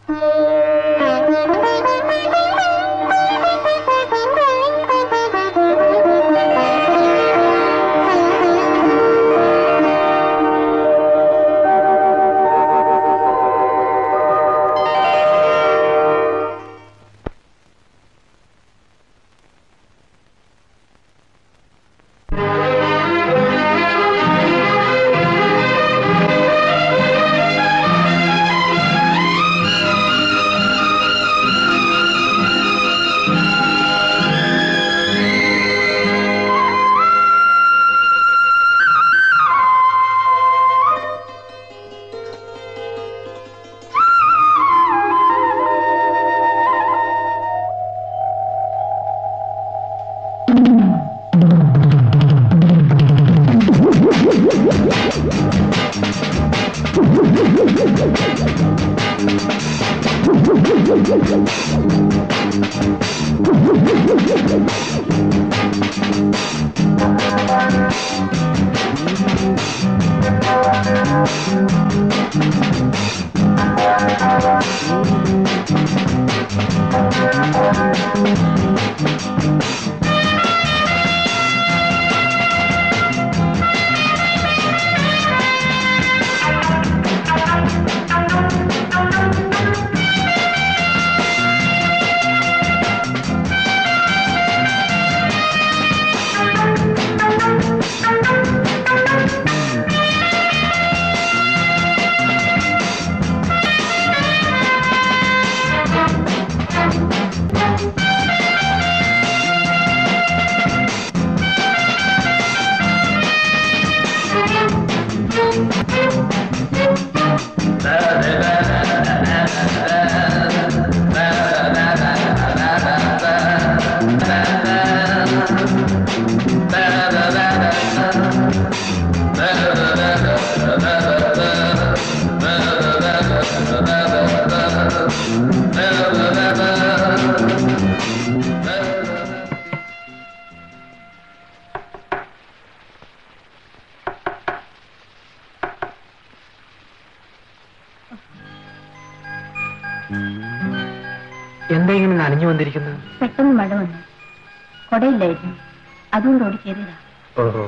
എന്താ ഇങ്ങനെ നനഞ്ഞു വന്നിരിക്കുന്നത് പെട്ടെന്ന് മഴ വന്നു കൊടയില്ലായിരുന്നു അതുകൊണ്ട് ഓടി കയറിയതാ ഓഹോ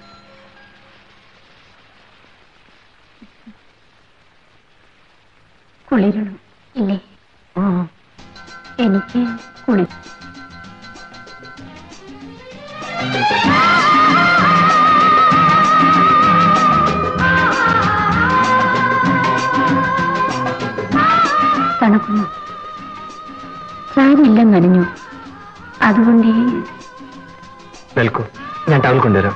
കുളിരണം ഇല്ലേ എനിക്ക് കുളി തണുക്കുന്നു സാരില്ല നനഞ്ഞു അതുകൊണ്ട് ഈ നിൽക്കൂ ഞാൻ ടവൽ കൊണ്ടുവരാം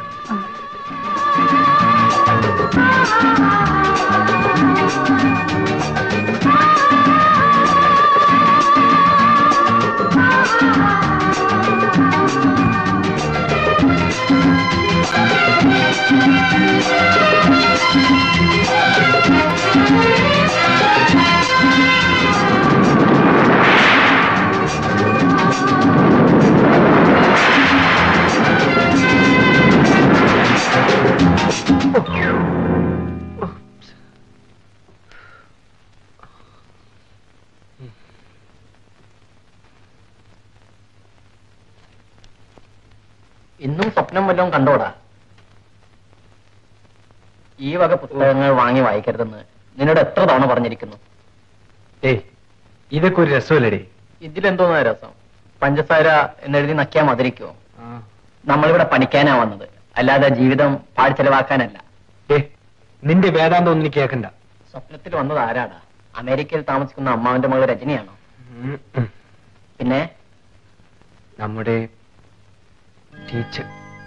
ഇന്നും സ്വപ്നം വല്ലതും കണ്ടോടാ ഈ വക പുസ്തകങ്ങൾ വാങ്ങി വായിക്കരുതെന്ന് നിന്നോട് എത്ര തവണ പറഞ്ഞിരിക്കുന്നു ഏയ് ഇതൊക്കെ ഒരു രസമല്ലേടേ ഇതിലെന്തോന്നാ രസം പഞ്ചസാര എന്നെഴുതി നക്കിയാ മധുരിക്കുമോ നമ്മളിവിടെ പഠിക്കാനാ വന്നത് അല്ലാതെ ജീവിതം പാടി ചെലവാക്കാനല്ല ഏ നിന്റെ വേദാന്തം ഒന്നും എനിക്ക് കേൾക്കണ്ട സ്വപ്നത്തിൽ വന്നത് ആരാടാ അമേരിക്കയിൽ താമസിക്കുന്ന അമ്മാവന്റെ മകൾ രജനിയാണോ ഉം, ഉം. പിന്നെ നമ്മുടെ teacher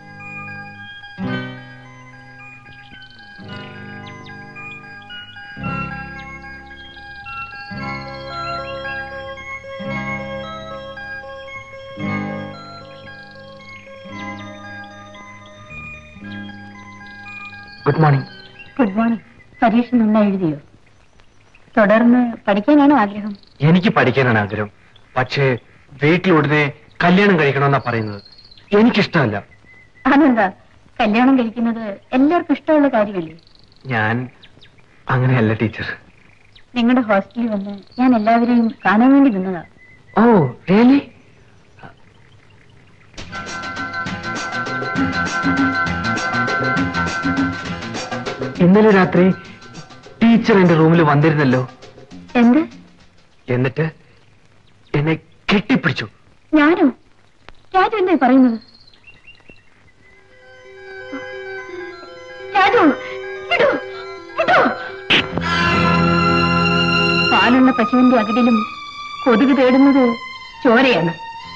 good morning good morning പരീക്ഷ നന്നായി എഴുതിയോ തുടർന്ന് പഠിക്കാനാണോ ആഗ്രഹം എനിക്ക് പഠിക്കാനാണ് ആഗ്രഹം പക്ഷേ വീട്ടിൽ ഉടനെ കല്യാണം കഴിക്കണമെന്നാ പറയുന്നത് എനിക്കിഷ്ടമല്ല അതെന്താ കല്യാണം കഴിക്കുന്നത് എല്ലാവർക്കും ഇഷ്ടമുള്ള കാര്യമല്ലേ ഞാൻ അങ്ങനെയല്ല ടീച്ചർ നിങ്ങളുടെ ഹോസ്റ്റലിൽ വന്ന് ഞാൻ എല്ലാവരെയും കാണാൻ വേണ്ടി നിന്നതാ ഓ റിയലി ഇന്നലെ രാത്രി ടീച്ചർ എന്റെ റൂമിൽ വന്നിരുന്നല്ലോ എന്ത് എന്നിട്ട് എന്നെ കെട്ടിപ്പിടിച്ചു ഞാനോ രാജു എന്തായി പറയുന്നത് രാജു വിടൂ, വിടൂ. പാലുള്ള പശുവിന്റെ അകടിലും കൊതുക് തേടുന്നത് ചോരയാണ്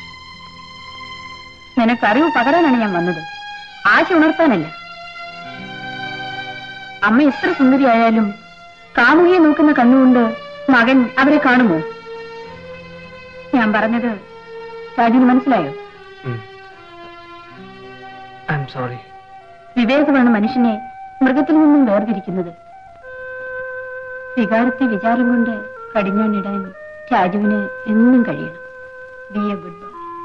നിനക്കറിവ് പകരാനാണ് ഞാൻ വന്നത് ആശ ഉണർത്താനല്ല അമ്മ എത്ര സുന്ദരിയായാലും കാമുകിയെ നോക്കുന്ന കണ്ണുകൊണ്ട് മകൻ അവരെ കാണുമോ ഞാൻ പറഞ്ഞത് രാജുവിന് മനസ്സിലായോ ഐ എം സോറി വിവേകമാണ് മനുഷ്യനെ മൃഗത്തിൽ നിന്നും വേർതിരിക്കുന്നത് വികാരത്തെ വിചാരം കൊണ്ട് കടിഞ്ഞാണിടാൻ രാജുവിന് എന്നും കഴിയണം be a good boy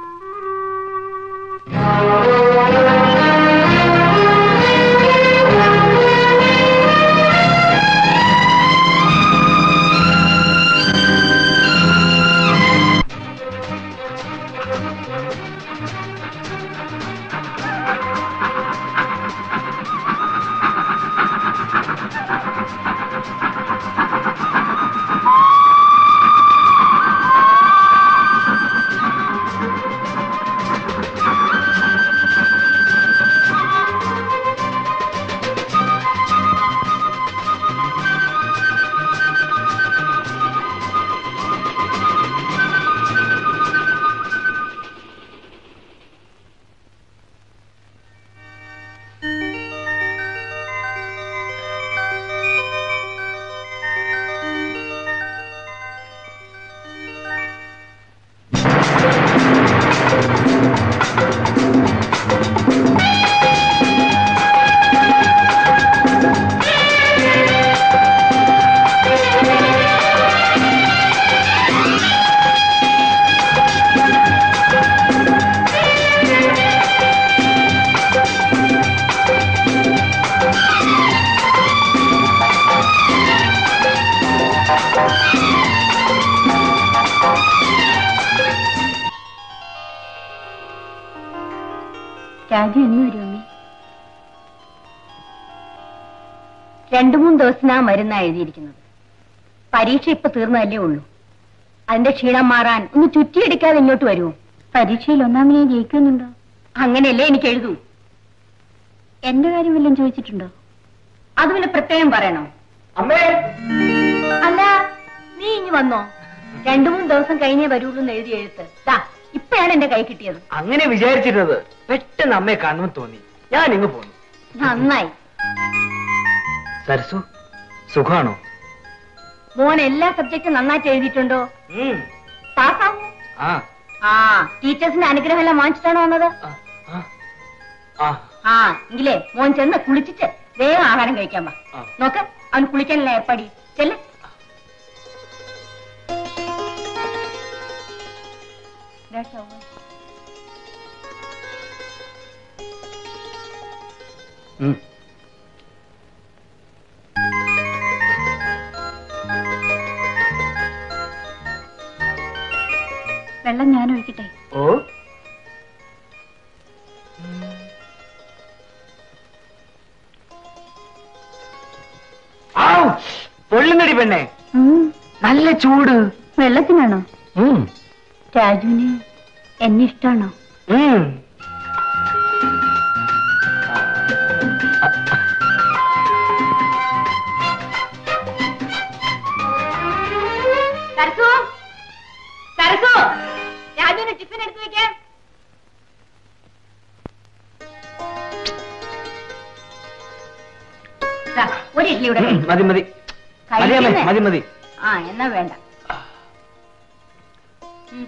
Raju എന്ന് വരും അമ്മേ രണ്ടു മൂന്ന് ദിവസത്തിനാ മരുന്നാ എഴുതിയിരിക്കുന്നത് പരീക്ഷ ഇപ്പൊ തീർന്നതല്ലേ ഉള്ളൂ അതിന്റെ ക്ഷീണം മാറാൻ ഒന്ന് ചുറ്റിയെടുക്കാതെ ഇങ്ങോട്ട് വരുമോ പരീക്ഷയിൽ ഒന്നാമനെ ജയിക്കുന്നുണ്ടോ അങ്ങനെയല്ലേ എനിക്ക് എഴുതൂ എന്റെ കാര്യം വല്ലതും ചോദിച്ചിട്ടുണ്ടോ അത് പിന്നെ പ്രത്യേകം പറയണോ അമ്മേ അല്ല നീ ഇനി വന്നോ രണ്ടു മൂന്ന് ദിവസം കഴിഞ്ഞേ വരുള്ളൂ എന്ന് എഴുതി എഴുത്ത് ദാ ഇപ്പഴാണ് എന്റെ കൈ കിട്ടിയത് അങ്ങനെ വിചാരിച്ചിരുന്നത് പെട്ടെന്ന് അമ്മയെ കാണുമെന്ന് തോന്നി ഞാൻ ഇങ്ങ് പോന്നു നന്നായി സരസു സുഖാണോ മോൻ എല്ലാ സബ്ജക്റ്റും നന്നായിട്ട് എഴുതിയിട്ടുണ്ടോ പാസ്സാവും ആ ആ ടീച്ചേഴ്സിന്റെ അനുഗ്രഹം എല്ലാം വാങ്ങിച്ചിട്ടാണോ വന്നത് ആ, ആ, ആ ആ എങ്കിലേ മോൻ ചെന്ന് കുളിച്ചിട്ട് വേഗം ആഹാരം കഴിക്കാൻ വാ ആ. നോക്ക് അവൻ കുളിക്കാനല്ല ഏർപ്പാടി ചെല്ല് ദാ ശോഭ. ഉം. വെള്ളം ഞാൻ ഒഴിക്കട്ടെ ഓ ഔ! പൊള്ളുന്നടി പെണ്ണെ ഉം, നല്ല ചൂട് വെള്ളത്തിനാണോ ഉം. രാജുവിന് എന്നെ ഇഷ്ടാണോ ഉം. സരസു സരസു രാജുവിന് ടിഫിൻ എടുത്തു വെക്കാൻ ദാ, ഒരു ഇഡ്ഡലി ഇവിടെ ഉം, മതി മതി മതി അമ്മേ, മതി മതി ആ എന്നാ വേണ്ട ഉം.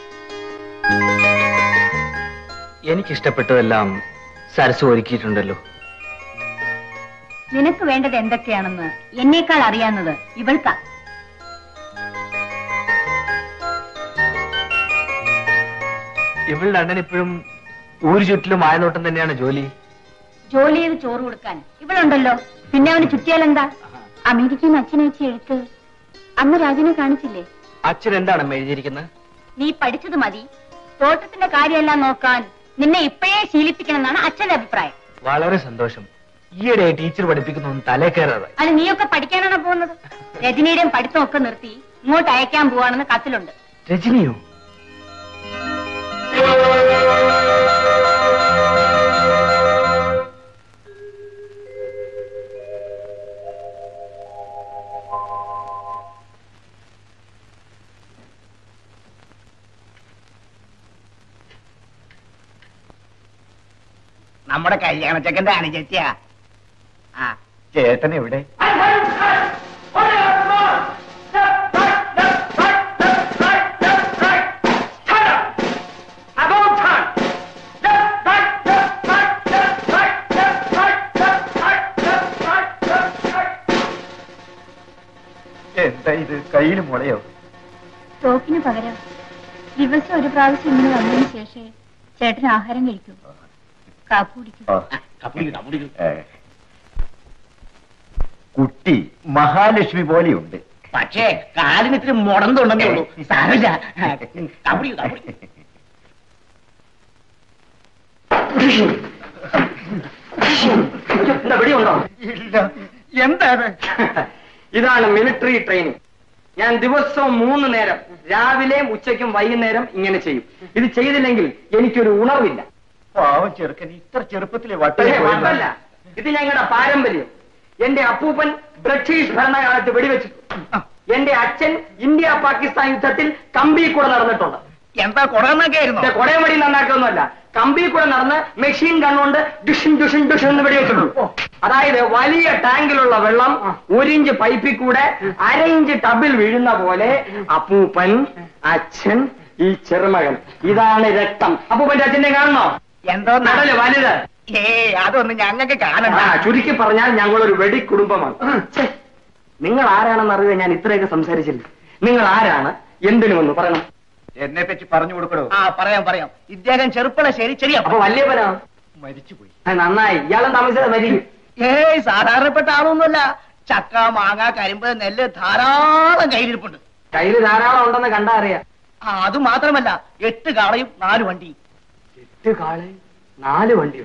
എനിക്കിഷ്ടപ്പെട്ടതെല്ലാം സരസു ഒരുക്കിയിട്ടുണ്ടല്ലോ നിനക്ക് വേണ്ടത് എന്തൊക്കെയാണെന്ന് എന്നേക്കാൾ അറിയാവുന്നത് ഇവൾക്കാ ഇവളുടെ അണ്ണൻ ഇപ്പോഴും ഊരു ചുറ്റിലും ആയനോട്ടം തന്നെയാണ് ജോലി ജോലി ചെയ്ത് ചോറ് കൊടുക്കാൻ ഇവളുണ്ടല്ലോ പിന്നെ അവന് ചുറ്റിയാലെന്താ അമേരിക്കയിൽ നിന്ന് അച്ഛനെ വെച്ച് എഴുത്ത് അന്ന് രാജനെ കാണിച്ചില്ലേ അച്ഛൻ എന്താണ് എഴുതിയിരിക്കുന്നത് നീ പഠിച്ചത് മതി തോട്ടത്തിന്റെ കാര്യമെല്ലാം നോക്കാൻ നിന്നെ ഇപ്പോഴേ ശീലിപ്പിക്കണം എന്നാണ് അച്ഛന്റെ അഭിപ്രായം വളരെ സന്തോഷം ഈയിടെ ടീച്ചർ പഠിപ്പിക്കുന്ന തലേ കയറാതെ അത് നീയൊക്കെ പഠിക്കാനാണോ പോകുന്നത് രജനിയുടെയും പഠിത്തമൊക്കെ നിർത്തി ഇങ്ങോട്ട് അയക്കാൻ പോവാണെന്ന് കത്തിലുണ്ട് രജനിയോ നമ്മുടെ കല്യാണച്ചക്കന്റെ അനുജത്തിയാ ആ ചേട്ടൻ എവിടെ എന്താ ഇത് കയ്യിൽ മുളയോ തോക്കിന് പകരം ദിവസം ഒരു പ്രാവശ്യം ഇങ്ങനെ വന്നതിന് ശേഷം ചേട്ടൻ ആഹാരം കഴിക്കൂ കാപ്പി കുടിക്കൂ കപ്പിടിക്കൂ കപ്പിടിക്കൂ ഏ. കുട്ടി മഹാലക്ഷ്മി പോലെയുണ്ട് പക്ഷേ കാലിന് ഇത്തിരി മുടന്തുണ്ടെന്നേ ഉള്ളൂ സാരമില്ല കപ്പിടിക്കൂ കപ്പിടിക്കൂ എന്താ വെടിയുണ്ടോ ഇല്ല എന്താണ് ഇതാണ് മിലിറ്ററി ട്രെയിനിങ് ഞാൻ ദിവസവും മൂന്ന് നേരം രാവിലെയും ഉച്ചയ്ക്കും വൈകുന്നേരം ഇങ്ങനെ ചെയ്യും ഇത് ചെയ്തില്ലെങ്കിൽ എനിക്കൊരു ഉണർവില്ല പാവം ചെറുക്കൻ ഇത്ര ചെറുപ്പത്തിലെ പക്ഷേ വട്ടേ അതല്ല ഇത് ഞങ്ങളുടെ പാരമ്പര്യം എന്റെ അപ്പൂപ്പൻ ബ്രിട്ടീഷ് ഭരണകാലത്ത് വെടിവെച്ചു എന്റെ അച്ഛൻ ഇന്ത്യ പാകിസ്ഥാൻ യുദ്ധത്തിൽ കമ്പി കൂടെ നടന്നിട്ടുണ്ട് എന്താ കൊടന്നൊക്കെ ആയിരുന്നു എന്റെ കൊടയവടി നന്നാക്കൊന്നുമല്ല കമ്പി കൂടെ നടന്ന് മെഷീൻ കണ്ണുകൊണ്ട് ഡുഷിൻ ഡുഷിൻ ഡുഷിൻ എന്ന് വെടിവെച്ചിട്ടുള്ളൂ അതായത് വലിയ ടാങ്കിലുള്ള വെള്ളം ഒരു ഇഞ്ച് പൈപ്പിൽ കൂടെ അര ഇഞ്ച് ടബിൽ വീഴുന്ന പോലെ അപ്പൂപ്പൻ അച്ഛൻ ഈ ചെറുമകൻ ഇതാണ് രക്തം അപ്പൂപ്പന്റെ അച്ഛനെ കാണണോ എന്തോ നടല് വലുത് ഏ അതൊന്നും ഞങ്ങൾക്ക് കാണണ്ട ആ, ചുരുക്കി പറഞ്ഞാൽ ഞങ്ങളൊരു വെടി കുടുംബമാണ് ഛെ, നിങ്ങൾ ആരാണെന്ന് അറിയാൻ ഞാൻ ഇത്രയൊക്കെ സംസാരിച്ചില്ല നിങ്ങൾ ആരാണ് എന്തിനുമെന്ന് പറയണം എന്നെ പറ്റി പറഞ്ഞു കൊടുക്കണോ ആ പറയാം പറയാം ഇദ്ദേഹം ചെറുപ്പളശ്ശേരി ശരിയാ അപ്പൊ വല്യപ്പനോ മരിച്ചുപോയി ആ, നന്നായി ഇയാളും താമസിച്ചത് മരിക്കും ഏയ് സാധാരണപ്പെട്ട ആളൊന്നുമല്ല ചക്ക മാങ്ങ കരിമ്പ് നെല്ല് ധാരാളം കയ്യിലിരിപ്പുണ്ട് കയ്യില് ധാരാളം ഉണ്ടെന്ന് കണ്ടാ അറിയാം ആ അത് മാത്രമല്ല എട്ട് കാളയും നാല് വണ്ടി എട്ട് കാള് നാല് വണ്ടിയോ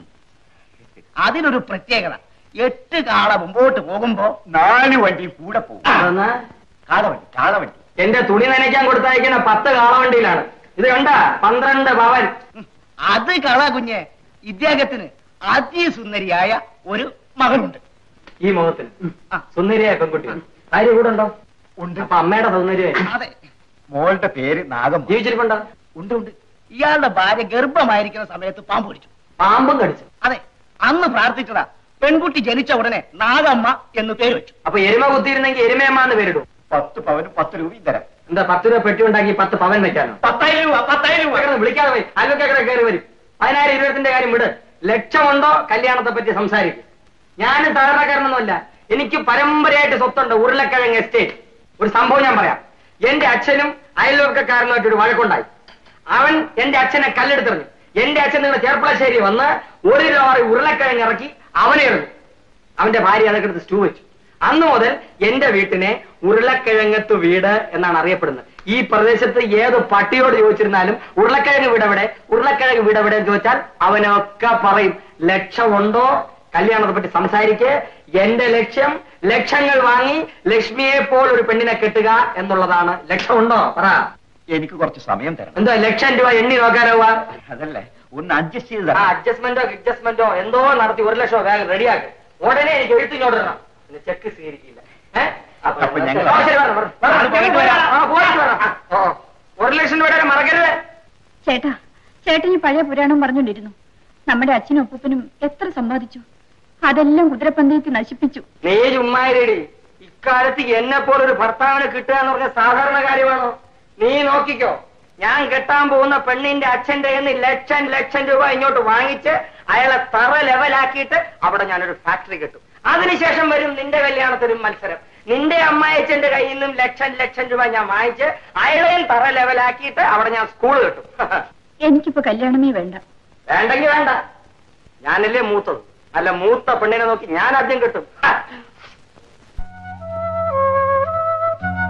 അതിനൊരു പ്രത്യേകത എട്ട് കാള മുമ്പോട്ട് പോകുമ്പോ നാല് വണ്ടി കൂടെ പോകും അതൊന്ന് കാളവണ്ടി കാളവണ്ടി എന്റെ തുണി നനയ്ക്കാൻ കൊടുത്തയക്കുന്ന പത്ത് കാളവണ്ടിയിലാണ് ഇത് കണ്ട പന്ത്രണ്ട് പവൻ ഉം, അത് കള കുഞ്ഞ് ഇദ്ദേഹത്തിന് അതിസുന്ദരിയായ ഒരു മകളുണ്ട് ഈ മുഖത്തിന് ആ. സുന്ദരിയായ പെൺകുട്ടി ഭാര്യ കൂടെ ഉണ്ടോ ഉണ്ട് അപ്പൊ അമ്മയുടെ സൗന്ദര്യ അതെ മോളുടെ പേര് നാഗം ജീവിച്ചിരിപ്പുണ്ടോ ഉണ്ട് ഉണ്ട് ഇയാളുടെ ഭാര്യ ഗർഭമായിരിക്കുന്ന സമയത്ത് പാമ്പ് പിടിച്ചു പാമ്പും കടിച്ചു അതെ അന്ന് പ്രാർത്ഥിച്ചതാ പെൺകുട്ടി ജനിച്ച ഉടനെ നാഗമ്മ എന്ന് പേര് വെച്ചു അപ്പൊ എരുമ കുത്തിയിരുന്നെങ്കിൽ എരുമയമ്മ എന്ന് പേരിടും പത്ത് പവനും പത്ത് രൂപയും തരാം എന്താ പത്ത് രൂപ പെട്ടി ഉണ്ടാക്കി പത്ത് പവൻ വെക്കാനോ പത്തായിരം രൂപ പത്തായിരം രൂപ കിടന്ന് വിളിക്കാതെ പോയി അയൽവക്കക്കടെ കയറി വരും പതിനായിരം ഇരുപത്തിന്റെ കാര്യം വിട് ലക്ഷമുണ്ടോ കല്യാണത്തെ പറ്റി സംസാരിക്കും ഞാൻ സാധാരണക്കാരനൊന്നുമല്ല എനിക്ക് പരമ്പരയായിട്ട് സ്വത്തുണ്ട് ഉരുളക്കിഴങ്ങ് എസ്റ്റേറ്റ് ഒരു സംഭവം ഞാൻ പറയാം എന്റെ അച്ഛനും അയൽവക്കക്കാരനുമായിട്ട് ഒരു വഴക്കുണ്ടായി അവൻ എന്റെ അച്ഛനെ കല്ലെടുത്തെറിഞ്ഞു എന്റെ അച്ഛൻ നിങ്ങളുടെ ചേർപ്പളശ്ശേരി വന്ന് ഒരു ലോറി ഉരുളക്കിഴങ്ങ് ഇറക്കി അവനെ എറിഞ്ഞു അവന്റെ ഭാര്യ അതൊക്കെ എടുത്ത് സ്റ്റൂ വെച്ചു അന്ന് മുതൽ എന്റെ വീട്ടിനെ ഉരുളക്കിഴങ്ങത്ത് വീട് എന്നാണ് അറിയപ്പെടുന്നത് ഈ പ്രദേശത്ത് ഏത് പട്ടിയോട് ചോദിച്ചിരുന്നാലും ഉരുളക്കിഴങ്ങ് വീട് എവിടെ ഉരുളക്കിഴങ്ങ് വീട് എവിടെ എന്ന് ചോദിച്ചാൽ അവനൊക്കെ പറയും ലക്ഷമുണ്ടോ കല്യാണത്തെ പറ്റി സംസാരിക്ക് എന്റെ ലക്ഷ്യം ലക്ഷങ്ങൾ വാങ്ങി ലക്ഷ്മിയെ പോൽ ഒരു പെണ്ണിനെ കെട്ടുക എന്നുള്ളതാണ് ലക്ഷമുണ്ടോ പറ എനിക്ക് കുറച്ച് സമയം തരണം എന്തോ ലക്ഷം രൂപ എണ്ണി നോക്കാനാവുക അതല്ലേ ഒന്ന് അഡ്ജസ്റ്റ് ചെയ്ത് ആ തരാം അഡ്ജസ്റ്റ്മെന്റോ അഡ്ജസ്റ്റ്മെന്റോ എന്തോ നടത്തി ഒരു ലക്ഷം വേഗം റെഡിയാക്ക് ഉടനെ എനിക്ക് എഴുത്തിങ്ങോട്ട് ഇടണം പിന്നെ ചെക്ക് സ്വീകരിക്കില്ല ഏ? അപ്പൊ അപ്പൊ ഞങ്ങൾ- ആ, ശരി, വരണം, വരണം. വരണം, ആള് പോയിട്ട് വരാം. ആ, പോയിട്ട് വരാം. ആ, ഓ, ഒരു ലക്ഷം രൂപ മറക്കരുത് ചേട്ടാ ചേട്ടൻ ഈ പഴയ പുരാണം പറഞ്ഞുകൊണ്ടിരുന്നു നമ്മുടെ അച്ഛനും ഒപ്പനും എത്ര സമ്പാദിച്ചു അതെല്ലാം കുതിരപ്പന്തയത്തിൽ നശിപ്പിച്ചു നീ ചുമ്മാരിടി ഇക്കാലത്ത് എന്നെ പോലെ ഒരു ഭർത്താവിനെ കിട്ടുക എന്ന് പറഞ്ഞ സാധാരണ കാര്യമാണോ നീ നോക്കിക്കോ ഞാൻ കെട്ടാൻ പോകുന്ന പെണ്ണിന്റെ അച്ഛന്റെ കയ്യിൽ നിന്ന് ലക്ഷം ലക്ഷം രൂപ ഇങ്ങോട്ട് വാങ്ങിച്ച് അയാളെ തറ ലെവലാക്കിയിട്ട് അവിടെ ഞാനൊരു ഫാക്ടറി കെട്ടും അതിനുശേഷം വരും നിന്റെ കല്യാണത്തിനും മത്സരം നിന്റെ അമ്മായച്ചന്റെ കയ്യിൽ നിന്നും ലക്ഷം ലക്ഷം രൂപ ഞാൻ വാങ്ങിച്ച് അയാളെയും തറ ലെവലാക്കിയിട്ട് അവിടെ ഞാൻ സ്കൂൾ കെട്ടും എനിക്കിപ്പോ കല്യാണമേ വേണ്ട വേണ്ടെങ്കിൽ വേണ്ട ഞാനല്ലേ മൂത്തത് അല്ല മൂത്ത പെണ്ണിനെ നോക്കി ഞാൻ ആദ്യം കിട്ടും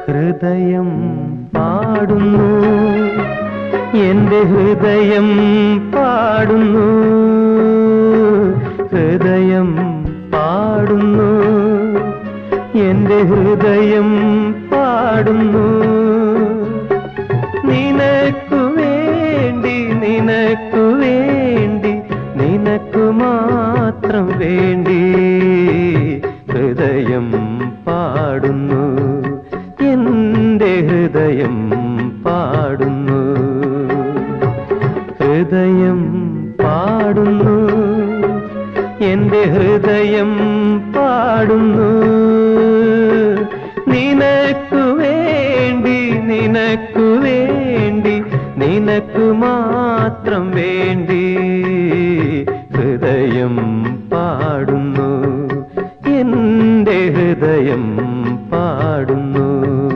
ഹൃദയം പാടുന്നു എന്റെ ഹൃദയം പാടുന്നു ഹൃദയം പാടുന്നു എന്റെ ഹൃദയം പാടുന്നു നിനക്കു വേണ്ടി നിനക്കു വേണ്ടി നിനക്കു മാത്രം വേണ്ടി ഹൃദയം പാടുന്നു എന്റെ ഹൃദയം പാടുന്നു ഹൃദയം പാടുന്നു എന്റെ ഹൃദയം പാടുന്നു നിനക്കു വേണ്ടി നിനക്കു വേണ്ടി നിനക്കു മാത്രം വേണ്ടി ഹൃദയം പാടുന്നു എന്റെ ഹൃദയം പാടുന്നു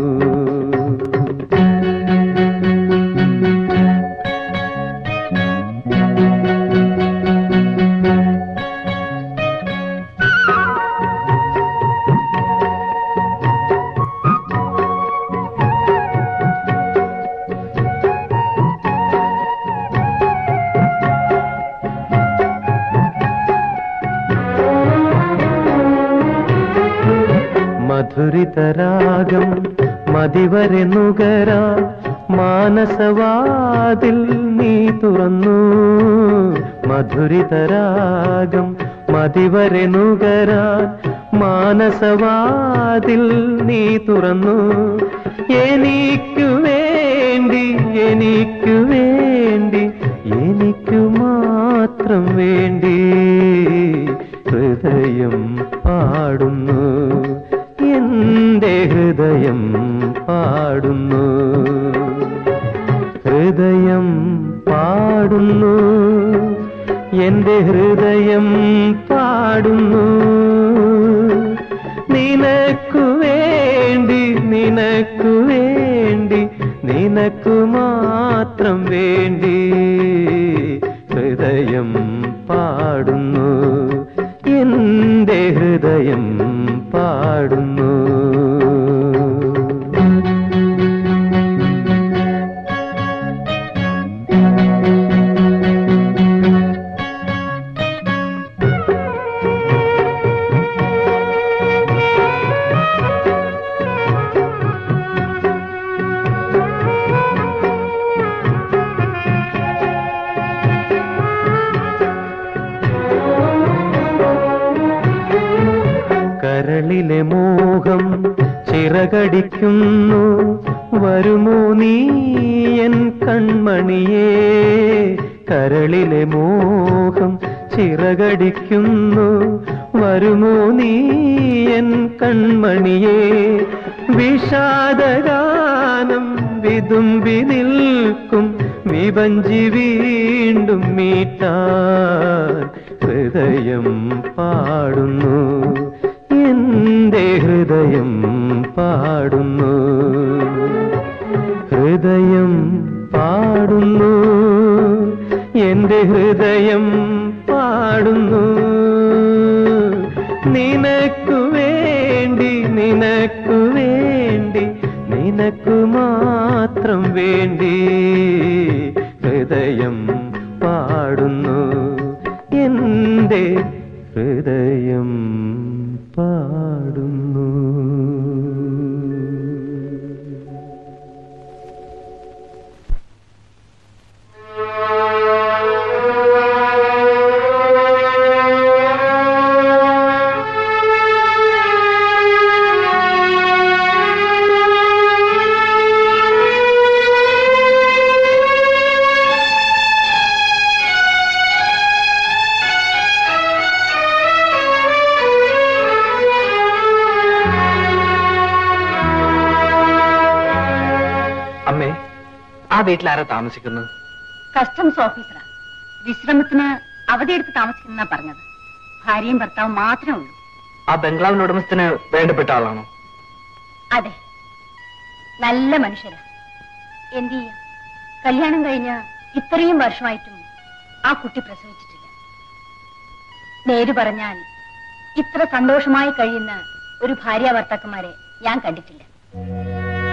മധുരിതരാഗം മതിവരെ നുകരാ മാനസവാതിൽ നീ തുറന്നു മധുരിതരാഗം മതിവരെ നുകരാ മാനസവാതിൽ നീ തുറന്നു എനിക്കു വേണ്ടി എനിക്കു വേണ്ടി എനിക്കു മാത്രം വേണ്ടി ഹൃദയം പാടുന്നു എന്റെ ഹൃദയം പാടുന്നു ഹൃദയം പാടുന്നു എന്റെ ഹൃദയം പാടുന്നു നിനക്കു വേണ്ടി നിനക്കു വേണ്ടി നിനക്കു മാത്രം വേണ്ടി ഹൃദയം പാടുന്നു എന്റെ ഹൃദയം പാടുന്നു കരളിലെ മോഹം ചിറകടിക്കുന്നു വരുമോ നീ എൻ കൺമണിയേ കരളിലെ മോഹം ചിറകടിക്കുന്നു വരുമോ നീ എൻ കൺമണിയേ വിഷാദഗാനം വിതുമ്പി നിൽക്കും വിവഞ്ചി വീണ്ടും മീട്ടാൻ ഹൃദയം പാടുന്നു എന്റെ ഹൃദയം പാടുന്നു ഹൃദയം പാടുന്നു എന്റെ ഹൃദയം പാടുന്നു നിനക്കു വേണ്ടി നിനക്കു വേണ്ടി നിനക്കു മാത്രം വേണ്ടി ഹൃദയം പാടുന്നു എന്റെ ഹൃദയം പാടുന്നു അമ്മേ ആ വീട്ടിൽ ആരാ താമസിക്കുന്നത് കസ്റ്റംസ് ഓഫീസറാ വിശ്രമത്തിന് അവധിയെടുത്ത് താമസിക്കുന്ന പറഞ്ഞത് ഭാര്യയും ഭർത്താവും മാത്രമേ ഉള്ളൂ ആ ബംഗ്ലാവിന്റെ ഉടമസ്ഥന് വേണ്ടപ്പെട്ട ആളാണോ അതെ നല്ല മനുഷ്യരാ എന്ത് ചെയ്യാം കല്യാണം കഴിഞ്ഞ് ഇത്രയും വർഷമായിട്ടും ആ കുട്ടി പ്രസവിച്ചിട്ടില്ല നേര് പറഞ്ഞാൽ ഇത്ര സന്തോഷമായി കഴിയുന്ന ഒരു ഭാര്യ ഭർത്താക്കന്മാരെ ഞാൻ കണ്ടിട്ടില്ല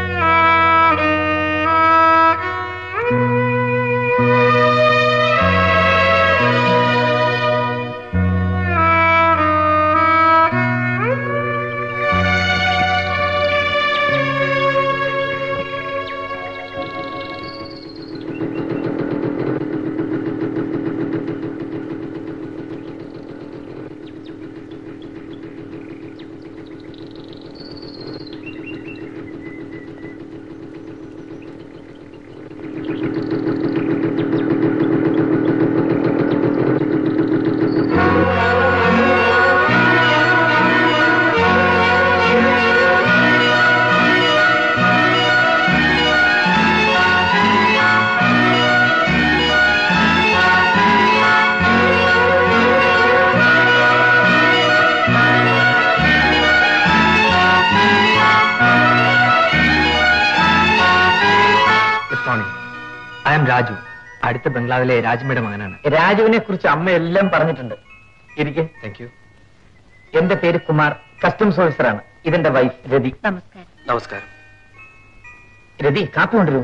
good morning I am Raju അടുത്ത ബംഗ്ലാവിലെ രാജമ്മയുടെ മകനാണ് രാജുവിനെ കുറിച്ച് അമ്മ എല്ലാം പറഞ്ഞിട്ടുണ്ട് ഇരിക്കെ താങ്ക് യു എന്റെ പേര് കുമാർ കസ്റ്റംസ് ഓഫീസറാണ് ഇതെന്റെ വൈഫ് രതി നമസ്കാരം നമസ്കാരം രതി കാപ്പി കൊണ്ടുവരൂ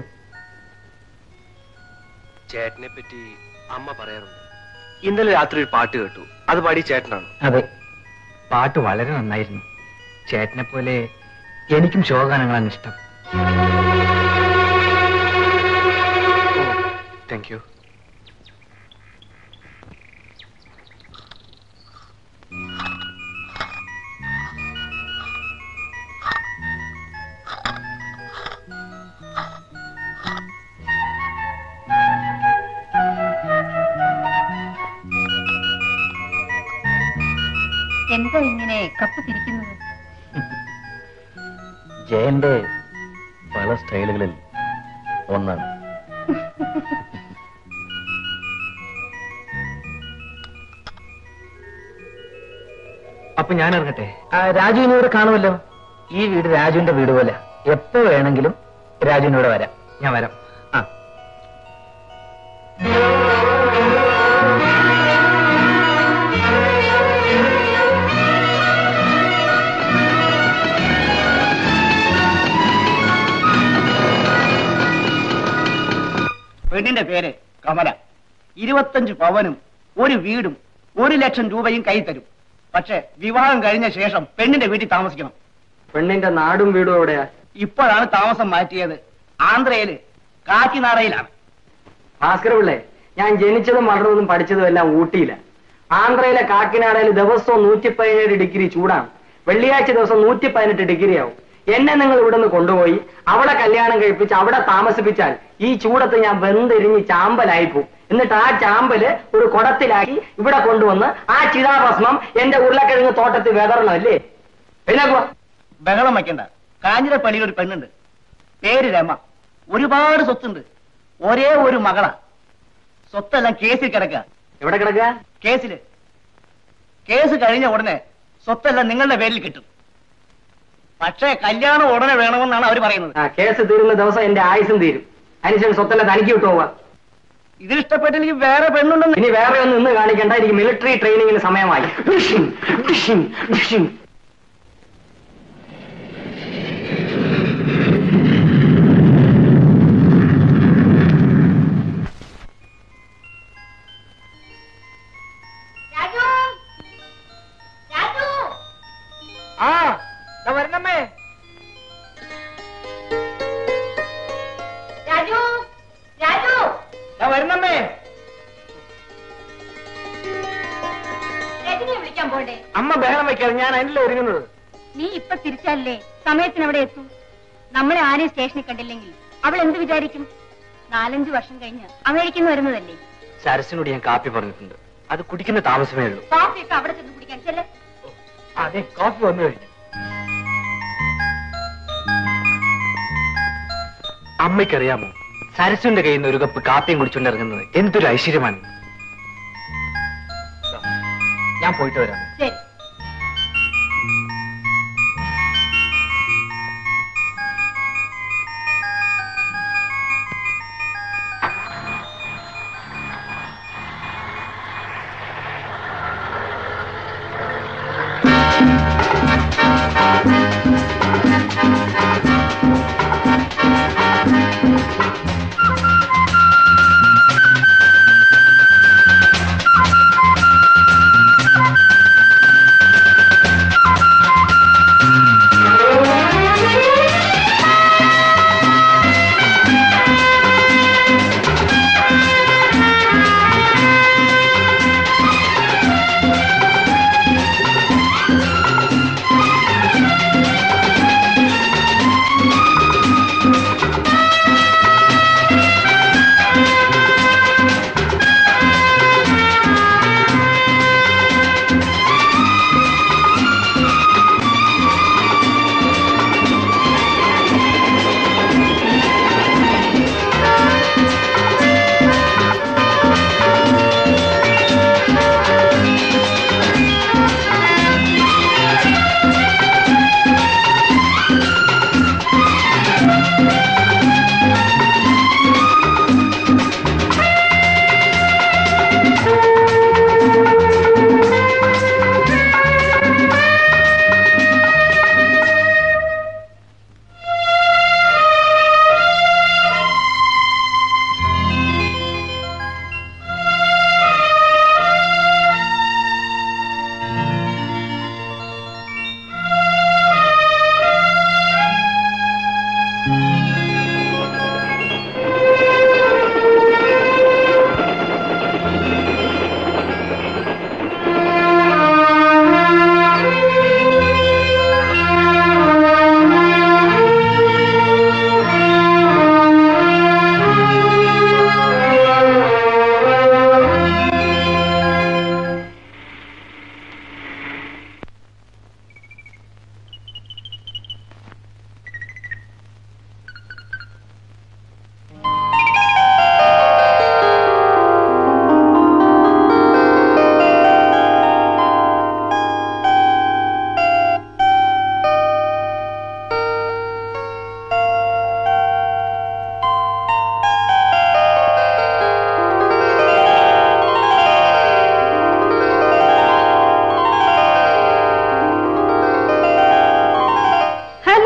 ചേട്ടനെ പറ്റി അമ്മ പറയാറുണ്ട് ഇന്നലെ രാത്രി ഒരു പാട്ട് കേട്ടു അത് പാടി ചേട്ടനാണ് അതെ പാട്ട് വളരെ നന്നായിരുന്നു ചേട്ടനെ പോലെ എനിക്കും ശോകഗാനങ്ങളാണ് ഇഷ്ടം താങ്ക് യു എന്താ ഇങ്ങനെ കപ്പ് തിരിക്കുന്നത് ജയന്റെ പല സ്റ്റൈലുകളിൽ ഒന്നാണ് അപ്പൊ ഞാൻ ഇറങ്ങട്ടെ രാജുവിനെ ഇവിടെ കാണുമല്ലോ ഈ വീട് രാജുവിന്റെ വീട് പോലെ എപ്പോ വേണമെങ്കിലും രാജുവിന് ഇവിടെ വരാം ഞാൻ വരാം ആ പെണ്ണിന്റെ പേര് കമല ഇരുപത്തഞ്ച് പവനും ഒരു വീടും ഒരു ലക്ഷം രൂപയും കൈ തരും പക്ഷെ വിവാഹം കഴിഞ്ഞ ശേഷം പെണ്ണിന്റെ വീട്ടിൽ താമസിക്കണം പെണ്ണിന്റെ നാടും വീടും എവിടെയാ ഇപ്പോഴാണ് താമസം മാറ്റിയത് ആന്ധ്രയില് കാക്കിനാടയിലാണ് ഭാസ്കര പിള്ളേ ഞാൻ ജനിച്ചതും വളർന്നതും പഠിച്ചതും എല്ലാം ഊട്ടിയില്ല ആന്ധ്രയിലെ കാക്കിനാടയിൽ ദിവസവും നൂറ്റി പതിനേഴ് ഡിഗ്രി ചൂടാണ് വെള്ളിയാഴ്ച ദിവസം നൂറ്റി പതിനെട്ട് ഡിഗ്രി ആവും എന്നെ നിങ്ങൾ ഇവിടെ നിന്ന് കൊണ്ടുപോയി അവിടെ കല്യാണം കഴിപ്പിച്ച് അവിടെ താമസിപ്പിച്ചാൽ ഈ ചൂടത്ത് ഞാൻ വെന്തെരിഞ്ഞ് ചാമ്പലായിപ്പോവും എന്നിട്ട് ആ ചാമ്പല് ഒരു കുടത്തിലാക്കി ഇവിടെ കൊണ്ടുവന്ന് ആ ചിതാഭസ്മം എന്റെ ഉരുളക്കിഴങ്ങ് തോട്ടത്തിൽ വെതറണം അല്ലേ എഴുന്നേക്കുവാ ബഹളം വയ്ക്കണ്ട കാഞ്ഞിരപ്പള്ളിയിൽ ഒരു പെണ്ണുണ്ട് പേര് രമ ഒരുപാട് സ്വത്തുണ്ട് ഒരേ ഒരു മകളാ സ്വത്തെല്ലാം കേസിൽ കിടക്കുക എവിടെ കിടക്കുക കേസില് കേസ് കഴിഞ്ഞ ഉടനെ സ്വത്തെല്ലാം നിങ്ങളുടെ പേരിൽ കിട്ടും പക്ഷേ കല്യാണം ഉടനെ വേണമെന്നാണ് അവർ പറയുന്നത് ആ കേസ് തീരുന്ന ദിവസം എന്റെ ആയുസും തീരും അതിനുശേഷം സ്വത്തെല്ലാം തനിക്ക് വിട്ടു പോവാ ഇതിൽ ഇഷ്ടപ്പെട്ടില്ലെങ്കിൽ വേറെ പെണ്ണുണ്ടെന്ന് ഇനി വേറെ ഒന്നും ഇന്ന് കാണിക്കണ്ട എനിക്ക് മിലിറ്ററി ട്രെയിനിങ്ങിന് സമയമായി രാജു രാജു ആ വരണമ്മേ രാജു രാജു വരണമ്മേ രജനിയെ വിളിക്കാൻ പോണ്ടേ അമ്മ ബഹളം വെക്കാതെ ഞാൻ അതിനല്ലേ ഒരുങ്ങുന്നത് നീ ഇപ്പൊ തിരിച്ചല്ലേ സമയത്തിന് അവിടെ എത്തും നമ്മളെ ആരെയും സ്റ്റേഷനിൽ കണ്ടില്ലെങ്കിൽ അവൾ എന്ത് വിചാരിക്കും നാലഞ്ചു വർഷം കഴിഞ്ഞ് അമേരിക്കന്ന് വരുന്നതല്ലേ സരസിനോട് ഞാൻ കാപ്പി പറഞ്ഞിട്ടുണ്ട് അത് കുടിക്കുന്ന താമസമേ ഉള്ളൂ കോഫിയൊക്കെ അവിടെ ചെന്ന് കുടിക്കാൻ ചെല്ലേ അതെ കോഫി വന്നു കഴിഞ്ഞു അമ്മയ്ക്കറിയാമോ സരസുവിന്റെ കയ്യിൽ നിന്ന് ഒരു കപ്പ് കാപ്പിയും കുടിച്ചുകൊണ്ട് ഇറങ്ങുന്നത് എന്തൊരു ഐശ്വര്യമാണ് ഞാൻ പോയിട്ട് വരാം ശരി ആ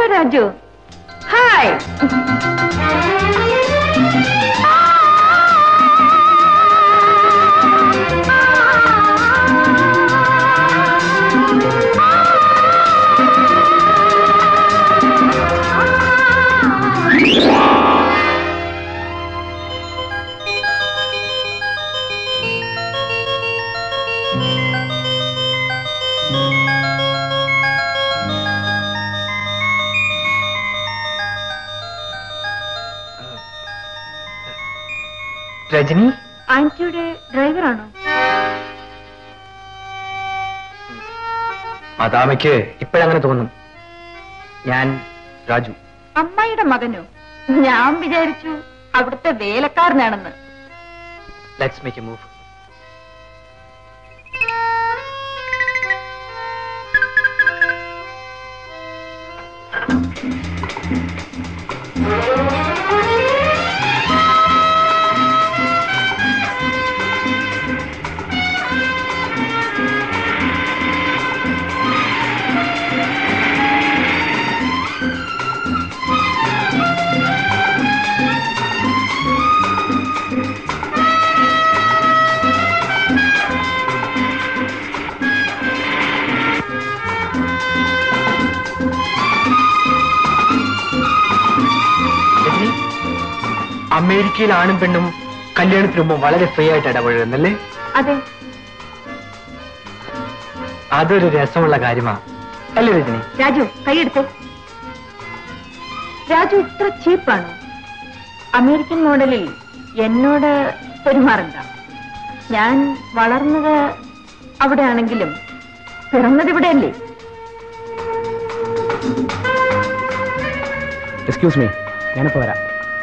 ഹലോ രാജു ഹായ് രജനി ആന്റിയുടെ ഡ്രൈവറാണോ മദാമയ്ക്ക് ഇപ്പോഴങ്ങനെ തോന്നും ഞാൻ രാജു അമ്മായിയുടെ മകനോ ഞാൻ വിചാരിച്ചു അവിടുത്തെ വേലക്കാരനാണെന്ന് let's make a move Rajani അമേരിക്കയിൽ ആണും പെണ്ണും കല്യാണത്തിന് മുമ്പ് വളരെ ഫ്രീ ആയിട്ട് ഇടപഴകുന്നല്ലേ അതെ അതൊരു രസമുള്ള കാര്യമാണ് അല്ലേ രജനി രാജു കൈയെടുത്തേ രാജു ഇത്ര ചീപ്പാണോ അമേരിക്കൻ മോഡലിൽ എന്നോട് പെരുമാറണ്ട ഞാൻ വളർന്നത് അവിടെ ആണെങ്കിലും പിറന്നത് ഇവിടെയല്ലേ എക്സ്ക്യൂസ് മീ ഞാനിപ്പോ വരാം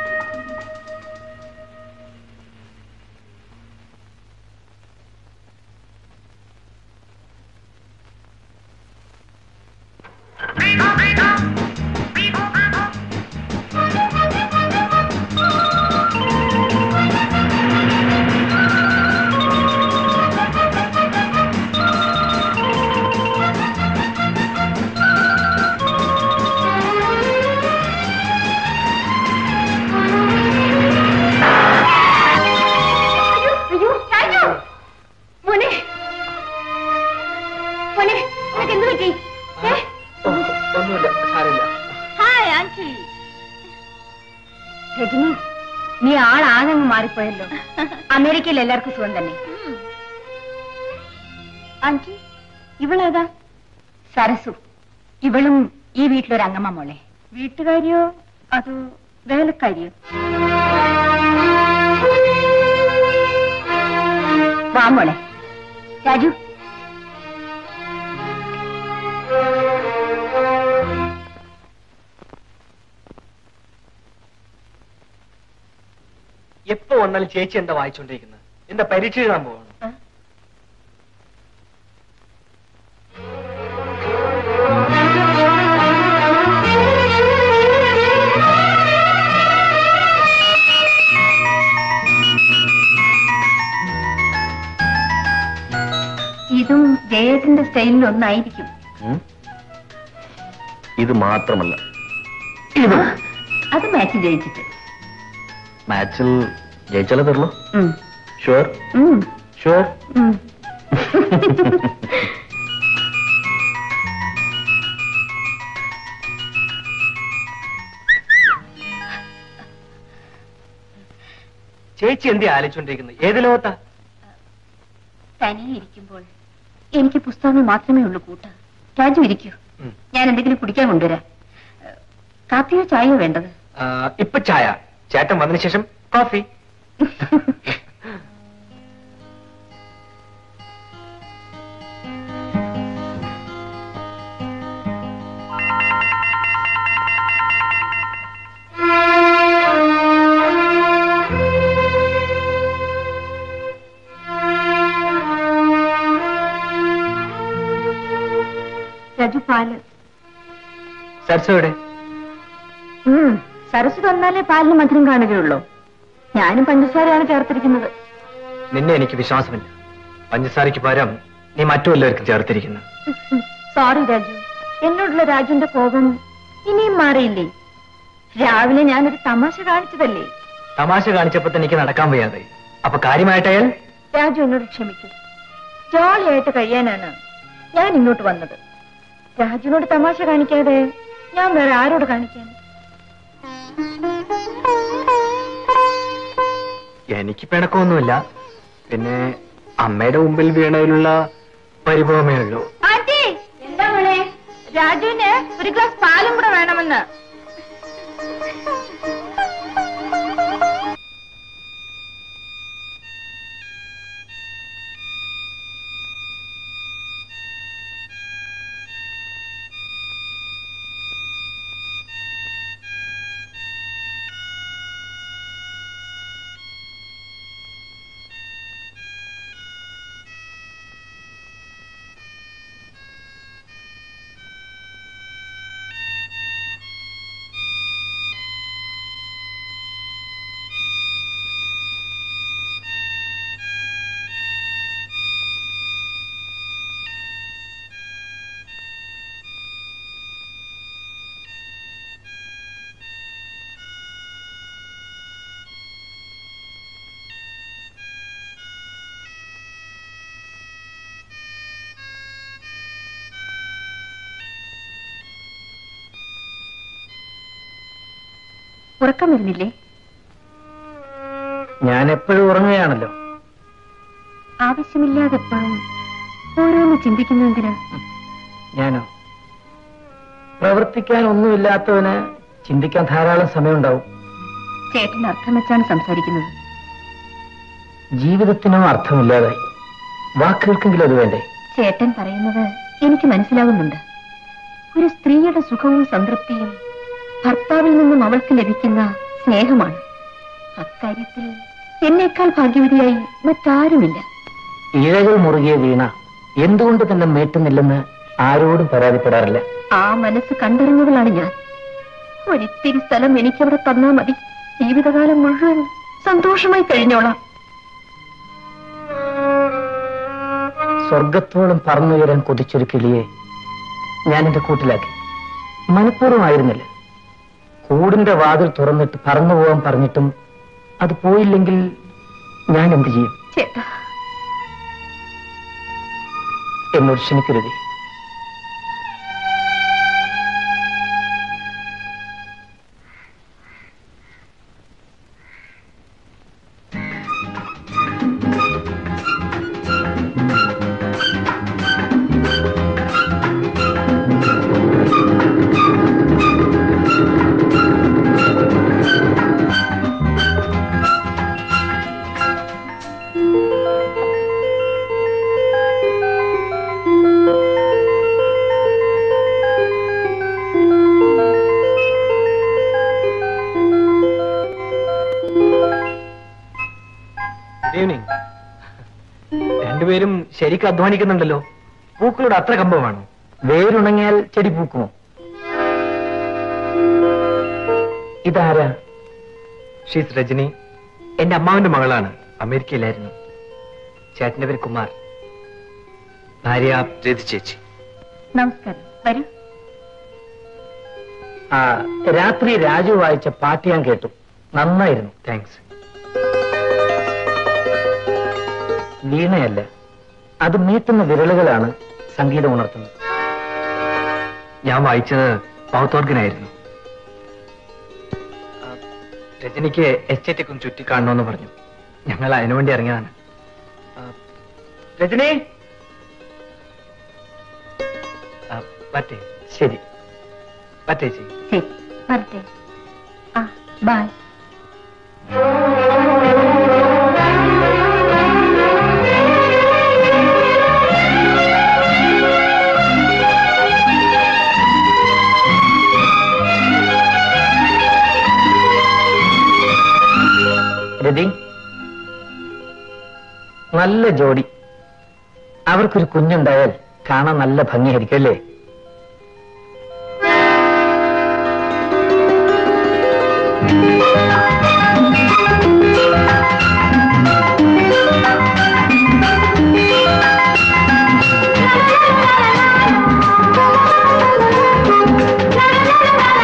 അയ്യോ രാജു മോനെ മോനെ നിനക്ക് എന്ത് പറ്റി ഏ? ഒന്നുമില്ല സാരമില്ല ഹായ് ആന്റി രജനി നീ ആളാകങ്ങ് മാറിപ്പോയല്ലോ അമേരിക്കയിൽ എല്ലാവർക്കും സുഖം തന്നെ ആന്റി ഇവളേതാ സരസു ഇവളും ഈ വീട്ടിലൊരു അംഗമ്മ മോളെ വീട്ടുകാരിയോ അതോ വേലക്കാരിയോ വാ മോളെ രാജു എപ്പോ വന്നാലും ചേച്ചി എന്താ വായിച്ചോണ്ടിരിക്കുന്നത് എന്താ പരീക്ഷ എഴുതാൻ പോവാണ് ഇതും ജയേട്ടന്റെ സ്റ്റൈലിൽ ഒന്നായിരിക്കും ഇത് മാത്രമല്ല അത് മാച്ച് ജയിച്ചിട്ട് മാച്ചിൽ ജയിച്ചാലേ തരുള്ളൂ ഉം. ഷുവർ ഉം. ഷുവർ ഉം. ചേച്ചി എന്തേ ആലോചിച്ചോണ്ടിരിക്കുന്നത് ഏത് ലോകത്താ തനിയെ ഇരിക്കുമ്പോൾ എനിക്ക് പുസ്തകങ്ങൾ മാത്രമേ ഉള്ളൂ കൂട്ട് രാജു ഇരിക്കൂ ഉം. ഞാൻ എന്തെങ്കിലും കുടിക്കാൻ കൊണ്ടുവരാം ഏഹ്, കാപ്പിയോ ചായയോ വേണ്ടത് ആ, ഇപ്പൊ ചായ ചേട്ടൻ വന്നതിന് ശേഷം കോഫി രാജു പാല് സരസോടെ ഉം. സരസ് തന്നാലേ പാലിന് മധുരം കാണുകയുള്ളൂ ഞാനും പഞ്ചസാരയാണ് ചേർത്തിരിക്കുന്നത് നിന്നെ എനിക്ക് വിശ്വാസമില്ല പഞ്ചസാരയ്ക്ക് പകരം നീ മറ്റു വല്ലവർക്കും ചേർത്തിരിക്കുന്നു സോറി രാജു എന്നോടുള്ള രാജുവിന്റെ കോപം ഇനിയും മാറിയില്ലേ രാവിലെ ഞാനൊരു തമാശ കാണിച്ചതല്ലേ തമാശ കാണിച്ചപ്പോ എനിക്ക് നടക്കാൻ വയ്യാതായി അപ്പൊ കാര്യമായിട്ടയാൽ രാജു എന്നോട് ക്ഷമിക്കും ജോളിയായിട്ട് കഴിയാനാണ് ഞാൻ ഇങ്ങോട്ട് വന്നത് രാജുവിനോട് തമാശ കാണിക്കാതെ ഞാൻ വേറെ ആരോട് കാണിക്കാൻ എനിക്ക് പിണക്കമൊന്നുമില്ല പിന്നെ അമ്മയുടെ മുമ്പിൽ വീണതിലുള്ള പരിഭവമേ ഉള്ളൂ ആന്റി എന്താ മോളെ രാജുവിന് ഒരു ഗ്ലാസ് പാലും കൂടെ വേണമെന്ന് ഉറക്കം വരുന്നില്ലേ ഞാൻ എപ്പോഴും ഉറങ്ങുകയാണല്ലോ ആവശ്യമില്ലാതെ എപ്പോഴും ഓരോന്ന് ചിന്തിക്കുന്നതിന് ഞാനോ പ്രവർത്തിക്കാൻ ഒന്നുമില്ലാത്തവന് ചിന്തിക്കാൻ ധാരാളം സമയമുണ്ടാവും ചേട്ടൻ അർത്ഥം വെച്ചാണ് സംസാരിക്കുന്നത് ജീവിതത്തിനോ അർത്ഥമില്ലാതായി വാക്കുകൾക്കെങ്കിലും അത് വേണ്ടേ ചേട്ടൻ പറയുന്നത് എനിക്ക് മനസ്സിലാകുന്നുണ്ട് ഒരു സ്ത്രീയുടെ സുഖവും സംതൃപ്തിയും ഭർത്താവിൽ നിന്നും അവൾക്ക് ലഭിക്കുന്ന സ്നേഹമാണ് അക്കാര്യത്തിൽ എന്നേക്കാൾ ഭാഗ്യവതിയായി മറ്റാരുമില്ല ഇഴകൾ മുറുകിയ വീണ എന്തുകൊണ്ട് തന്നെ മേട്ടുന്നില്ലെന്ന് ആരോടും പരാതിപ്പെടാറില്ല ആ മനസ്സ് കണ്ടറിഞ്ഞവളാണ് ഞാൻ ഒരിത്തിരി സ്ഥലം എനിക്കവിടെ തന്നാ മതി ജീവിതകാലം മുഴുവൻ സന്തോഷമായി കഴിഞ്ഞോളാം സ്വർഗത്തോളം പറന്നുയരാൻ കൊതിച്ചൊരു കിളിയെ ഞാൻ എന്റെ കൂട്ടിലാക്കി മനഃപൂർവ്വമായിരുന്നില്ല കൂടിന്റെ വാതിൽ തുറന്നിട്ട് പറന്നു പോകാൻ പറഞ്ഞിട്ടും അത് പോയില്ലെങ്കിൽ ഞാൻ എന്ത് ചെയ്യും ചേട്ടാ എന്നോട് ക്ഷമിക്കരുതേ ഈവനിങ് രണ്ടുപേരും ശരിക്കും അധ്വാനിക്കുന്നുണ്ടല്ലോ പൂക്കളുടെ അത്ര കമ്പമാണോ വേരുണങ്ങിയാൽ ചെടി പൂക്കുമോ ഇതാരാ ഷീസ് രജനി എന്റെ അമ്മാവിന്റെ മകളാണ് അമേരിക്കയിലായിരുന്നു ചേട്ടന്റെ പേര് കുമാർ ഭാര്യ രതി ചേച്ചി നമസ്കാരം വരൂ ആ രാത്രി രാജു വായിച്ച പാട്ട് ഞാൻ കേട്ടു നന്നായിരുന്നു താങ്ക്സ് വീണയല്ല അത് മീട്ടുന്ന വിരലുകളാണ് സംഗീതം ഉണർത്തുന്നത് ഞാൻ വായിച്ചത് പൗത്തോർഗനായിരുന്നു രജനിക്ക് എസ്റ്റേറ്റ് ഒക്കെ ചുറ്റിക്കാണണമെന്ന് പറഞ്ഞു ഞങ്ങൾ അതിനുവേണ്ടി ഇറങ്ങിയതാണ് ആ, രജനി ആ, പറ്റേ ശരി പറ്റേ ചേച്ചി ശരി വരട്ടെ ആ ബൈ രതി നല്ല ജോഡി അവർക്കൊരു കുഞ്ഞുണ്ടായാൽ കാണാൻ നല്ല ഭംഗിയായിരിക്കും അല്ലേ La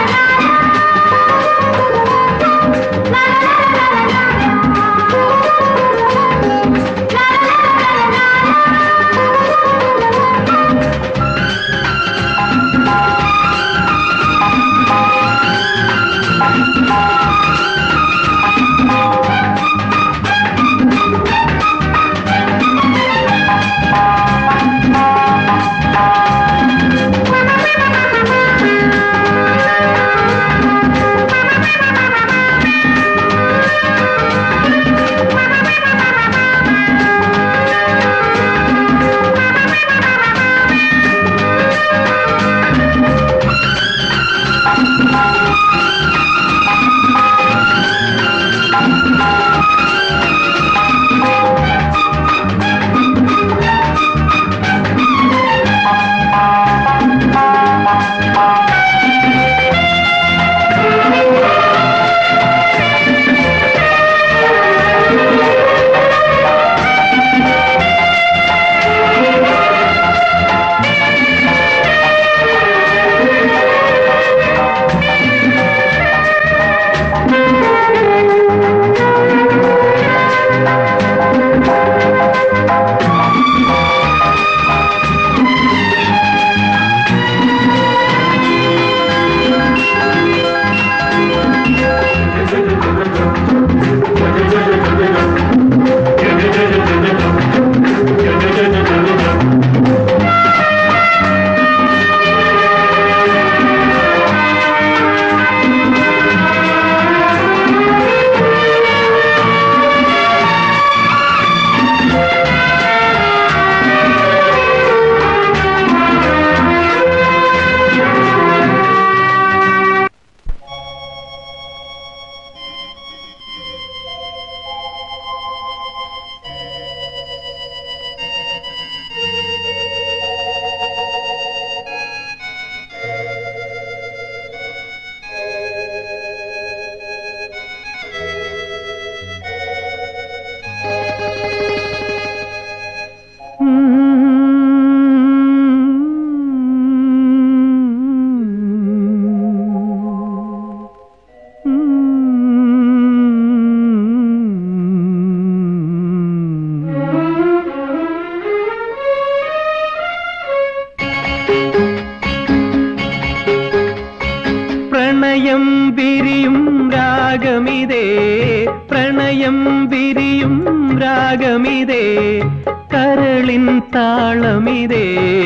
വിരിയും രാഗമിതേ പ്രണയം വിരിയും രാഗമിതേ കരളിൻ താളമിതേ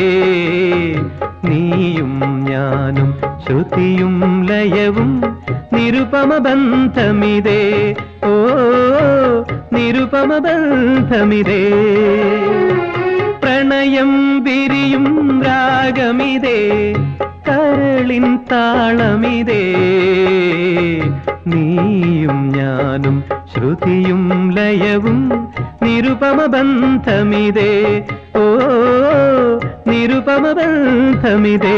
നീയും ഞാനും ശ്രുതിയും ലയവും നിരുപമ ബന്ധമിതേ ഓ നിരുപമ ബന്ധമിതേ പ്രണയം വിരിയും രാഗമിതേ കരളിൻ താളമിതേ നീയും ഞാനും ശ്രുതിയും ലയവും നിരുപമ ബന്ധമിതേ ഓ നിരുപമ ബന്ധമിതേ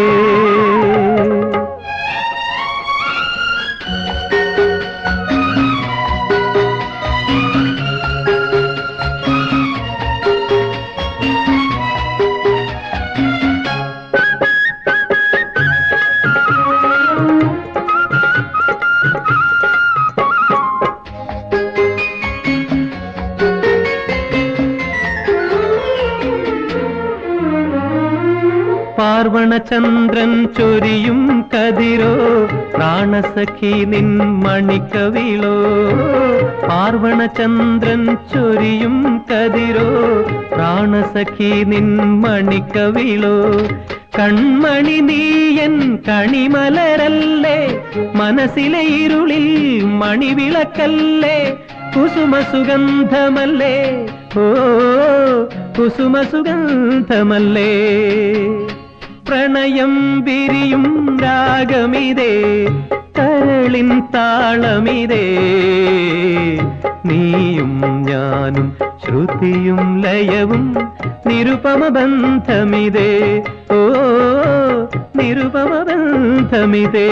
പാർവണചന്ദ്രൻ ചൊരിയും കതിരോ പ്രാണസഖി നിൻ മണിക്കവിളോ പാർവണചന്ദ്രൻ ചൊരിയും കതിരോ പ്രാണസഖി നിൻ മണിക്കവിളോ കൺമണി നീയൻ കണിമലരല്ലേ മനസ്സിലെ ഇരുളിൽ മണിവിളക്കല്ലേ കുസുമ സുഗന്ധമല്ലേ ഓ കുസുമ സുഗന്ധമല്ലേ പ്രണയം വിരിയും രാഗമിതേ കരളിൻ താളമിതേ നീയും ഞാനും ശ്രുതിയും ലയവും നിരുപമ ബന്ധമിതേ ഓ നിരുപമ ബന്ധമിതേ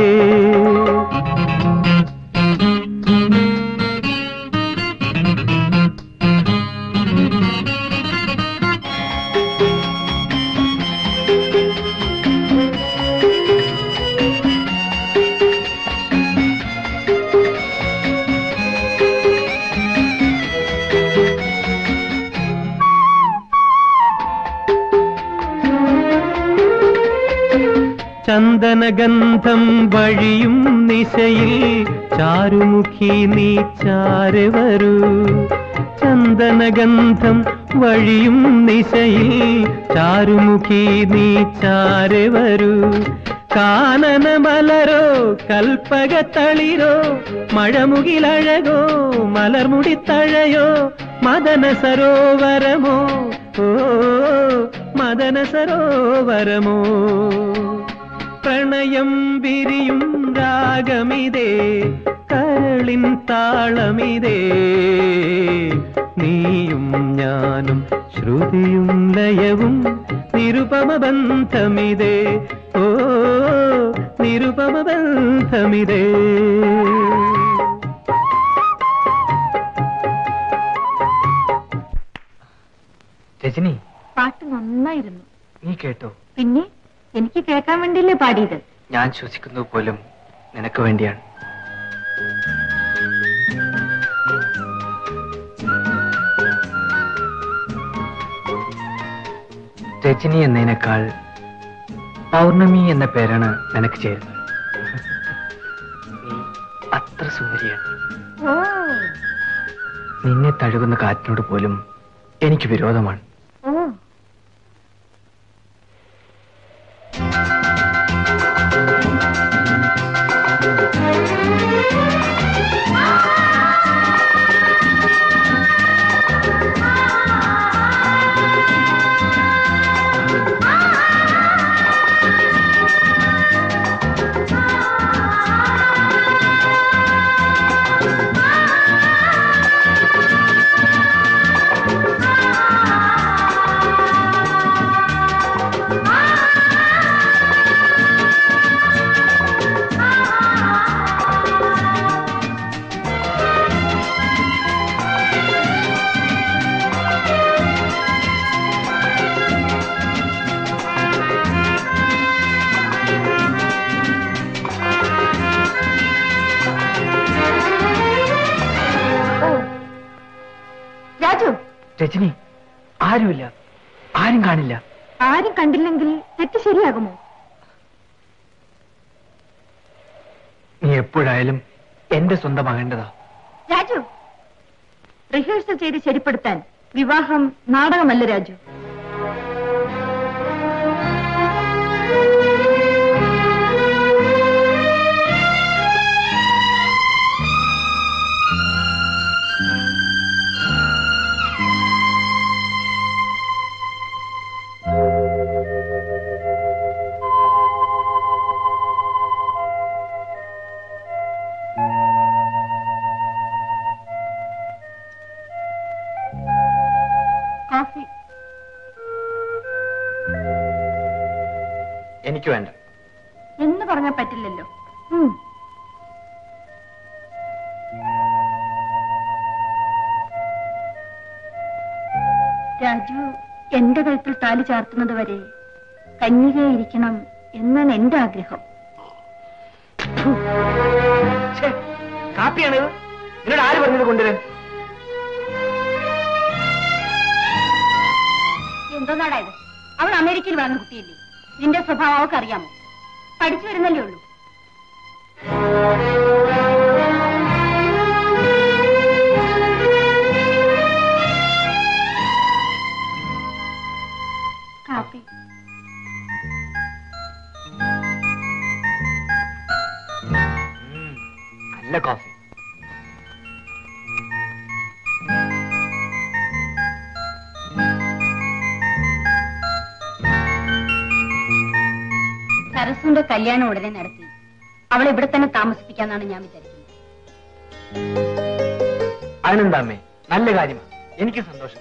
ചന്ദനഗന്ധം വഴിയും നിശയിൽ ചാരുമുഖി നീ ചാരെ വരൂ ചന്ദനഗന്ധം വഴിയും നിശയിൽ ചാരുമുഖി നീ ചാരെ വരൂ കാനന മലരോ കൽപ്പകത്തളിരോ മഴമുകിലഴകോ മലർമുടിത്തഴയോ മദന സരോവരമോ ഓ മദന സരോവരമോ പ്രണയം വിരിയും രാഗമിതേ കരളിൻ താളമിതേ നീയും ഞാനും ശ്രുതിയും ലയവും നിരുപമ ബന്ധമിതേ ഓ നിരുപമ ബന്ധമിതേ രജനി പാട്ട് നന്നായിരുന്നു നീ കേട്ടോ പിന്നെ എനിക്ക് കേൾക്കാൻ വേണ്ടിയല്ലേ പാടിയത് ഞാൻ ശ്വസിക്കുന്നത് പോലും നിനക്ക് വേണ്ടിയാണ് രജനി എന്നതിനേക്കാൾ പൗർണമി എന്ന പേരാണ് നിനക്ക് ചേരുന്നത് നീ അത്ര സുന്ദരിയാണ് ഓ നിന്നെ തഴുകുന്ന കാറ്റിനോട് പോലും എനിക്ക് വിരോധമാണ് ഓ ഓ. രാജു രജനി ആരുമില്ല ആരും കാണില്ല ആരും കണ്ടില്ലെങ്കിൽ തെറ്റ് ശരിയാകുമോ നീ എപ്പോഴായാലും എന്റെ സ്വന്തമാകേണ്ടതാ രാജു റിഹേഴ്സൽ ചെയ്ത് ശരിപ്പെടുത്താൻ വിവാഹം നാടകമല്ല രാജു കോഫി എനിക്ക് വേണ്ട എന്ന് പറഞ്ഞാൽ പറ്റില്ലല്ലോ ഉം. രാജു എന്റെ കഴുത്തിൽ താലി ചാർത്തുന്നത് വരെ കന്യകയായിരിക്കണം എന്നാണ് എന്റെ ആഗ്രഹം ഛേ, കാപ്പിയാണിത് നിന്നോട് ആര് പറഞ്ഞത് കൊണ്ടുവരാൻ എന്തോ നാടാ ഇത് അവൾ അമേരിക്കയിൽ വളർന്ന കുട്ടിയല്ലേ നിന്റെ സ്വഭാവം അവൾക്ക് അറിയാമോ പഠിച്ചു വരുന്നല്ലേ ഉള്ളൂ കാപ്പി ഉം, നല്ല കോഫി സരസുന്റെ കല്യാണം ഉടനെ നടത്തി അവളെ ഇവിടെ തന്നെ താമസിപ്പിക്കാന്നാണ് ഞാൻ വിചാരിക്കുന്നത് അതിനെന്താ അമ്മേ നല്ല കാര്യമാണ് എനിക്ക് സന്തോഷം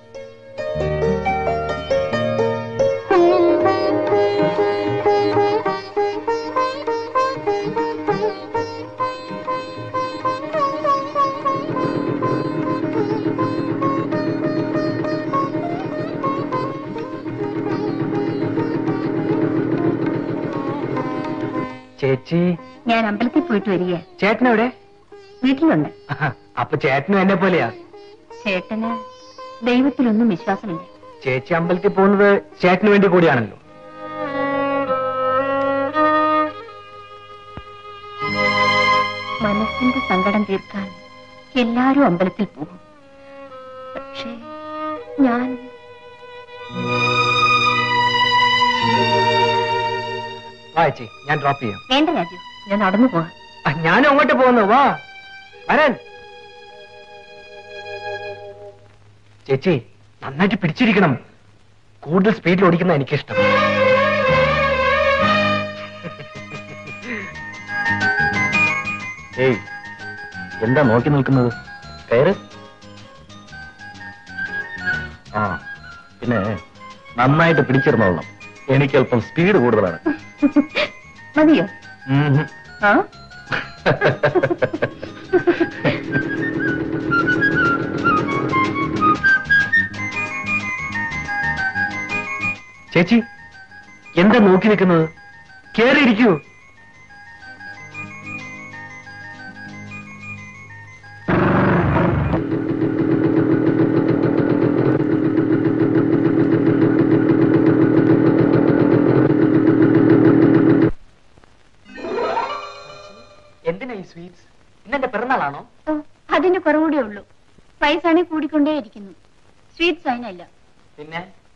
ചേച്ചി ഞാൻ അമ്പലത്തിൽ പോയിട്ട് വരിക ചേട്ടനെവിടെ വീട്ടിലുണ്ട് അപ്പൊ ചേട്ടനും എന്നെ പോലെയാ ചേട്ടന് ദൈവത്തിലൊന്നും വിശ്വാസമില്ല ചേച്ചി അമ്പലത്തിൽ പോകുന്നത് ചേട്ടന് വേണ്ടി കൂടിയാണല്ലോ മനസ്സിന്റെ സങ്കടം തീർക്കാൻ എല്ലാരും അമ്പലത്തിൽ പോകും പക്ഷേ ഞാൻ വാ ചേച്ചി ഞാൻ ഡ്രോപ്പ് ചെയ്യാം വേണ്ട രാജു ഞാൻ നടന്നു പോകാം ആ, ഞാനും അങ്ങോട്ട് പോകുന്നു വാ വരാൻ ചേച്ചി നന്നായിട്ട് പിടിച്ചിരിക്കണം കൂടുതൽ സ്പീഡിൽ ഓടിക്കുന്ന എനിക്കിഷ്ടം ഏയ് എന്താ നോക്കി നിൽക്കുന്നത് കയറ് ആ പിന്നെ നന്നായിട്ട് പിടിച്ചിരുന്നോളണം എനിക്ക് അല്പം സ്പീഡ് കൂടുതലാണ് മതിയോ ഉം. ആ ചേച്ചി എന്താ നോക്കി നിൽക്കുന്നത് കേറിയിരിക്കൂ എന്തിനാ ഈ സ്വീറ്റ്സ് ഇന്നെന്റെ പിറന്നാളാണോ ഓ, അതിന്റെ കുറവുകൂടെ ഉള്ളൂ പൈസാണെ കൂടിക്കൊണ്ടേയിരിക്കുന്നു സ്വീറ്റ്സ് അതിനല്ല പിന്നെ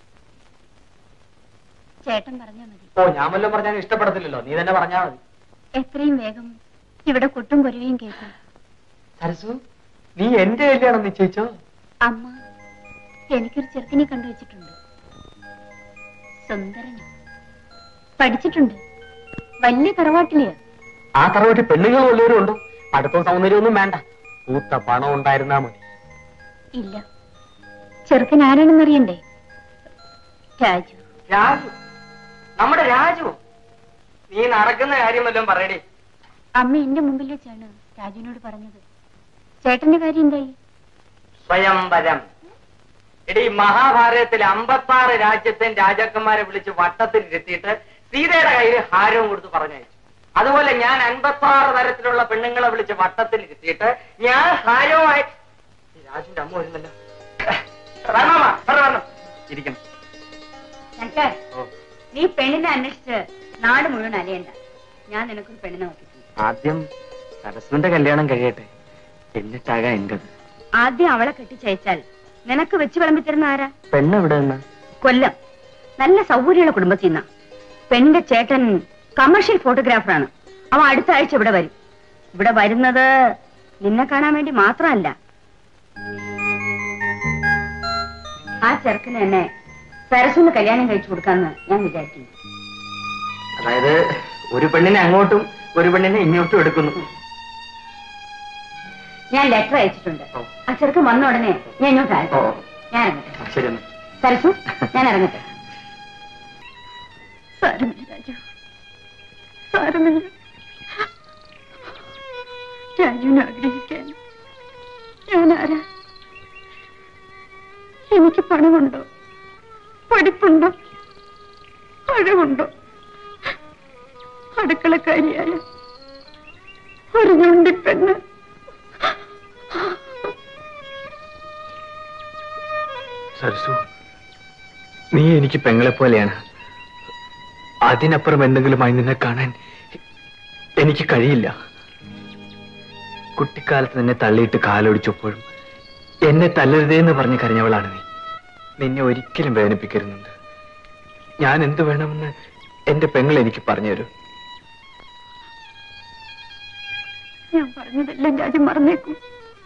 ചേട്ടൻ പറഞ്ഞാൽ മതി ഓ ഞാൻ വല്ലതും പറഞ്ഞാൽ ഇഷ്ടപ്പെടത്തില്ലല്ലോ നീ തന്നെ പറഞ്ഞാ മതി എത്രയും വേഗം ഇവിടെ കൊട്ടും കുരുവിയും കേൾക്കും സരസു നീ എന്റെ കല്യാണം നിശ്ചയിച്ചോ അമ്മ എനിക്കൊരു ചെറുക്കനെ കണ്ടുവച്ചിട്ടുണ്ട് സുന്ദരന് പഠിച്ചിട്ടുണ്ട് വലിയ തറവാട്ടിലെയാ ആ തറവാട്ടി പെണ്ണുങ്ങൾ ഉള്ളവരും ഉണ്ടോ അടുത്ത സൗന്ദര്യമൊന്നും വേണ്ട പൂത്ത പണം ഉണ്ടായിരുന്നാ മതി ഇല്ല ചെറുക്കൻ ആരാണെന്നറിയണ്ടേ രാജു രാജു നമ്മുടെ രാജു നീ നടക്കുന്ന കാര്യം വല്ലതും പറയടേ അമ്മ എന്റെ മുമ്പിൽ വെച്ചാണ് രാജുവിനോട് പറഞ്ഞത് ചേട്ടന്റെ കാര്യം എന്തായി സ്വയംവരം എടീ മഹാഭാരതത്തിൽ അമ്പത്താറ് രാജ്യത്തെ രാജാക്കന്മാരെ വിളിച്ച് വട്ടത്തിൽ ഇരുത്തിയിട്ട് സീതയുടെ കയ്യിൽ ഹാരവും കൊടുത്ത് പറഞ്ഞയച്ചു അതുപോലെ ഞാൻ അൻപത്താറ് തരത്തിലുള്ള പെണ്ണുങ്ങളെ വിളിച്ച് വട്ടത്തിൽ ഇരുത്തിയിട്ട് ഞാൻ ഹാരവുമായി ഈ രാജുവിന്റെ അമ്മ വരുന്നല്ലോ വരണോ വരണം ഇരിക്കണം ശങ്കർ നീ പെണ്ണിനെ അന്വേഷിച്ച് നാട് മുഴുവൻ അലയണ്ട ഞാൻ നിനക്കൊരു പെണ്ണിനെ നോക്കിയിട്ടുണ്ട് ആദ്യം സരസ്വന്റെ കല്യാണം കഴിയട്ടെ എന്നിട്ടാകാം എന്റത് ആദ്യം അവളെ കെട്ടിച്ചയച്ചാൽ നിനക്ക് വെച്ച് വിളമ്പിത്തരുന്ന ആരാ പെണ്ണ് എവിടെ നിന്ന് കൊല്ലം നല്ല സൗകര്യമുള്ള കുടുംബത്തിൽ നിന്നാ പെണ്ണിന്റെ ചേട്ടൻ കമേഴ്ഷ്യൽ ഫോട്ടോഗ്രാഫറാണ് അവൻ അടുത്ത ആഴ്ച ഇവിടെ വരും ഇവിടെ വരുന്നത് നിന്നെ കാണാൻ വേണ്ടി മാത്രമല്ല ആ ചെറുക്കന് എന്നെ സരസ്വന്ന് കല്യാണം കഴിച്ചു കൊടുക്കാന്ന് ഞാൻ വിചാരിക്കുന്നു അതായത് ഒരു പെണ്ണിനെ അങ്ങോട്ടും ഒരു പെണ്ണിനെ ഇങ്ങോട്ടും എടുക്കുന്നു ഞാൻ ലെറ്റർ അയച്ചിട്ടുണ്ട് ഓ. ആ ചെറുക്കൻ വന്ന ഉടനെ ഞാൻ ഇങ്ങോട്ട് അയച്ചു ഓ. ഞാൻ ഇറങ്ങട്ടെ ശരി എന്നാ. സരസു ഞാൻ ഇറങ്ങട്ടെ സാരമില്ല രാജു സാരമില്ല രാജുവിനെ ആഗ്രഹിക്കാൻ ഞാനാരാ എനിക്ക് പണമുണ്ടോ പഠിപ്പുണ്ടോ കഴിവുണ്ടോ അടുക്കളക്കാരിയായ ഒരു ഞൊണ്ടിപ്പെണ്ണ് സരസു നീ എനിക്ക് പെങ്ങളെ പോലെയാണ് അതിനപ്പുറം എന്തെങ്കിലുമായി നിന്നെ കാണാൻ എനിക്ക് കഴിയില്ല കുട്ടിക്കാലത്ത് നിന്നെ തള്ളിയിട്ട് കാലൊടിച്ചപ്പോഴും എന്നെ തല്ലരുതേ എന്ന് പറഞ്ഞ് കരഞ്ഞവളാണ് നീ നിന്നെ ഒരിക്കലും വേദനിപ്പിക്കരുന്നുണ്ട് ഞാൻ എന്ത് വേണമെന്ന് എന്റെ പെങ്ങൾ എനിക്ക് പറഞ്ഞു തരൂ ഞാൻ പറഞ്ഞതെല്ലാം രാജു മറന്നേക്കും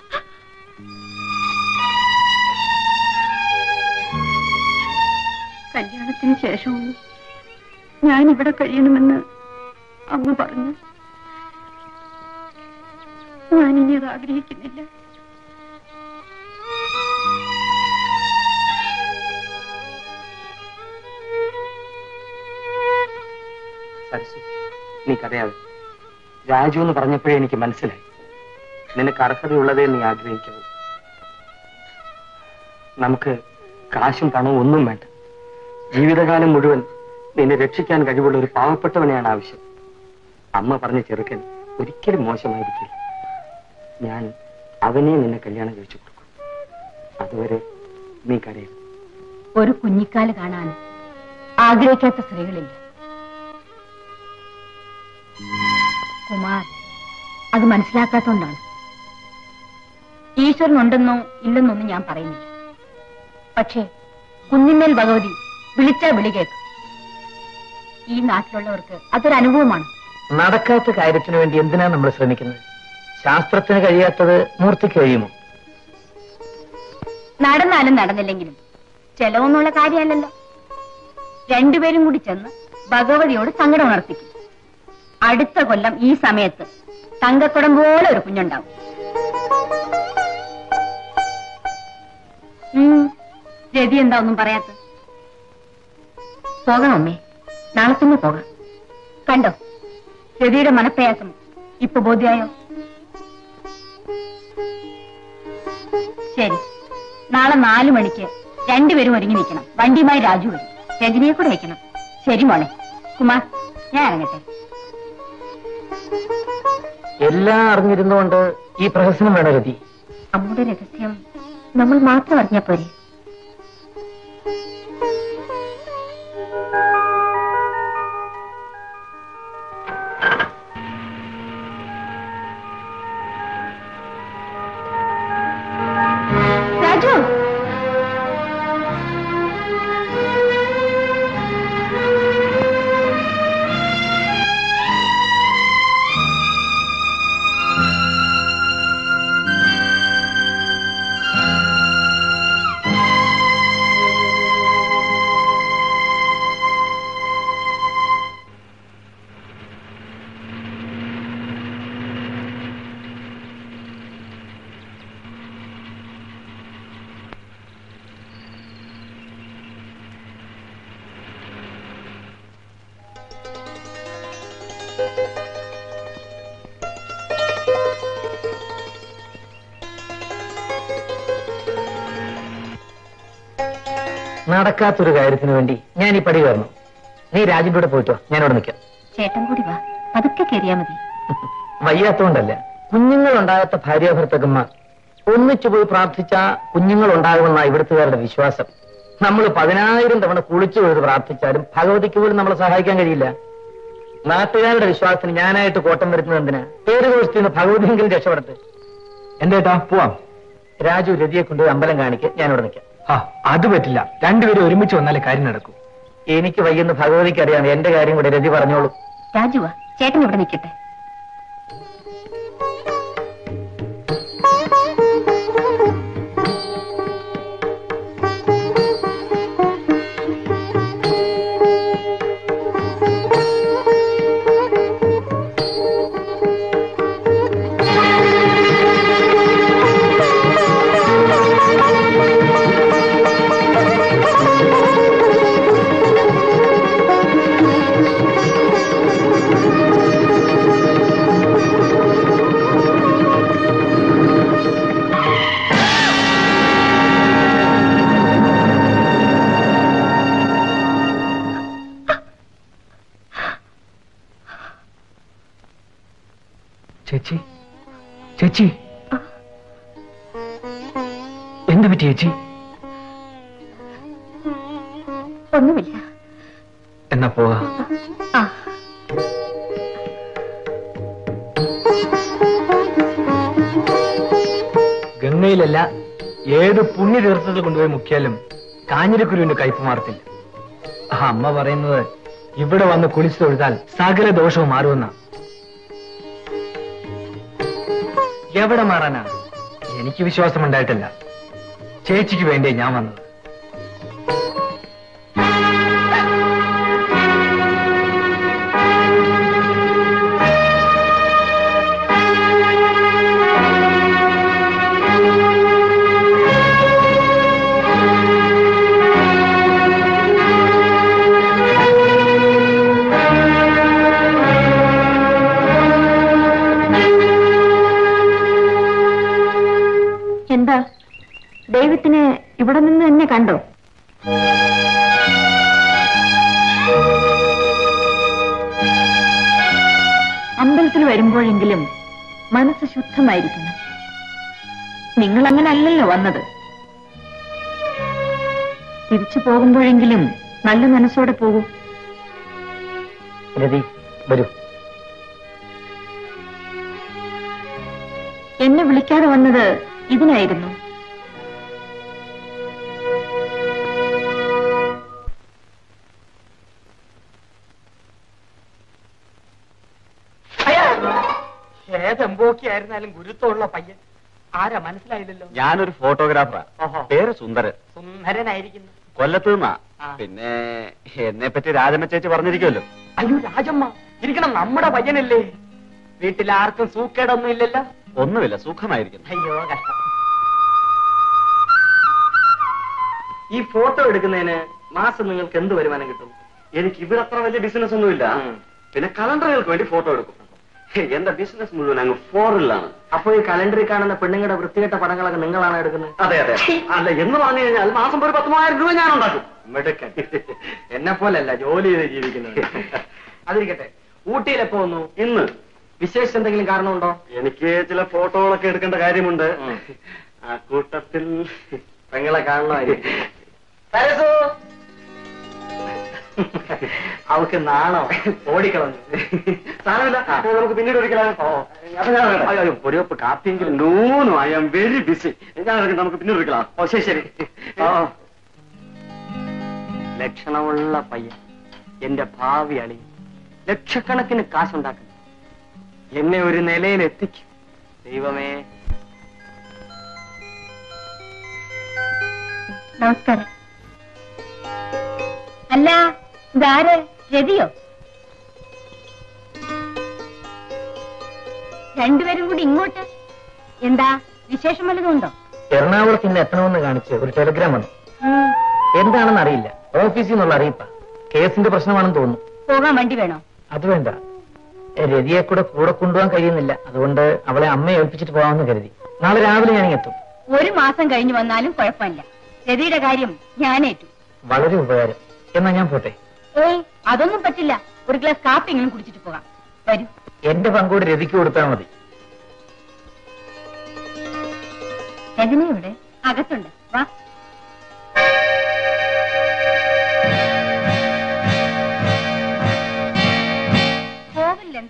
കല്യാണത്തിന് ശേഷവും ഞാൻ ഇവിടെ കഴിയണമെന്ന് അമ്മ പറഞ്ഞു ഞാനിനി അത് ആഗ്രഹിക്കുന്നില്ല സരസു നീക്കറിയാതെ രാജു എന്ന് പറഞ്ഞപ്പോഴേ എനിക്ക് മനസ്സിലായി നിനക്ക് അർഹതയുള്ളതേ നീ ആഗ്രഹിക്കാവൂ നമുക്ക് കാശും പണവും ഒന്നും വേണ്ട ജീവിതകാലം മുഴുവൻ നിന്നെ രക്ഷിക്കാൻ കഴിവുള്ള ഒരു പാവപ്പെട്ടവനെയാണ് ആവശ്യം അമ്മ പറഞ്ഞ ചെറുക്കൻ ഒരിക്കലും മോശമായിരിക്കില്ല ഞാൻ അവനെ നിന്നെ കല്യാണം കഴിച്ചു കൊടുക്കും അതുവരെ നീ കരയും ഒരു കുഞ്ഞിക്കാല് കാണാൻ ആഗ്രഹിക്കാത്ത സ്ത്രീകളില്ല കുമാർ അത് മനസ്സിലാക്കാത്തോണ്ടാണ് ഈശ്വരൻ ഉണ്ടെന്നോ ഇല്ലെന്നൊന്നും ഞാൻ പറയുന്നില്ല പക്ഷേ കുഞ്ഞിന്മേൽ ഭഗവതി വിളിച്ചാ വിളി കേൾക്കും ഈ നാട്ടിലുള്ളവർക്ക് അതൊരു അനുഭവമാണ് നടക്കാത്ത കാര്യത്തിന് വേണ്ടി എന്തിനാ നമ്മൾ ശ്രമിക്കുന്നത് ശാസ്ത്രത്തിന് കഴിയാത്തത് മൂർത്തിക്ക് കഴിയുമോ നടന്നാലും നടന്നില്ലെങ്കിലും ചെലവൊന്നുള്ള കാര്യമല്ലല്ലോ രണ്ടുപേരും കൂടി ചെന്ന് ഭഗവതിയോട് സങ്കടം ഉണർത്തിക്കും അടുത്ത കൊല്ലം ഈ സമയത്ത് തങ്കക്കുടം പോലെ ഒരു കുഞ്ഞുണ്ടാവും ഉം, രതി എന്താ ഒന്നും പറയാത്ത പോകാം അമ്മേ നാളെ തന്നെ പോകാം കണ്ടോ രതിയുടെ മനപ്രയാസം ഇപ്പൊ ബോധ്യായോ ശരി നാളെ നാലു മണിക്ക് രണ്ടുപേരും ഒരുങ്ങി നിൽക്കണം വണ്ടിയുമായി രാജു വരും രജനിയെ കൂടെ വെക്കണം ശരി മോളെ കുമാർ ഞാൻ ഇറങ്ങട്ടെ എല്ലാം അറിഞ്ഞിരുന്നുകൊണ്ട് ഈ പ്രഹസനം വേണോ രതി അമ്മുടെ രഹസ്യം നമ്മൾ മാത്രം അറിഞ്ഞാ പോരെ രാജു നടക്കാത്തൊരു കാര്യത്തിന് വേണ്ടി ഞാൻ ഈ പടി കയറണം നീ രാജിന്റെ കൂടെ പോയിട്ടോ ഞാൻ ഇവിടെ നിൽക്കാം ചേട്ടൻ കൂടി വാ പതുക്കെ കയറിയാ മതി വയ്യാത്തോണ്ടല്ല കുഞ്ഞുങ്ങൾ ഉണ്ടാകാത്ത ഭാര്യാഭർത്തകന്മാർ ഒന്നിച്ചു പോയി പ്രാർത്ഥിച്ച കുഞ്ഞുങ്ങൾ ഉണ്ടാകുമെന്ന ഇവിടുത്തുകാരുടെ വിശ്വാസം നമ്മൾ പതിനായിരം തവണ കുളിച്ചു പോയത് പ്രാർത്ഥിച്ചാലും ഭഗവതിക്ക് പോലും നമ്മളെ സഹായിക്കാൻ കഴിയില്ല നാട്ടുകാരുടെ വിശ്വാസത്തിന് ഞാനായിട്ട് കോട്ടം വരുത്തുന്നത് എന്തിനാ പേര് കോഴ്ചിന്ന് ഭഗവതിയെങ്കിലും രക്ഷപ്പെടട്ടെ എന്തേട്ടാ പോവാം രാജു രതിയെ കൊണ്ടുപോയി അമ്പലം കാണിക്ക് ഞാനിവിടെ നിൽക്കാം ആ അത് പറ്റില്ല രണ്ടുപേരും ഒരുമിച്ച് വന്നാലേ കാര്യം നടക്കൂ എനിക്ക് വയ്യെന്ന് ഭഗവതിക്ക് അറിയാം എന്റെ കാര്യം കൂടെ രതി പറഞ്ഞോളൂ രാജുവാ ചേട്ടൻ ഇവിടെ നിൽക്കട്ടെ ചേച്ചി ചേച്ചി എന്ത് പറ്റി ചേച്ചി ഒന്നുമില്ല എന്നാ പോവാ ആ ഗംഗയിലല്ല ഏത് പുണ്യതീർത്ഥത്തിൽ കൊണ്ടുപോയി മുക്കിയാലും കാഞ്ഞിരക്കുരുവിന്റെ കയ്പ് മാറത്തില്ല ആ അമ്മ പറയുന്നത് ഇവിടെ വന്ന് കുളിച്ചു തൊഴുതാൽ സകല ദോഷവും മാറുമെന്ന എവിടെ മാറാനാ എനിക്ക് വിശ്വാസം ഉണ്ടായിട്ടില്ല ചേച്ചിക്ക് വേണ്ടി ഞാൻ വന്നത് എന്താ ദൈവത്തിന് ഇവിടെ നിന്ന് എന്നെ കണ്ടോ അമ്പലത്തിൽ വരുമ്പോഴെങ്കിലും മനസ്സ് ശുദ്ധമായിരിക്കണം നിങ്ങൾ അങ്ങനെ അല്ലല്ലോ വന്നത് തിരിച്ചു പോകുമ്പോഴെങ്കിലും നല്ല മനസ്സോടെ പോകൂ രതി വരൂ എന്നെ വിളിക്കാതെ വന്നത് ഇതിനായിരുന്നു ഏതെമ്പോക്കി ആയിരുന്നാലും ഗുരുത്വമുള്ള പയ്യൻ ആരാ മനസ്സിലായില്ലല്ലോ ഞാനൊരു ഫോട്ടോഗ്രാഫറാ ഓഹോ. പേര് സുന്ദരൻ സുന്ദരനായിരിക്കുന്നു കൊല്ലത്ത് നിന്നാ ആ. പിന്നെ എന്നെ പറ്റി രാജമ്മ ചേച്ചി പറഞ്ഞിരിക്കുമല്ലോ അയ്യോ രാജമ്മ ഇരിക്കണം നമ്മുടെ പയ്യനല്ലേ വീട്ടിൽ ആർക്കും സൂക്കേടൊന്നും ഇല്ലല്ലോ ഒന്നുമില്ല സുഖമായിരിക്കുന്നു അയ്യോ കഷ്ടം ഈ ഫോട്ടോ എടുക്കുന്നതിന് മാസം നിങ്ങൾക്ക് എന്ത് വരുമാനം കിട്ടും എനിക്ക് ഇവിടെ അത്ര വലിയ ബിസിനസ് ഒന്നുമില്ല ഉം. പിന്നെ കലണ്ടറുകൾക്ക് വേണ്ടി ഫോട്ടോ എടുക്കും എന്റെ ബിസിനസ് മുഴുവൻ അങ്ങ് ഫോറിലാണ് അപ്പൊ ഈ കലണ്ടറിൽ കാണുന്ന പെണ്ണുങ്ങളുടെ വൃത്തികെട്ട പടങ്ങളൊക്കെ നിങ്ങളാണ് എടുക്കുന്നത് അതെ അതെ അല്ല എന്ന് പറഞ്ഞു കഴിഞ്ഞാൽ മാസം ഒരു പത്ത് മൂവായിരം രൂപ ഞാൻ ഉണ്ടാക്കും മിടുക്കൻ എന്നെ പോലല്ല ജോലി ചെയ്ത് ജീവിക്കുന്നത് അതിരിക്കട്ടെ ഊട്ടിയിൽ എപ്പോ വന്നു ഇന്ന് വിശേഷിച്ച് എന്തെങ്കിലും കാരണമുണ്ടോ എനിക്ക് ചില ഫോട്ടോകളൊക്കെ എടുക്കേണ്ട കാര്യമുണ്ട് ഉം. ആ കൂട്ടത്തിൽ പെങ്ങളെ കാണണമായിരിക്കും സരസു അവക്ക് നാണോ ഓടിക്കളഞ്ഞു സാരമില്ല ആ. നമുക്ക് പിന്നീട് ഒരിക്കലും ഓ. അപ്പൊ ഞാൻ ഇറങ്ങട്ടെ? അയ്യോ, അയ്യോ, ഒരു കപ്പ് കാപ്പിയെങ്കിലും no no I am very busy ഞാൻ ഇറങ്ങട്ടെ, നമുക്ക് പിന്നീട് ഒരിക്കലാം ഓ ശരി ശരി ഓ ലക്ഷണമുള്ള പയ്യൻ എന്റെ ഭാവി അളി ലക്ഷക്കണക്കിന് കാശുണ്ടാക്കും എന്നെ ഒരു നിലയിൽ എത്തിക്കും ദൈവമേ നമസ്കാരം അല്ല ഇതാര് രതിയോ രണ്ടുപേരും കൂടി ഇങ്ങോട്ട് എന്താ വിശേഷം വല്ലതും ഉണ്ടോ എറണാകുളത്ത് ഇന്ന് എത്തണമെന്ന് കാണിച്ച് ഒരു ടെലിഗ്രാം വന്നു ഉം, എന്താണെന്ന് അറിയില്ല ഓഫീസിൽ നിന്നുള്ള അറിയിപ്പാ കേസിന്റെ പ്രശ്നമാണെന്ന് തോന്നുന്നു പോകാൻ വണ്ടി വേണോ അത് വേണ്ട എ, രതിയെ കൂടെ കൂടെ കൊണ്ടുപോകാൻ കഴിയുന്നില്ല അതുകൊണ്ട് അവളെ അമ്മയെ ഏൽപ്പിച്ചിട്ട് പോകാമെന്ന് കരുതി നാളെ രാവിലെ ഞാൻ എത്തും ഒരു മാസം കഴിഞ്ഞു വന്നാലും കുഴപ്പമില്ല രതിയുടെ കാര്യം ഞാനേറ്റു വളരെ ഉപകാരം എന്നാ ഞാൻ പോട്ടെ ഏയ് അതൊന്നും പറ്റില്ല ഒരു ഗ്ലാസ് കാപ്പിയെങ്കിലും കുടിച്ചിട്ട് പോകാം വരൂ എന്റെ പങ്കൂടെ രതിക്ക് കൊടുത്താൽ മതി രജനി ഇവിടെ അകത്തുണ്ട് വാ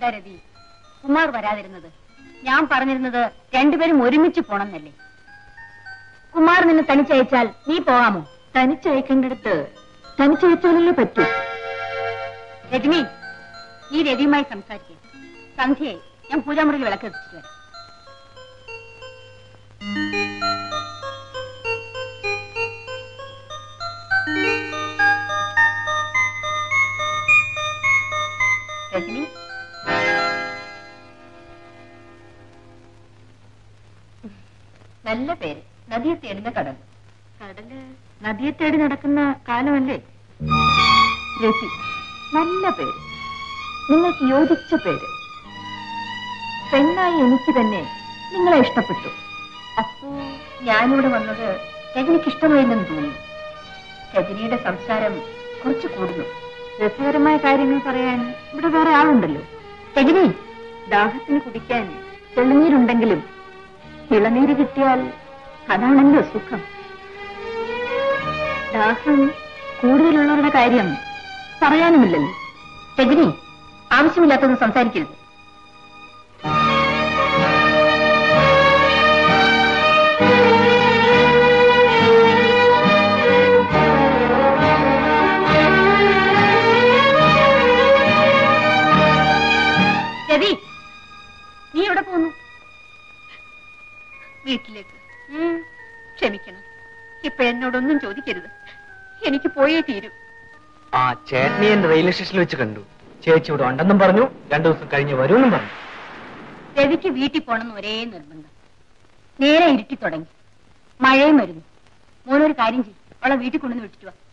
എന്താ രതി കുമാർ വരാതിരുന്നത് ഞാൻ പറഞ്ഞിരുന്നത് രണ്ടുപേരും ഒരുമിച്ച് പോണമെന്നല്ലേ കുമാർ നിന്നെ തനിച്ചയച്ചാൽ നീ പോകാമോ തനിച്ചയക്കേണ്ടടുത്ത് തനിച്ചയച്ചാലല്ലേ പറ്റൂ രജനി നീ രവിയുമായി സംസാരിക്കുക സന്ധ്യയായി ഞാൻ പൂജാമുറിയിൽ വിളക്ക് എത്തിച്ചിട്ട് വരാം രജനി നല്ല പേര് നദിയെ തേടുന്ന കടൽ കടല് നദിയെ തേടി നടക്കുന്ന കാലമല്ലേ രതി നല്ല പേര് നിങ്ങൾക്ക് യോജിച്ച പേര് പെണ്ണായി എനിക്ക് തന്നെ നിങ്ങളെ ഇഷ്ടപ്പെട്ടു അപ്പോ ഞാനിവിടെ വന്നത് രജനിക്ക് ഇഷ്ടമായില്ലെന്ന് തോന്നി രജനിയുടെ സംസാരം കുറച്ച് കൂടുന്നു രസകരമായ കാര്യങ്ങൾ പറയാൻ ഇവിടെ വേറെ ആളുണ്ടല്ലോ രജനി ദാഹത്തിന് കുടിക്കാൻ തെളിനീരുണ്ടെങ്കിലും ഇളനീര് കിട്ടിയാൽ അതാണല്ലോ സുഖം ദാഹം കൂടുതലുള്ളവരുടെ കാര്യം പറയാനുമില്ലല്ലോ രജനി ആവശ്യമില്ലാത്തൊന്നും സംസാരിക്കരുത് രവി നീ എവിടെ പോന്നു വീട്ടിലേക്ക് ഉം, ക്ഷമിക്കണം ഇപ്പോഴെന്നോടൊന്നും ചോദിക്കരുത് എനിക്ക് പോയേ തീരൂ ആ ചേട്ടനെ ഞാൻ റെയിൽവേ സ്റ്റേഷനിൽ വെച്ച് കണ്ടു ചേച്ചി ഇവിടെ ഉണ്ടെന്നും പറഞ്ഞു രണ്ടു ദിവസം കഴിഞ്ഞ് വരുമെന്നും പറഞ്ഞു രവിക്ക് വീട്ടിൽ പോണെന്ന് ഒരേ നിർബന്ധം നേരെ ഇരുട്ടി തുടങ്ങി മഴയും വരുന്നു മോനൊരു കാര്യം ചെയ്യും അവളെ വീട്ടിൽ കൊണ്ടുവന്ന് വിട്ടിട്ട് വാ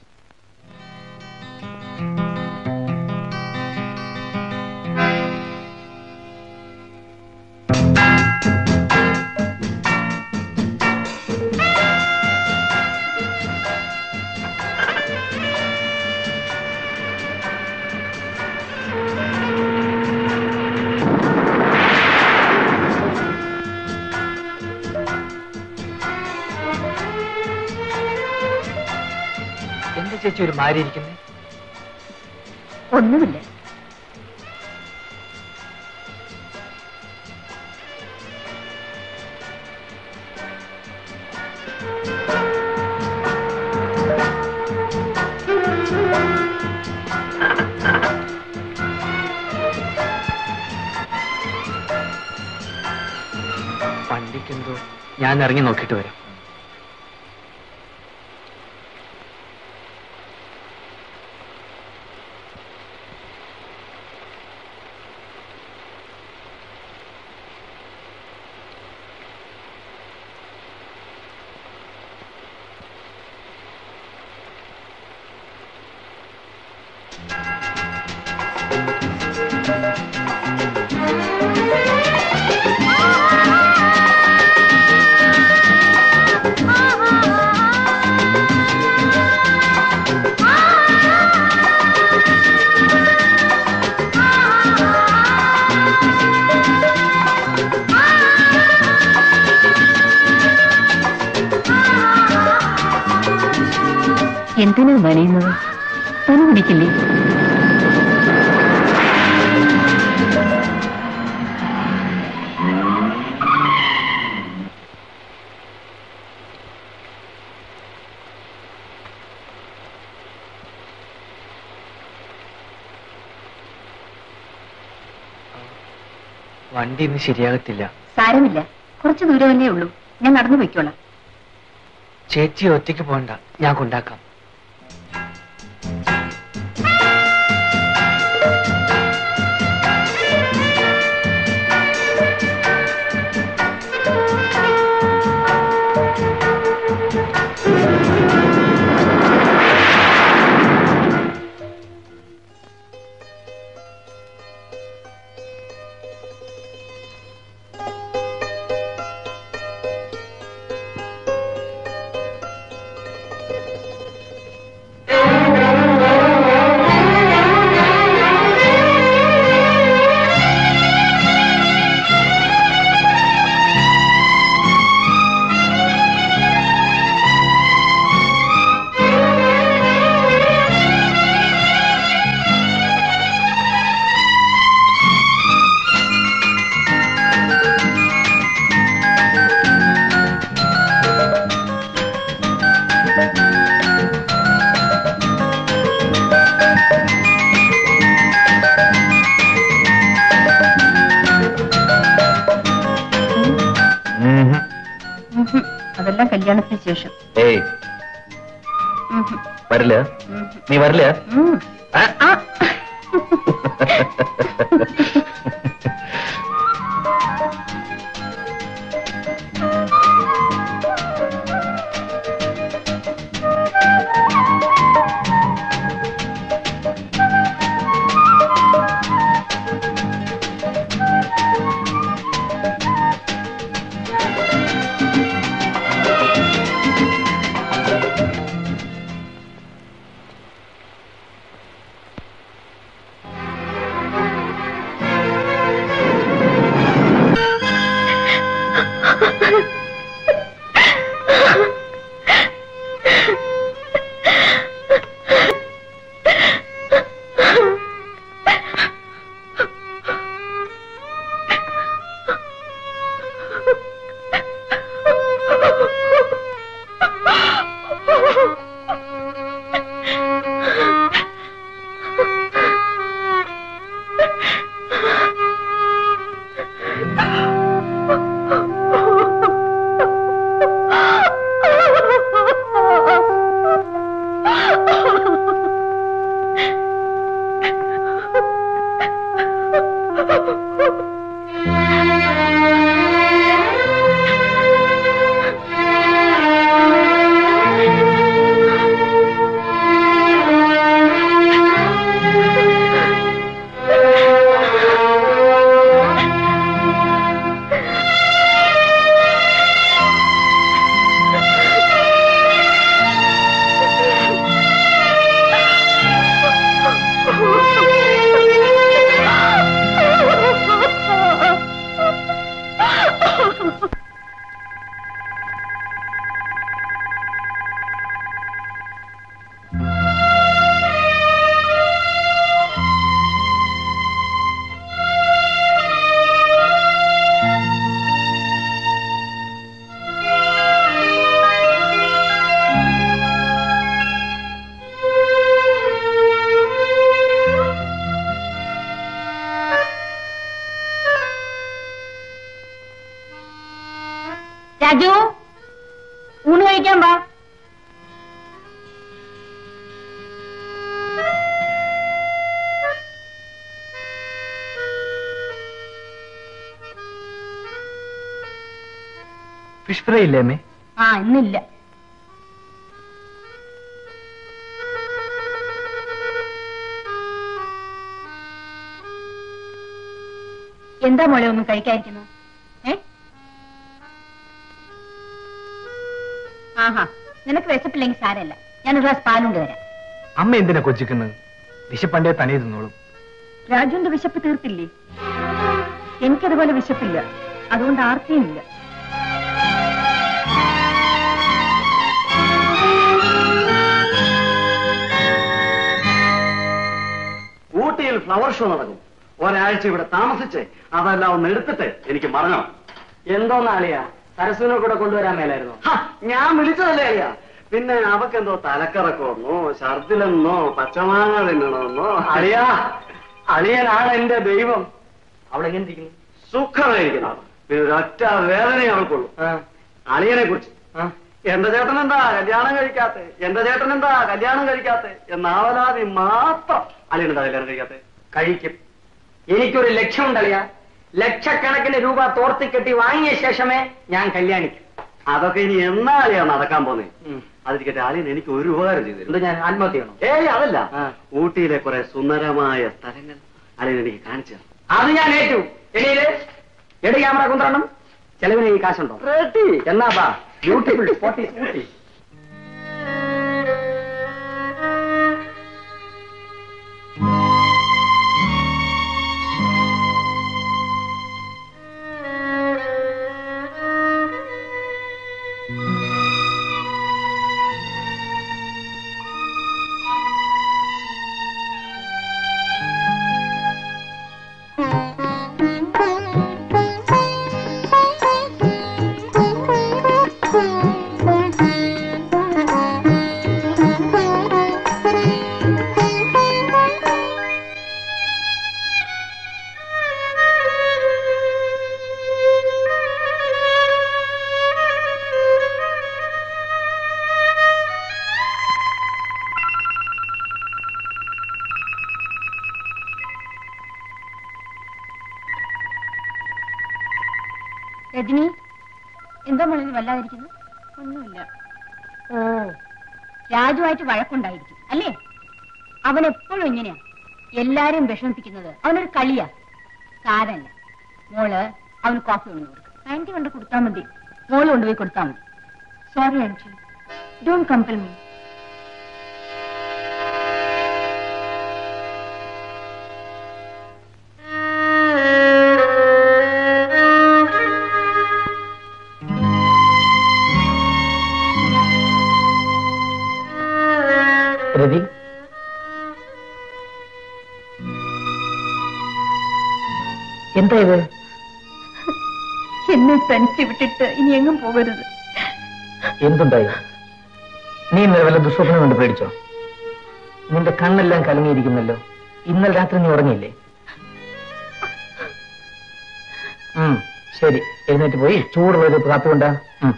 എന്റെ ചേച്ചി ഒരു മാരി ഇരിക്കുന്നേ ഒന്നുമില്ല വണ്ടിക്കെന്തോ ഞാൻ ഇറങ്ങി നോക്കിയിട്ട് വരാം എന്തിനാ നനയുന്നത് പനി പിടിക്കില്ലേ വണ്ടി ഇന്ന് ശരിയാകത്തില്ല സാരമില്ല കുറച്ച് ദൂരമല്ലേ ഉള്ളൂ ഞാൻ നടന്നു പോയിക്കോളാം ചേച്ചി ഒറ്റയ്ക്ക് പോകണ്ട ഞാൻ കൊണ്ടാക്കാം അതെല്ലാം കല്യാണത്തിന് ശേഷം ഏയ് ഉം ഹും. വരില്ല ഉം നീ വരില്ല ഉം. ആ? ആ. രാജു ഊണ് കഴിക്കാൻ വാ ഫിഷ് ഫ്രൈ ഇല്ലേ അമ്മേ ആ ഇന്നില്ല എന്താ മോളെ ഒന്നും കഴിക്കാതിരിക്കുന്നു ഏ ആഹാ നിനക്ക് വിശപ്പില്ലെങ്കിൽ സാരല്ല ഞാൻ ഒരു ഗ്ലാസ് പാലുണ്ട് തരാം അമ്മ എന്തിനാ കൊച്ചിക്കുന്നത് വിശപ്പണ്ടേ തനിയെ തിന്നോളും രാജുവിന്റെ വിശപ്പ് തീർത്തില്ലേ എനിക്കതുപോലെ വിശപ്പില്ല അതുകൊണ്ട് ആർത്തിയുമില്ല ഊട്ടിയിൽ ഫ്ലവർ ഷോ നടക്കും ഒരാഴ്ച ഇവിടെ താമസിച്ച് അതെല്ലാം ഒന്ന് എടുത്തിട്ട് എനിക്ക് മറങ്ങണം എന്തോന്നാളിയാ സരസുവിനെ കൂടെ കൊണ്ടുവരാൻ മേലായിരുന്നു ഹ, ഞാൻ വിളിച്ചതല്ലേ അളിയാ പിന്നെ അവക്കെന്തോ തലക്കറക്കമെന്നോ ഛർദിലെന്നോ പച്ചമാങ്ങ തിന്നണമെന്നോ അളിയാ അളിയനാണ് എന്റെ ദൈവം അവളെങ്ങനെ ഇരിക്കുന്നു സുഖമായിരിക്കണം പിന്നെ ഒരൊറ്റ വേദന അവൾക്കുള്ളൂ ആ, അളിയനെ കുറിച്ച് ആ. എന്റെ ചേട്ടൻ എന്താ കല്യാണം കഴിക്കാത്ത എന്റെ ചേട്ടൻ എന്താ കല്യാണം കഴിക്കാത്ത എന്നാവലാതി മാത്രം അളിയൻ എന്താ കല്യാണം കഴിക്കാത്ത കഴിക്കും എനിക്കൊരു ലക്ഷ്യമുണ്ട് അളിയാ ലക്ഷക്കണക്കിന് രൂപ തോർത്തിക്കെട്ടി വാങ്ങിയ ശേഷമേ ഞാൻ കല്യാണിക്കും അതൊക്കെ ഇനി എന്നാ അളിയാ നടക്കാൻ പോന്നേ ഉം. അതിരിക്കട്ടെ അളിയൻ എനിക്ക് ഒരു ഉപകാരം ചെയ്തു എന്ത് ഞാൻ ആത്മഹത്യ ചെയ്യണോ ഏയ് അതല്ല ആ. ഊട്ടിയിലെ കുറെ സുന്ദരമായ സ്ഥലങ്ങൾ അളിയൻ എനിക്ക് കാണിച്ചു തരണം. അത് ഞാൻ ഏറ്റു എണീല് എടി ക്യാമറ കുന്ത്രണം ചെലവിന് ഈ കാശുണ്ടോ റെഡി എന്നാ ബാ beautiful forty Ooty Thank you. Rajani എന്താ മോളിന് വല്ലാതിരിക്കുന്നു ഒന്നുമില്ല ഓ രാജുവായിട്ട് വഴക്കുണ്ടായിരിക്കും അല്ലേ അവൻ എപ്പോഴും ഇങ്ങനെയാ എല്ലാരെയും വിഷമിപ്പിക്കുന്നത് അവനൊരു കളിയാ സാരല്ല മോള് അവന് കോഫി കൊണ്ടു കൊടുക്കും ആന്റി കൊണ്ട് കൊടുത്താൽ മതി മോള് കൊണ്ടുപോയി കൊടുത്താൽ മതി sorry aunty don't compel me Rati എന്താ ഇത് എന്നെ തനിച്ച് വിട്ടിട്ട് ഇനി എങ്ങും പോകരുത് എന്തുണ്ടായി നീ ഇന്നലെ വല്ല ദുസ്വപ്നം കൊണ്ട് പേടിച്ചോ നിന്റെ കണ്ണെല്ലാം കലങ്ങിയിരിക്കുന്നല്ലോ ഇന്നലെ രാത്രി നീ ഉറങ്ങിയില്ലേ ഉം, ശരി എഴുന്നേറ്റ് പോയി ചൂടുള്ള ഒരു കാപ്പി കൊണ്ടാ ഉം.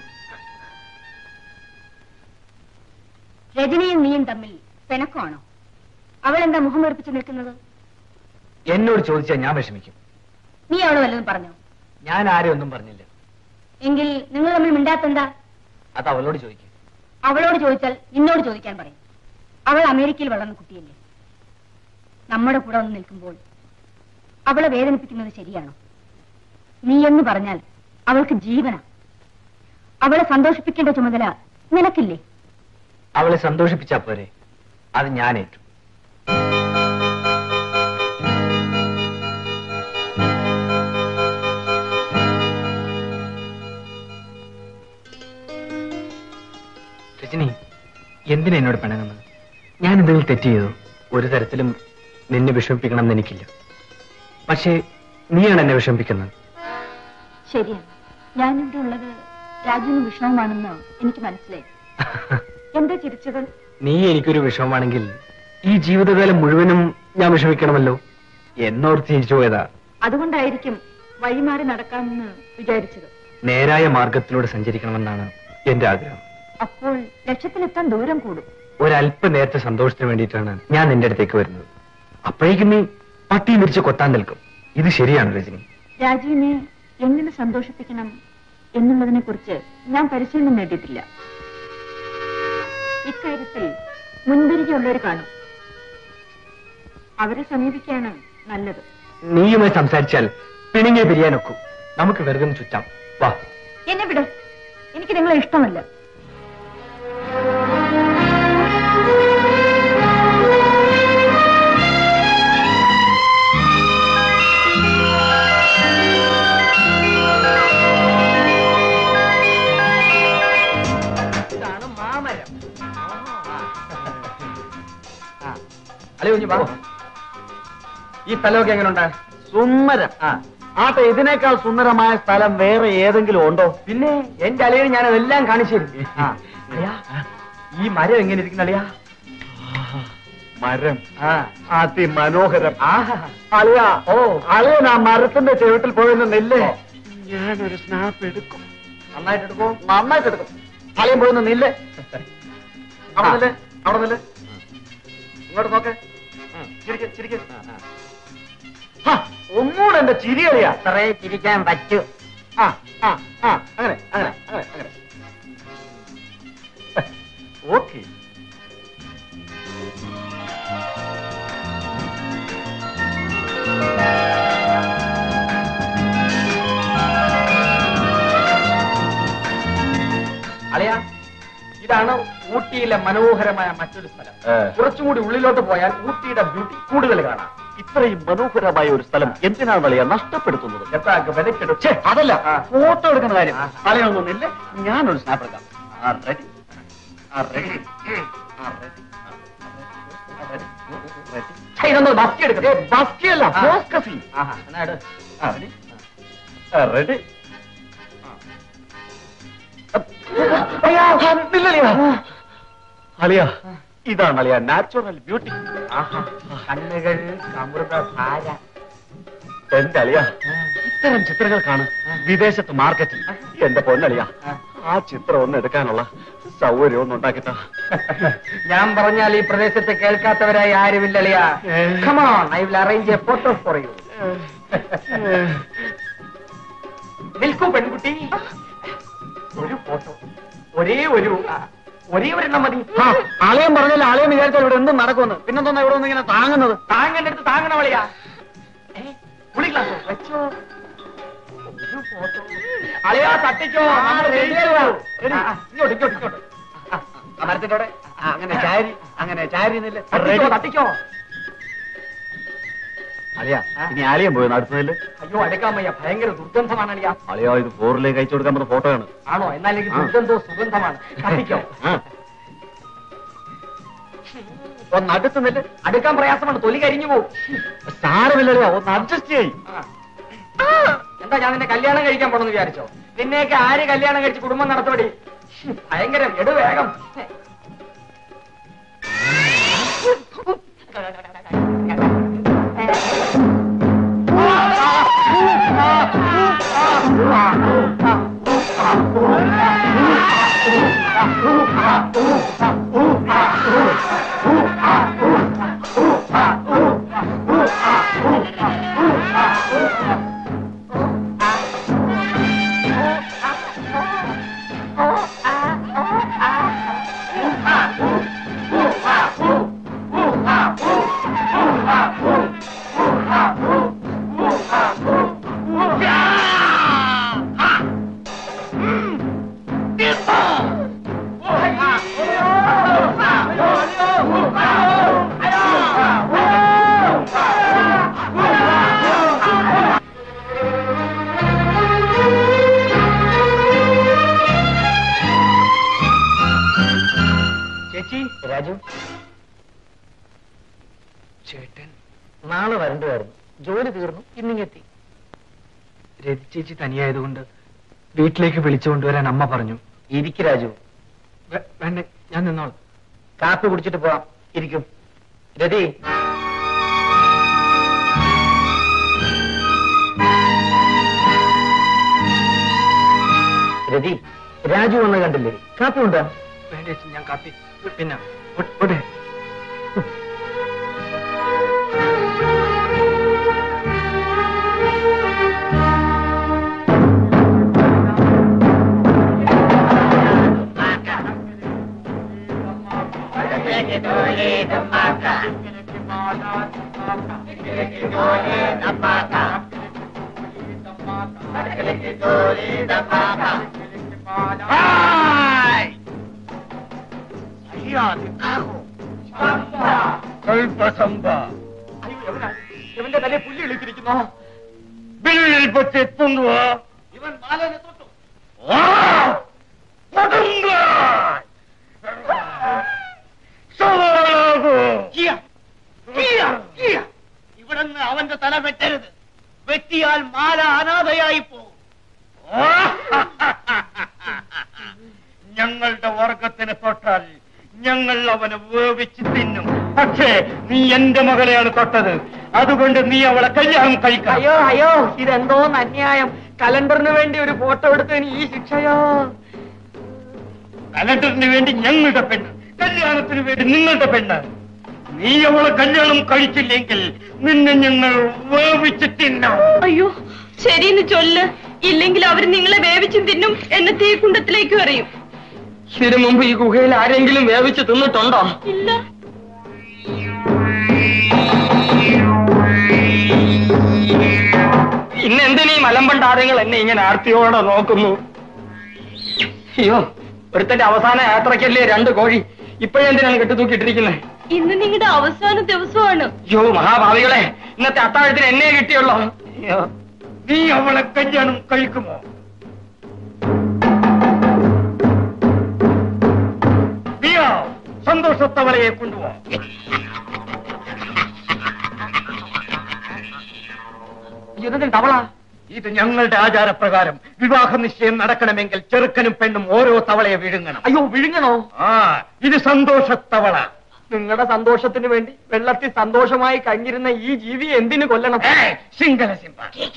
രജനിയും നീയും തമ്മിൽ പിണക്കമാണോ അവൾ എന്താ മുഖം വെറുപ്പിച്ച് നിൽക്കുന്നത് എന്നോട് ചോദിച്ചാൽ ഞാൻ വിഷമിക്കും നീ അവള് വല്ലതും പറഞ്ഞോ ഞാൻ ആരും ഒന്നും പറഞ്ഞില്ല എങ്കിൽ നിങ്ങൾ തമ്മിൽ മിണ്ടാത്തെന്താ അത് അവളോട് ചോദിക്കും അവളോട് ചോദിച്ചാൽ നിന്നോട് ചോദിക്കാൻ പറയും അവൾ അമേരിക്കയിൽ വളർന്ന കുട്ടിയല്ലേ നമ്മുടെ കൂടെ വന്ന് നിൽക്കുമ്പോൾ അവളെ വേദനിപ്പിക്കുന്നത് ശരിയാണോ നീ എന്ന് പറഞ്ഞാൽ അവൾക്ക് ജീവന അവളെ സന്തോഷിപ്പിക്കേണ്ട ചുമതല നിനക്കില്ലേ അവളെ സന്തോഷിപ്പിച്ചാ പോരെ അത് ഞാൻ ഏറ്റു രജനി എന്തിനാ എന്നോട് പിണങ്ങുന്നത് ഞാൻ എന്തെങ്കിലും തെറ്റ് ചെയ്തു ഒരു തരത്തിലും നിന്നെ വിഷമിപ്പിക്കണം എന്ന് എനിക്കില്ല പക്ഷേ നീയാണ് എന്നെ വിഷമിപ്പിക്കുന്നത് ശരിയാണ് ഞാനിവിടെ ഉള്ളത് രാജുവിന് വിഷമമാണെന്ന് എനിക്ക് മനസ്സിലായി എന്താ ചിരിച്ചത് നീ എനിക്കൊരു വിഷമമാണെങ്കിൽ ഈ ജീവിതകാലം മുഴുവനും ഞാൻ വിഷമിക്കണമല്ലോ എന്നോർത്ത് ചിരിച്ചു പോയതാ അതുകൊണ്ടായിരിക്കും വഴിമാറി നടക്കാമെന്ന് വിചാരിച്ചത് നേരായ മാർഗത്തിലൂടെ സഞ്ചരിക്കണമെന്നാണ് എന്റെ ആഗ്രഹം അപ്പോൾ ലക്ഷ്യത്തിലെത്താൻ ദൂരം കൂടും ഒരല്പ നേരത്തെ സന്തോഷത്തിന് വേണ്ടിയിട്ടാണ് ഞാൻ നിന്റെ അടുത്തേക്ക് വരുന്നത് അപ്പോഴേക്കും നീ പട്ടി വിരിച്ച് കൊത്താൻ നിൽക്കും ഇത് ശരിയാണ് രജനി രാജുവിനെ എങ്ങനെ സന്തോഷിപ്പിക്കണം എന്നുള്ളതിനെ കുറിച്ച് ഞാൻ പരിശീലനം നേടിയിട്ടില്ല ഇക്കാര്യത്തിൽ മുൻപരിചയമുള്ളവർ കാണും അവരെ സമീപിക്കാണ് നല്ലത് നീയുമായി സംസാരിച്ചാൽ പിണിങ്ങെ പിരിയാനൊക്കും നമുക്ക് വെറുതെ ഒന്ന് ചുറ്റാം വാ എന്നെ വിട് എനിക്ക് നിങ്ങളെ ഇഷ്ടമല്ല ഇതാണ് മാമരം അല്ലേ കുഞ്ഞു വാ ഈ സ്ഥലമൊക്കെ എങ്ങനെയുണ്ട് സുന്ദരം ആ ആട്ടെ ഇതിനേക്കാൾ സുന്ദരമായ സ്ഥലം വേറെ ഏതെങ്കിലും ഉണ്ടോ പിന്നെ എന്റെ അളിയന് ഞാൻ അതെല്ലാം കാണിച്ചു തരും ആ, അളിയാ, ഈ മരം എങ്ങനെ ഇരിക്കുന്ന അളിയാ മരം ആ അതിമനോഹരം ആഹാ അളിയ ഓ അളിയൻ ആ മരത്തിന്റെ ചുവട്ടിൽ പോയെന്ന് നെല്ല് ഞാനൊരു സ്നാപ്പ് എടുക്കും നന്നായിട്ട് എടുക്കോ നന്നായിട്ട് എടുക്കും അളിയൻ പോയെന്ന് നില്ല് അവിടെ നില്ല് അവിടെ നില്ല് ഇങ്ങോട്ട് നോക്ക് ചിരിക്ക് ചിരിക്ക് ഹാ, ഒന്നുകൂടെ എന്റെ ചിരി അളിയാ അത്രേ ചിരിക്കാൻ പറ്റൂ ആ ആ ആ അങ്ങനെ അങ്ങനെ അങ്ങനെ അങ്ങനെ ഓക്കെ അളിയാ ഇതാണ് ഊട്ടിയിലെ മനോഹരമായ മറ്റൊരു സ്ഥലം കുറച്ചുകൂടി ഉള്ളിലോട്ട് പോയാൽ ഊട്ടിയുടെ ബ്യൂട്ടി കൂടുതൽ കാണാം ഇത്രയും മനോഹരമായ ഒരു സ്ഥലം എന്തിനാണ് അളിയ നഷ്ടപ്പെടുത്തുന്നത് എത്താക്ക് വിലക്കെടും ഛേ, അതല്ല ആ. ഫോട്ടോ എടുക്കുന്ന കാര്യം ആ. അളിയൊന്നുമില്ല ഞാനൊരു സ്നാപ്പ് എടുക്കാം ആ, ready? ആ, ready? ആ, ready? ആ, ready? Ready? ഇതൊന്നും ബസ്റ്റി ഏ, എടുക്കട്ടെ ബസ്കിയല്ല, ആ. ഫോസ്കസി. ആഹാ എന്നാ എടു. ആ, ready? ആ, ready? അയ്യാ, നില്ലളിയാ. അളിയ ഇതാണ് അളിയ നാച്ചുറൽ ബ്യൂട്ടി ആഹാ കണ്ണുകൾ അമൃതധാര എന്റെ അളിയ ഇത്തരം ചിത്രങ്ങൾ കാണും വിദേശത്ത് മാർക്കറ്റിൽ എന്റെ പൊന്നളിയ ആ ചിത്രം ഒന്ന് എടുക്കാനുള്ള സൗകര്യം ഒന്ന് ഉണ്ടാക്കിട്ടാ ഞാൻ പറഞ്ഞാൽ ഈ പ്രദേശത്ത് കേൾക്കാത്തവരായി ആരുമില്ലളിയാ ഏ. Come on I will arrange a photo for you നിൽക്കൂ പെൺകുട്ടി ഒരു ഫോട്ടോ ഒരേ ഒരു ആ, ഒരേ ഒരെണ്ണം മതി ആ, അളിയൻ പറഞ്ഞല്ലോ അളിയൻ വിചാരിച്ചാൽ ഇവിടെ എന്തും നടക്കുമെന്ന് പിന്നെന്താ ഇവിടെ ഒന്ന് ഇങ്ങനെ താങ്ങുന്നത് താങ്ങണ്ടെടുത്ത് താങ്ങണവളിയാ കുളിക്ലാസോ വെച്ചോ ഒരു ഫോട്ടോ അളിയാ തട്ടിക്കോ നമ്മൾ റെഡിയായോ എടി, ഇങ്ങോട്ട് ഇങ്ങോട്ട് ഇങ്ങോട്ട് ആ മരത്തിന്റെ അവിടെ ആ, അങ്ങനെ ചാരി അങ്ങനെ ചാരി നില്ല്. തട്ടിക്കോ തട്ടിക്കോ അളിയാ ഇനി ആലിയം പോയി അടുത്തതില് അയ്യോ അടുക്കാൻ വയ്യ ഭയങ്കര ദുർഗന്ധമാണ് അളിയാ അളിയോ ഇത് ഫോറിലേക്ക് അയച്ചു കൊടുക്കാൻ പറ്റുന്ന ഫോട്ടോ ആണ് ആണോ എന്നാൽ എനിക്ക് ദുർഗന്ധവും സുഗന്ധമാണ് തട്ടിക്കോ ഒന്ന് അടുത്ത് നില്ല് അടുക്കാൻ പ്രയാസമാണ് തൊലി കരിഞ്ഞു പോകും സാരമില്ല അളിയാ ഒന്ന് അഡ്ജസ്റ്റ് ചെയ്യ് എന്താ ഞാൻ നിന്നെ കല്യാണം കഴിക്കാൻ പോണെന്ന് വിചാരിച്ചോ നിന്നെയൊക്കെ ആര് കല്യാണം കഴിച്ച് കുടുംബം നടത്തോടി ഭയങ്കരം എടു വേഗം ചേച്ചി രാജു ചേട്ടൻ നാളെ വരണ്ടുമായിരുന്നു ജോലി തീർന്നു ഇന്നിങ്ങെത്തി രതി ചേച്ചി തനിയായതുകൊണ്ട് വീട്ടിലേക്ക് വിളിച്ചു കൊണ്ടുവരാൻ അമ്മ പറഞ്ഞു ഇരിക്കു രാജു വേ- വേണ്ട ഞാൻ നിന്നോളാം കാപ്പി കുടിച്ചിട്ട് പോവാം ഇരിക്കും രതി രതി രാജു വന്ന് കണ്ടില്ലേ കാപ്പി ഉണ്ടോ വേണ്ട ചേച്ചി ഞാൻ കാപ്പി പിന്നെ ഒ- ഒടെ. അയ്യോ എവനാ ഇവന്റെ തലേ പുല്ല് ഇളിച്ചിരിക്കുന്നോ ഇവൻ മാലനെ തൊട്ടു ഇവിടുന്ന് അവന്റെ തല വെട്ടരുത് വെട്ടിയാൽ മാല അനാഥയായി പോകും ഞങ്ങളുടെ വർഗത്തിന് തൊട്ടാൽ ഞങ്ങൾ അവനെ വേവിച്ച് തിന്നും പക്ഷേ നീ എന്റെ മകളെയാണ് തൊട്ടത് അതുകൊണ്ട് നീ അവളെ കല്യാണം കഴിക്കണം അയ്യോ അയ്യോ ഇതെന്തോ അന്യായം കലണ്ടറിന് വേണ്ടി ഒരു ഫോട്ടോ എടുത്തതിന് ഈ ശിക്ഷയോ കലണ്ടറിന് വേണ്ടി ഞങ്ങളുടെ പെണ്ണ് കല്യാണത്തിന് വേണ്ടി നിങ്ങളുടെ പെണ്ണ് നീ അവളെ കല്യാണം കഴിച്ചില്ലെങ്കിൽ നിന്നെ ഞങ്ങൾ വേവിച്ച് തിന്നാം അയ്യോ ശരിയെന്ന് ചൊല്ല് ഇല്ലെങ്കിൽ അവർ നിങ്ങളെ വേവിച്ചും തിന്നും എന്നെ തീക്കുണ്ടത്തിലേക്ക് എറിയും ഇതിനു മുമ്പ് ഈ ഗുഹയിൽ ആരെങ്കിലും വേവിച്ച് തിന്നിട്ടുണ്ടോ ഇല്ല ഇന്ന് എന്തിനീ മലമ്പണ്ടാരങ്ങൾ എന്നെ ഇങ്ങനെ ആർത്തിയോടെ നോക്കുന്നു അയ്യോ ഒരുത്തന്റെ അവസാന യാത്രക്കല്ലേ രണ്ട് കോഴി ഇപ്പോഴെന്തിനാണ് കെട്ടിത്തൂക്കിയിട്ടിരിക്കുന്നത് ഇന്ന് നിങ്ങളുടെ അവസാന ദിവസമാണ് അയ്യോ മഹാഭാവികളെ ഇന്നത്തെ അത്താഴത്തിന് എന്നെ കിട്ടിയുള്ളോ അയ്യോ നീ അവളെ കല്യാണം കഴിക്കുമോ നീയോ സന്തോഷത്തവളയെ കൊണ്ടുപോ ഇതെന്തിന് തവള ഇത് ഞങ്ങളുടെ ആചാരപ്രകാരം വിവാഹ നിശ്ചയം നടക്കണമെങ്കിൽ ചെറുക്കനും പെണ്ണും ഓരോ തവളയെ വിഴുങ്ങണം അയ്യോ വിഴുങ്ങണോ ആ ഇത് സന്തോഷത്തവള നിങ്ങളുടെ സന്തോഷത്തിന് വേണ്ടി വെള്ളത്തിൽ സന്തോഷമായി കഴിഞ്ഞിരുന്ന ഈ ജീവിയെ എന്തിനു കൊല്ലണം ഏയ്, സിംഗല സിംഹ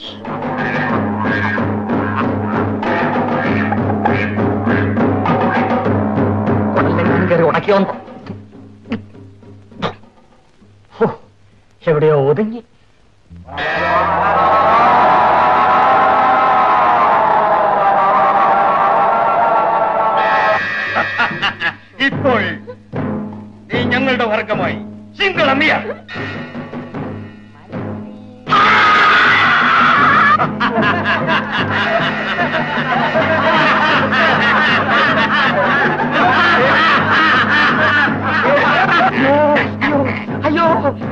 ഉടലെങ്കിലും കയറി ഉടക്കിയോന്തോ ഹോ, എവിടെയോ ഒതുങ്ങി മാർഗമായി സിംഗളമ്മിയ അയ്യോ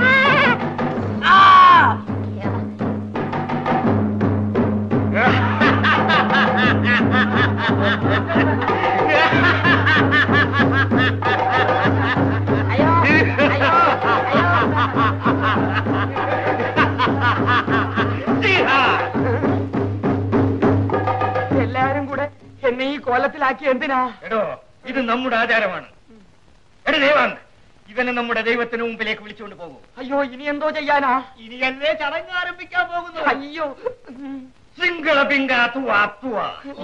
എല്ലാരും കൂടെ എന്നെ ഈ കോലത്തിലാക്കി എന്തിനാ എടോ ഇത് നമ്മുടെ ആചാരമാണ് എടോ ദേവാന്ത് ഇവനെ നമ്മുടെ ദൈവത്തിന് മുമ്പിലേക്ക് വിളിച്ചുകൊണ്ട് പോകൂ അയ്യോ ഇനി എന്തോ ചെയ്യാനാ ഇനി എന്നെ ചടങ്ങ് ആരംഭിക്കാൻ പോകുന്നു അയ്യോ സിംഗള പിങ്ക തുവ തുവ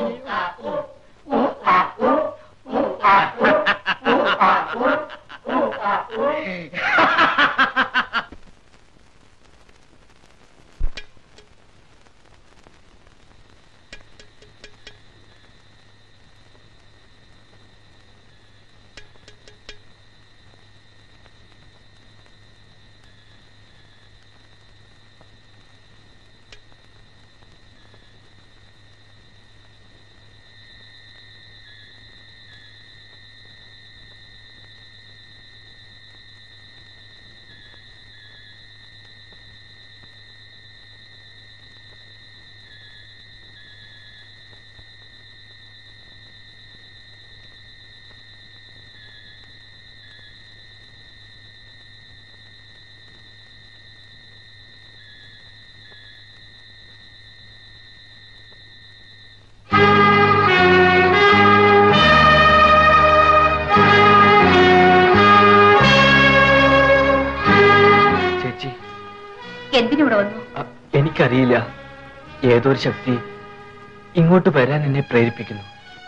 ചേച്ചി എന്തിനിവിടെ വന്നു അ- എനിക്കറിയില്ല ഏതൊരു ശക്തി ഇങ്ങോട്ട് വരാൻ എന്നെ പ്രേരിപ്പിക്കുന്നു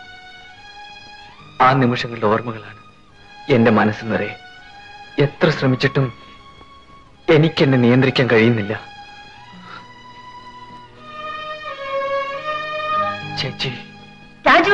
ആ നിമിഷങ്ങളുടെ ഓർമ്മകളാണ് എന്റെ മനസ്സ് നിറയെ എത്ര ശ്രമിച്ചിട്ടും എനിക്കെന്നെ നിയന്ത്രിക്കാൻ കഴിയുന്നില്ല ചേച്ചി രാജു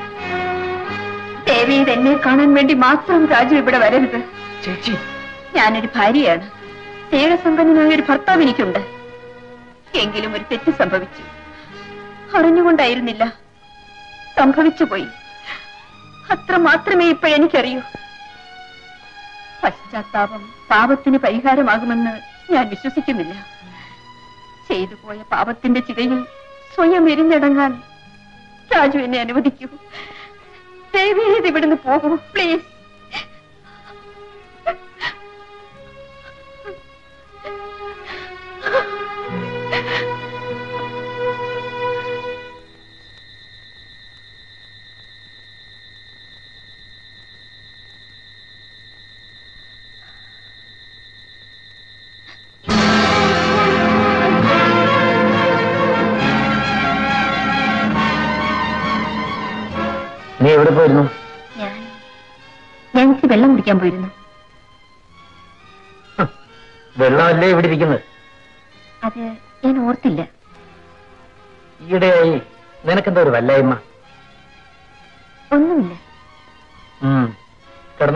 ദേവി എന്നെ കാണാൻ വേണ്ടി മാത്രം രാജു ഇവിടെ വരരുത് ചേച്ചി ഞാനൊരു ഭാര്യയാണ് സ്നേഹസമ്പന്നനായ ഒരു ഭർത്താവ് എനിക്കുണ്ട് എങ്കിലും ഒരു തെറ്റ് സംഭവിച്ചു അറിഞ്ഞുകൊണ്ടായിരുന്നില്ല സംഭവിച്ചു പോയി അത്ര മാത്രമേ ഇപ്പോഴെനിക്കറിയൂ പശ്ചാത്താപം പാപത്തിന് പരിഹാരമാകുമെന്ന് ഞാൻ വിശ്വസിക്കുന്നില്ല ചെയ്തു പോയ പാപത്തിന്റെ ചിതയിൽ സ്വയം എരിഞ്ഞടങ്ങാൻ രാജു എന്നെ അനുവദിക്കൂ ദയവേത് ഇവിടുന്ന് പോകൂ പ്ലീസ് നീ എവിടെ പോയിരുന്നു ഞാൻ ഞാൻ ഇച്ചിരി വെള്ളം കുടിക്കാൻ പോയിരുന്നു വെള്ളമല്ലേ ഇവിടെ ഇരിക്കുന്നത് അത് ഞാൻ ഓർത്തില്ല ഈയിടെയായി നിനക്കെന്താ ഒരു വല്ലായ്മ ഒന്നുമില്ല ഉം. കിടന്നോ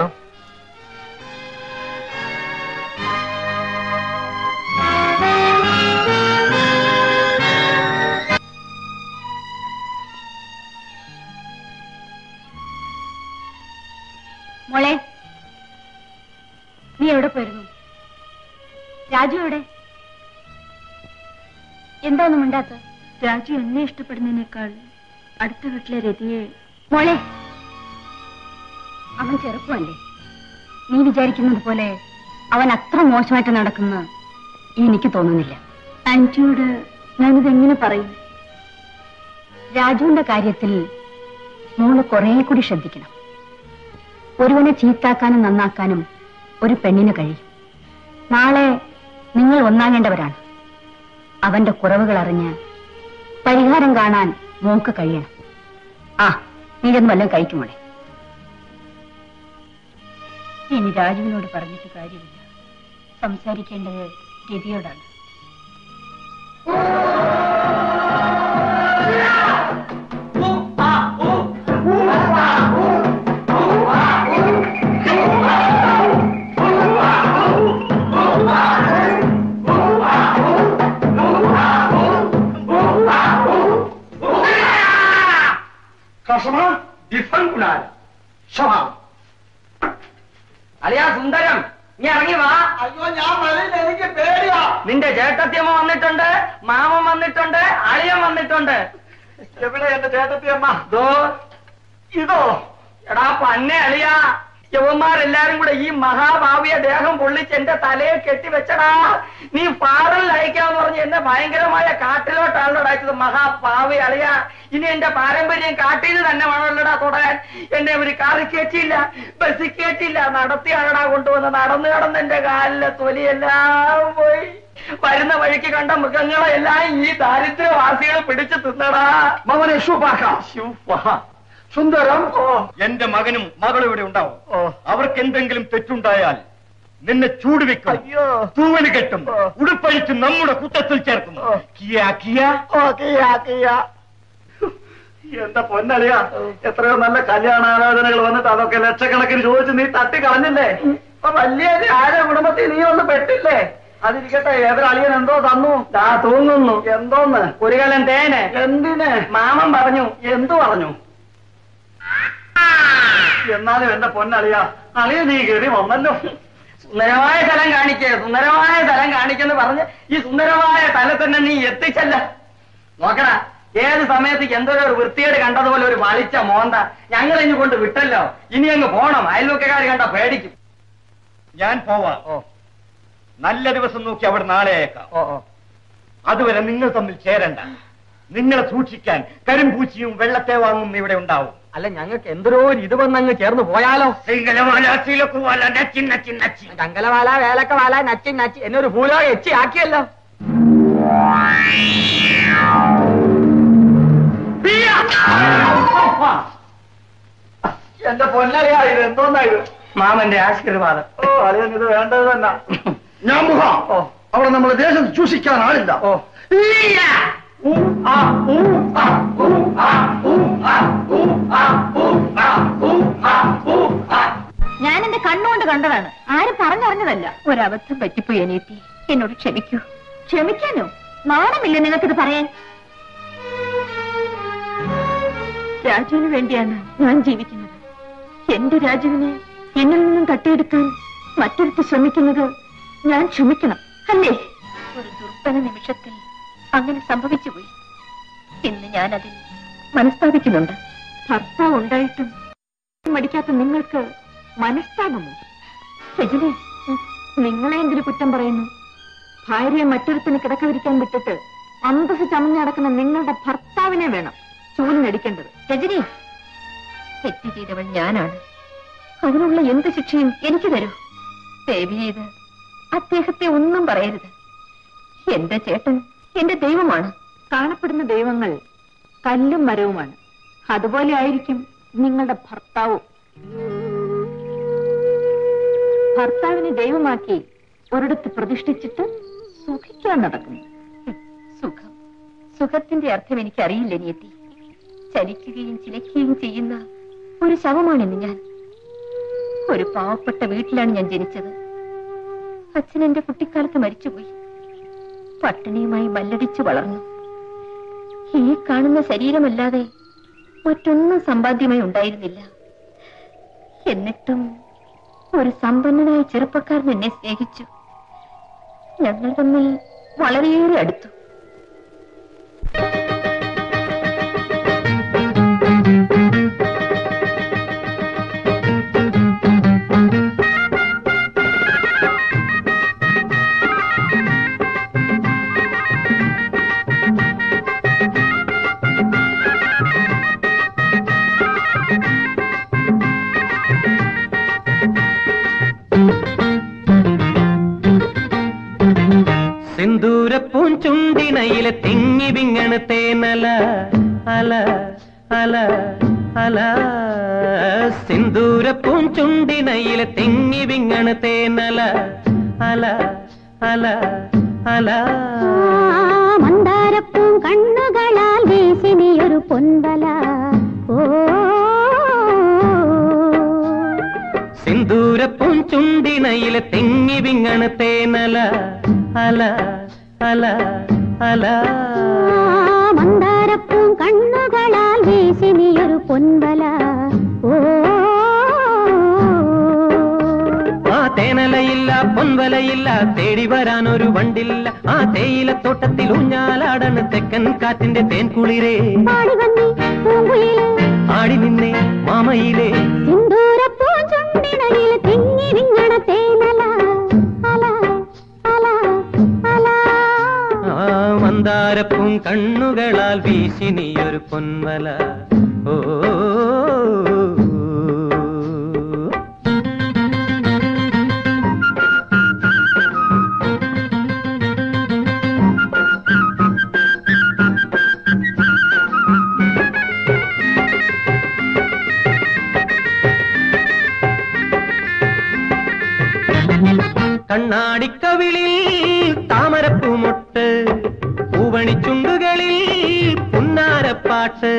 മോളെ നീ എവിടെ പോയിരുന്നു രാജു എവിടെ എന്താ ഒന്നും മിണ്ടാത്ത രാജു എന്നെ ഇഷ്ടപ്പെടുന്നതിനേക്കാൾ അടുത്ത വീട്ടിലെ രതിയെ മോളെ അവൻ ചെറുപ്പമല്ലേ നീ വിചാരിക്കുന്നത് പോലെ അവൻ അത്ര മോശമായിട്ട് നടക്കുന്ന എനിക്ക് തോന്നുന്നില്ല ആന്റിയോട് ഞാനിത് എങ്ങനെ പറയും രാജുവിന്റെ കാര്യത്തിൽ മോള് കുറെ കൂടി ശ്രദ്ധിക്കണം ഒരുവനെ ചീത്താക്കാനും നന്നാക്കാനും ഒരു പെണ്ണിന് കഴിയും നാളെ നിങ്ങൾ ഒന്നാകേണ്ടവരാണ് അവന്റെ കുറവുകൾ അറിഞ്ഞ് പരിഹാരം കാണാൻ മോക്ക് കഴിയണം ആ നീയൊന്നും വല്ലതും കഴിക്കുമോളെ ഇനി രാജുവിനോട് പറഞ്ഞിട്ട് കാര്യമില്ല സംസാരിക്കേണ്ടത് രവിയോടാണ് ആ കഷമ ഡിഫൻ കുണാൽ ക്ഷമ അളിയാ സുന്ദരം നീ ഇറങ്ങി വാ അയ്യോ ഞാൻ വരില്ല എനിക്ക് പേടിയാ നിന്റെ ചേട്ടത്തിയമ്മ വന്നിട്ടുണ്ട് മാമൻ വന്നിട്ടുണ്ട് അളിയൻ വന്നിട്ടുണ്ട് എവിടെ എന്റെ ചേട്ടത്തിയമ്മ ദോ ഇതോ എടാ പന്നെ അളിയാ യവന്മാരെല്ലാരും കൂടെ ഈ മഹാഭാവിയെ ദേഹം പൊള്ളിച്ച് എന്റെ തലയെ കെട്ടിവെച്ചടാ നീ ഫാറിൽ അയക്കാന്ന് പറഞ്ഞ് എന്നെ ഭയങ്കരമായ കാട്ടിലോട്ടാണല്ലോ അയച്ചത് മഹാഭാവി അളിയാ ഇനി എന്റെ പാരമ്പര്യം കാട്ടിൽ തന്നെ വേണമല്ലടാ തുടരാൻ എന്നെ ഒരു കാറിൽ കയറ്റിയില്ല ബസ്സിൽ കയറ്റിയില്ല നടത്തിയാണടാ കൊണ്ടുവന്ന് നടന്നു കിടന്ന് എന്റെ കാലിലെ തൊലിയെല്ലാം പോയി വരുന്ന വഴിക്ക് കണ്ട മൃഗങ്ങളെ എല്ലാം ഈ ദാരിദ്ര്യവാസികൾ പിടിച്ചു തിന്നടാ മകനെ ഷൂപ്പാക്ക സുന്ദരം ഓ എന്റെ മകനും മകളും ഇവിടെ ഉണ്ടാവും അവർക്ക് എന്തെങ്കിലും തെറ്റുണ്ടായാൽ നിന്നെ ചൂടുവെക്കും അയ്യോ തൂവല് കെട്ടും ഉടുപ്പഴിച്ച് നമ്മുടെ കുട്ടത്തിൽ ചേർക്കും കിയ കിയ ഓ കിയാ കിയാ എന്റെ പൊന്നളിയാ എത്രയോ നല്ല കല്യാണാലോചനകൾ വന്നിട്ട് അതൊക്കെ ലക്ഷക്കണക്കിന് ചോദിച്ച് നീ തട്ടി കളഞ്ഞില്ലേ അപ്പൊ വലിയ ആരെ കുടുംബത്തിൽ നീ ഒന്ന് പെട്ടില്ലേ അതിരിക്കട്ടെ ഏതൊരളിയൻ എന്തോ തന്നു ദാ തൂങ്ങുന്നു എന്തോന്ന് ഒരു കലം തേന് എന്തിന് മാമൻ പറഞ്ഞു എന്തു പറഞ്ഞു എന്നാലും എന്റെ പൊന്നളിയാ അളിയ നീ കയറി വന്നല്ലോ സുന്ദരമായ സ്ഥലം കാണിക്കേ സുന്ദരമായ സ്ഥലം കാണിക്കെന്ന് പറഞ്ഞ് ഈ സുന്ദരമായ സ്ഥലത്ത് തന്നെ നീ എത്തിച്ചല്ല നോക്കടാ ഏത് സമയത്ത് എന്തൊരു ഒരു വൃത്തിയേട് കണ്ടതുപോലെ ഒരു വളിച്ച മോന്ത ഞങ്ങൾ ഇനി കൊണ്ട് വിട്ടല്ലോ ഇനി അങ്ങ് പോണം അയൽവക്കക്കാർ കണ്ട പേടിക്കും ഞാൻ പോവാം നല്ല ദിവസം നോക്കി അവിടെ നാളെ അയക്കാം അതുവരെ നിങ്ങൾ തമ്മിൽ ചേരണ്ട നിങ്ങളെ സൂക്ഷിക്കാൻ കരിമ്പൂച്ചിയും വെള്ളത്തെ വാങ്ങും ഇവിടെ ഉണ്ടാവും അല്ല ഞങ്ങൾക്ക് എന്തൊരു ഇത് വന്നങ്ങ് ചേർന്ന് പോയാലോ ചങ്കലവാല വേലക്കവാല നച്ചി നച്ചി എന്നൊരു ഭൂലോ എച്ചി ആക്കിയല്ലോ എന്റെ പൊന്നളിയാ ഇത് എന്തോന്നാ ഇത് മാമന്റെ ആശീർവാദം ഓ അളിയൻ ഇത് വേണ്ടത് തന്നെ ഞാൻ പോകാം ഓ അവിടെ നമ്മുടെ ദേശം സൂക്ഷിക്കാൻ ആളില്ല ഓ ഊ, ആ, ഊ, ആ, ഊ, ആ, ഊ, ആ, ഊ, ആ, ഊ, ആ, ഊ, ആ, ഊ, ആ. ഞാൻ എന്റെ കണ്ണുകൊണ്ട് കണ്ടതാണ് ആരും പറഞ്ഞറിഞ്ഞതല്ല ഒരബദ്ധം പറ്റിപ്പോയി അനിയത്തി എന്നോട് ക്ഷമിക്കൂ ക്ഷമിക്കാനോ നാണമില്ല നിങ്ങൾക്കിത് പറയാൻ രാജുവിന് വേണ്ടിയാണ് ഞാൻ ജീവിക്കുന്നത് എന്റെ രാജുവിനെ എന്നിൽ നിന്നും തട്ടിയെടുക്കാൻ മറ്റൊരുത്ത് ശ്രമിക്കുന്നത് ഞാൻ ക്ഷമിക്കണം അല്ലേ ഒരു ദുർബല നിമിഷത്തിൽ അങ്ങനെ സംഭവിച്ചുപോയി ഇന്ന് ഞാനതിൽ മനസ്താപിക്കുന്നുണ്ട് ഭർത്താവ് ഉണ്ടായിട്ടും മടിക്കാത്ത നിങ്ങൾക്ക് മനസ്താപമോ രജനി നിങ്ങളെ എന്തിനു കുറ്റം പറയുന്നു ഭാര്യയെ മറ്റൊരുത്തിന് കിടക്കവിരിക്കാൻ വിട്ടിട്ട് അന്തസ് ചമഞ്ഞു നടക്കുന്ന നിങ്ങളുടെ ഭർത്താവിനെ വേണം ചൂലിനടിക്കേണ്ടത് രജനി തെറ്റ് ചെയ്തവൾ ഞാനാണ് അതിനുള്ള എന്ത് ശിക്ഷയും എനിക്ക് തരൂ ദയവ് ചെയ്ത് അദ്ദേഹത്തെ ഒന്നും പറയരുത് എന്റെ ചേട്ടൻ എന്റെ ദൈവമാണ് കാണപ്പെടുന്ന ദൈവങ്ങൾ കല്ലും മരവുമാണ് അതുപോലെ ആയിരിക്കും നിങ്ങളുടെ ഭർത്താവും ഭർത്താവിനെ ദൈവമാക്കി ഒരിടത്ത് പ്രതിഷ്ഠിച്ചിട്ട് സുഖിക്കാൻ നടക്കുന്നു സുഖം സുഖത്തിന്റെ അർത്ഥം എനിക്ക് അറിയില്ല നിയത്തി ചലിക്കുകയും ചിലയ്ക്കുകയും ചെയ്യുന്ന ഒരു ശവമാണിന്ന് ഞാൻ ഒരു പാവപ്പെട്ട വീട്ടിലാണ് ഞാൻ ജനിച്ചത് അച്ഛൻ എന്റെ കുട്ടിക്കാലത്ത് മരിച്ചുപോയി പട്ടിണിയുമായി മല്ലടിച്ചു വളർന്നു ഈ കാണുന്ന ശരീരമല്ലാതെ മറ്റൊന്നും സമ്പാദ്യമായി ഉണ്ടായിരുന്നില്ല എന്നിട്ടും ഒരു സമ്പന്നനായ ചെറുപ്പക്കാരൻ എന്നെ സ്നേഹിച്ചു ഞങ്ങൾ തമ്മിൽ വളരെയേറെ അടുത്തു സിന്ദൂരപ്പൂൻ ചുണ്ടിനയിലെ തിങ്ങി വിങ്ങണ് തേനല അല അല അല സിന്ദൂരപ്പൂൻ ചുണ്ടിനയിലെ തിങ്ങി വിങ്ങണ് തേനല അല അല അല മന്ദാരപ്പൂം കണ്ണുകളാൽ വീശി നീയൊരു പൊന്തല ഓ സിന്ദൂരപ്പൂൻ ചുണ്ടിനയിലെ തിങ്ങി വിങ്ങണ് തേനല അല അല അല മന്ദാരപ്പൂം കണ്ണുകളാൽ വീശി വീശിനിയൊരു പൊൻവല ഓ ആ തേനലയില്ല പൊൻവലയില്ല തേടി വരാൻ ഒരു വണ്ടില്ല ആ തേയിലത്തോട്ടത്തിൽ ഊഞ്ഞാലാടണ് തെക്കൻ കാറ്റിന്റെ തേൻകുളിരേ പാടി വന്നേ പൂങ്കുയില് ആടി നിന്നേ മാമയിലേ സിന്ദൂര പൂഞ്ചുണ്ടിനയിൽ തിങ്ങി വിങ്ങണ തേനല അല അല അല ആ മന്ദാരപ്പൂം കണ്ണുകളാൽ വീശി നീയൊരു പൊൻവല ഓ കണ്ണാടിക്കവിളിൽ താമരപ്പൂമൊട്ട് പൂവണിച്ചുണ്ടുകളിൽ പുന്നാരപ്പാട്ട്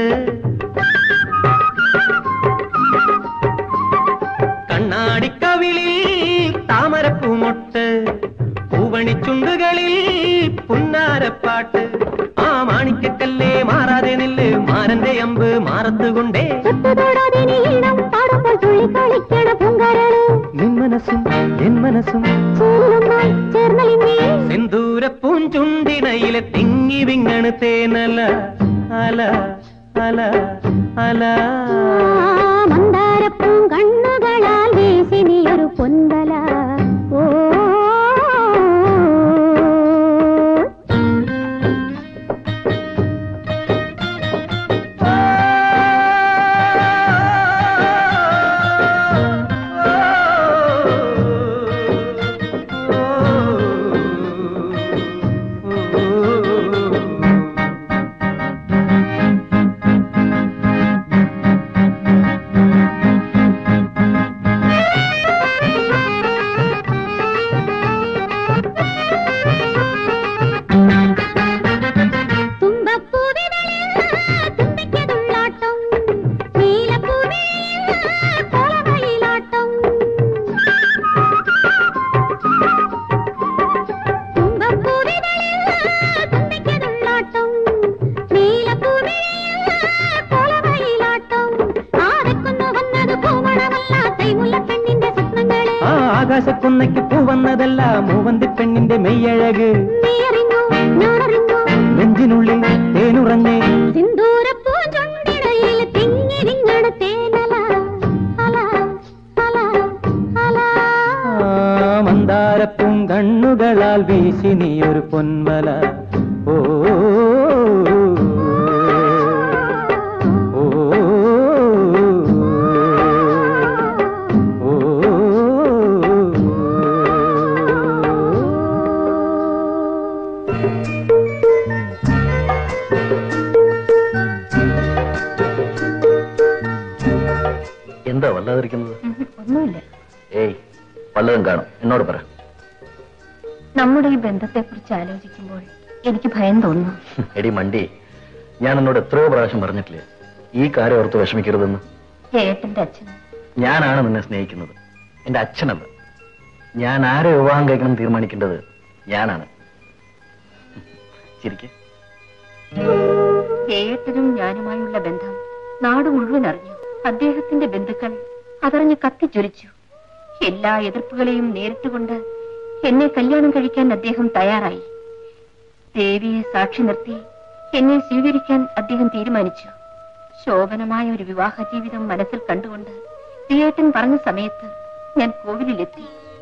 കണ്ണാടിക്കവിളിൽ താമരപ്പൂമൊട്ട് പൂവണിച്ചുണ്ടുകളിൽ പുന്നാരപ്പാട്ട് ആ മാണിക്കക്കല്ലേ മാറാതെ നില്ല് മാരന്റെ അമ്പ് മാറത്തുകൊണ്ടേ തൊട്ടുതൊടാതെ നീ ഈണം പാടുമ്പോൾ തുള്ളി കളിക്കണ പൂങ്കരള് നിൻ മനസ്സും എൻ മനസ്സും ചേരുന്നൊന്നായി ചേർന്നലിങ്ങേ സെന്തൂര പൂഞ്ചുണ്ടിനയിലെ തിങ്ങി വിങ്ങണ് തേനല അല അല അല മന്ദാരപ്പൂം കണ്ണുകളാൽ വീശി നീയൊരു പൊൻവല ഓ തുമ്പപ്പൂവിതളിൽ തുമ്പിക്കതുള്ളാട്ടം നീലപ്പൂവിൽ കോലമയിലാട്ടം തുമ്പപ്പൂവിതളിൽ തുമ്പിക്കതുള്ളാട്ടം നീലപ്പൂവിൽ കോലമയിലാട്ടം ആരക്കുന്നു വന്നത് പൂമണമല്ല കൈമുല്ലപ്പെണ്ണിന്റെ സ്വപ്നങ്ങളെ ആ ആകാശക്കുന്നയ്ക്ക് പൂ വന്നതല്ല മൂവന്തി പെണ്ണിന്റെ മെയ്യഴക് നീ അറിഞ്ഞു ഞാനറിഞ്ഞു നെഞ്ചിനുള്ളിൽ തേനുറഞ്ഞേ സിന്ദൂരപ്പൂഞ്ചുണ്ടിടയിൽ തിങ്ങി വിങ്ങണ തേനല അല അല അല ആ മന്ദാരപ്പും കണ്ണുകളാൽ വീശി നീയൊരു പൊൻവല ഓ ഓ എന്താ വല്ലാതിരിക്കുന്നത് ഒന്നുമില്ല ഏയ് വല്ലതും കാണും എന്നോട് പറ നമ്മുടെ ഈ ബന്ധത്തെക്കുറിച്ച് ആലോചിക്കുമ്പോൾ എനിക്ക് ഭയം തോന്നുന്നു എടി മണ്ടി ഞാൻ എന്നോട് എത്രയോ പ്രാവശ്യം പറഞ്ഞിട്ടില്ലേ ഈ കാര്യം ഓർത്ത് വിഷമിക്കരുതെന്ന് ജയേട്ടന്റെ അച്ഛൻ ഞാനാണ് നിന്നെ സ്നേഹിക്കുന്നത് എന്റെ അച്ഛനല്ല ഞാൻ ആരെ വിവാഹം കഴിക്കണം എന്ന് തീരുമാനിക്കേണ്ടത് ഞാനാണ് ശരിക്കും ജയേട്ടനും ഞാനുമായുള്ള ബന്ധം നാട് മുഴുവൻ അറിഞ്ഞു അദ്ദേഹത്തിന്റെ ബന്ധുക്കൾ അതറിഞ്ഞ് കത്തിജ്വലിച്ചു എല്ലാ എതിർപ്പുകളെയും നേരിട്ടുകൊണ്ട് എന്നെ കല്യാണം കഴിക്കാൻ അദ്ദേഹം തയ്യാറായി ദേവിയെ സാക്ഷി നിർത്തി എന്നെ സ്വീകരിക്കാൻ അദ്ദേഹം തീരുമാനിച്ചു ശോഭനമായ ഒരു വിവാഹ ജീവിതം മനസ്സിൽ കണ്ടുകൊണ്ട് തിയേട്ടൻ പറഞ്ഞ സമയത്ത് ഞാൻ കോവിലിലെത്തി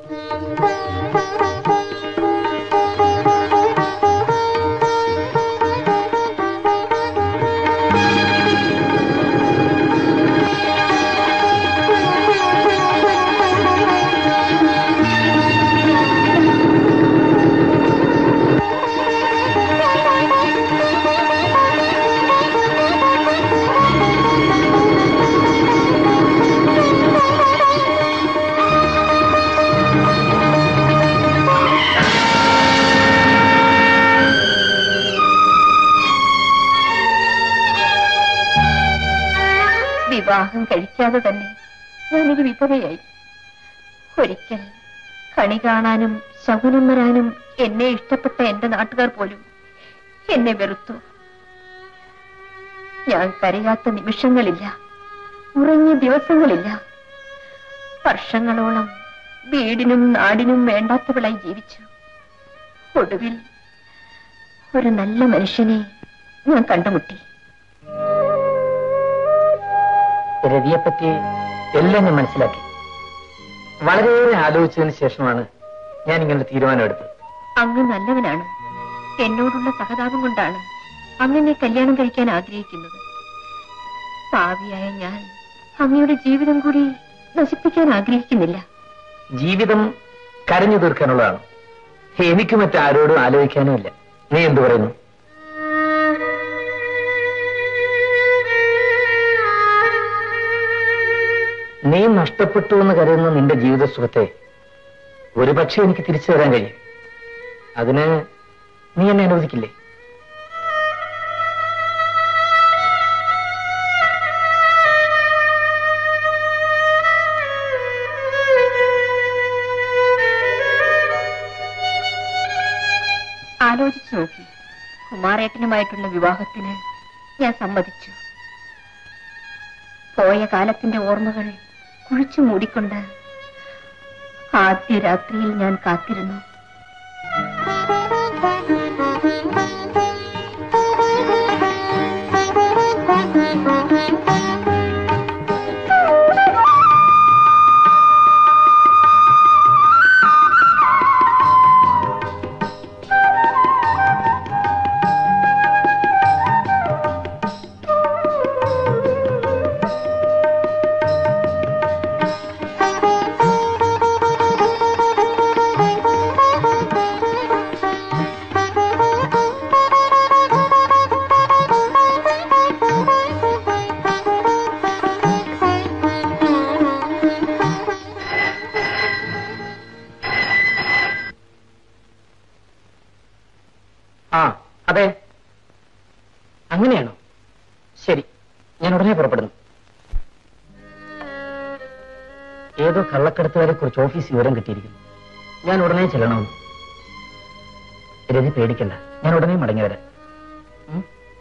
വിവാഹം കഴിക്കാതെ തന്നെ ഞാനൊരു വിധവയായി ഒരിക്കൽ കണി കാണാനും ശകുനം വരാനും എന്നെ ഇഷ്ടപ്പെട്ട എന്റെ നാട്ടുകാർ പോലും എന്നെ വെറുത്തു ഞാൻ കരയാത്ത നിമിഷങ്ങളില്ല ഉറങ്ങിയ ദിവസങ്ങളില്ല വർഷങ്ങളോളം വീടിനും നാടിനും വേണ്ടാത്തവളായി ജീവിച്ചു ഒടുവിൽ ഒരു നല്ല മനുഷ്യനെ ഞാൻ കണ്ടുമുട്ടി രവിയെപ്പറ്റി എല്ലാം ഞാൻ മനസ്സിലാക്കി വളരെയേറെ ആലോചിച്ചതിന് ശേഷമാണ് ഞാൻ ഇങ്ങനെ ഒരു തീരുമാനം എടുത്തത് അങ്ങ് നല്ലവനാണ് എന്നോടുള്ള സഹതാപം കൊണ്ടാണ് അങ്ങനെ കല്യാണം കഴിക്കാൻ ആഗ്രഹിക്കുന്നത് പാവിയായ ഞാൻ അങ്ങയുടെ ജീവിതം കൂടി നശിപ്പിക്കാൻ ആഗ്രഹിക്കുന്നില്ല ജീവിതം കരഞ്ഞു തീർക്കാനുള്ളതാണ് എനിക്ക് മറ്റാരോടും ആലോചിക്കാനുമില്ല നീ എന്തു പറയുന്നു നീ നഷ്ടപ്പെട്ടു എന്ന് കരുതുന്ന നിന്റെ ജീവിത സുഖത്തെ ഒരുപക്ഷെ എനിക്ക് തിരിച്ചു തരാൻ കഴിയും അതിന് നീ എന്നെ അനുവദിക്കില്ലേ ആലോചിച്ചു നോക്കി കുമാരേട്ടനുമായിട്ടുള്ള വിവാഹത്തിന് ഞാൻ സമ്മതിച്ചു പോയ കാലത്തിന്റെ ഓർമ്മകൾ കുഴിച്ചു മൂടിക്കൊണ്ട് ആദ്യ രാത്രിയിൽ ഞാൻ കാത്തിരുന്നു ആ അതെ അങ്ങനെയാണോ ശരി ഞാൻ ഉടനെ പുറപ്പെടുന്നു ഏതോ കള്ളക്കടത്തുകാരെ കുറിച്ച് ഓഫീസ് വിവരം കിട്ടിയിരിക്കുന്നു ഞാൻ ഉടനെ ചെല്ലണമെന്ന് രവി പേടിക്കണ്ട ഞാൻ ഉടനെ മടങ്ങി വരാം ഉം?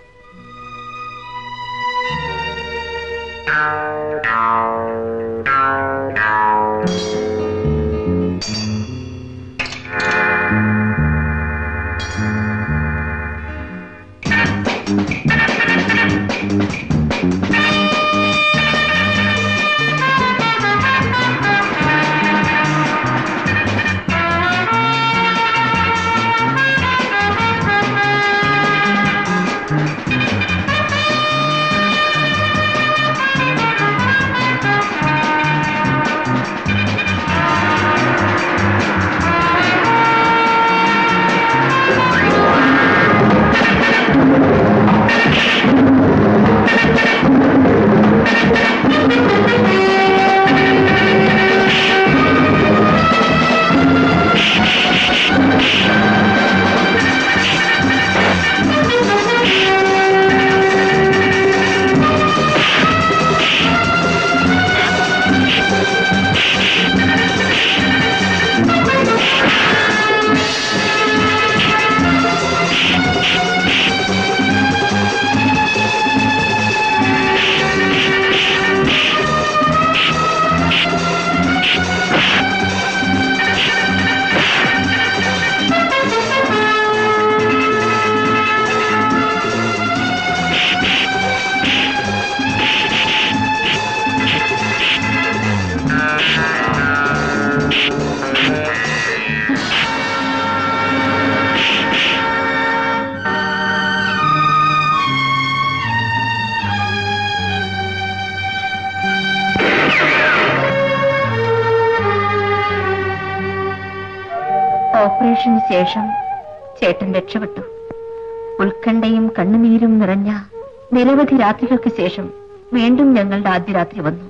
ഓപ്പറേഷന് ശേഷം ചേട്ടൻ രക്ഷപ്പെട്ടു ഉത്കണ്ഠയും കണ്ണുനീരും നിറഞ്ഞ നിരവധി രാത്രികൾക്ക് ശേഷം വീണ്ടും ഞങ്ങളുടെ ആദ്യ രാത്രി വന്നു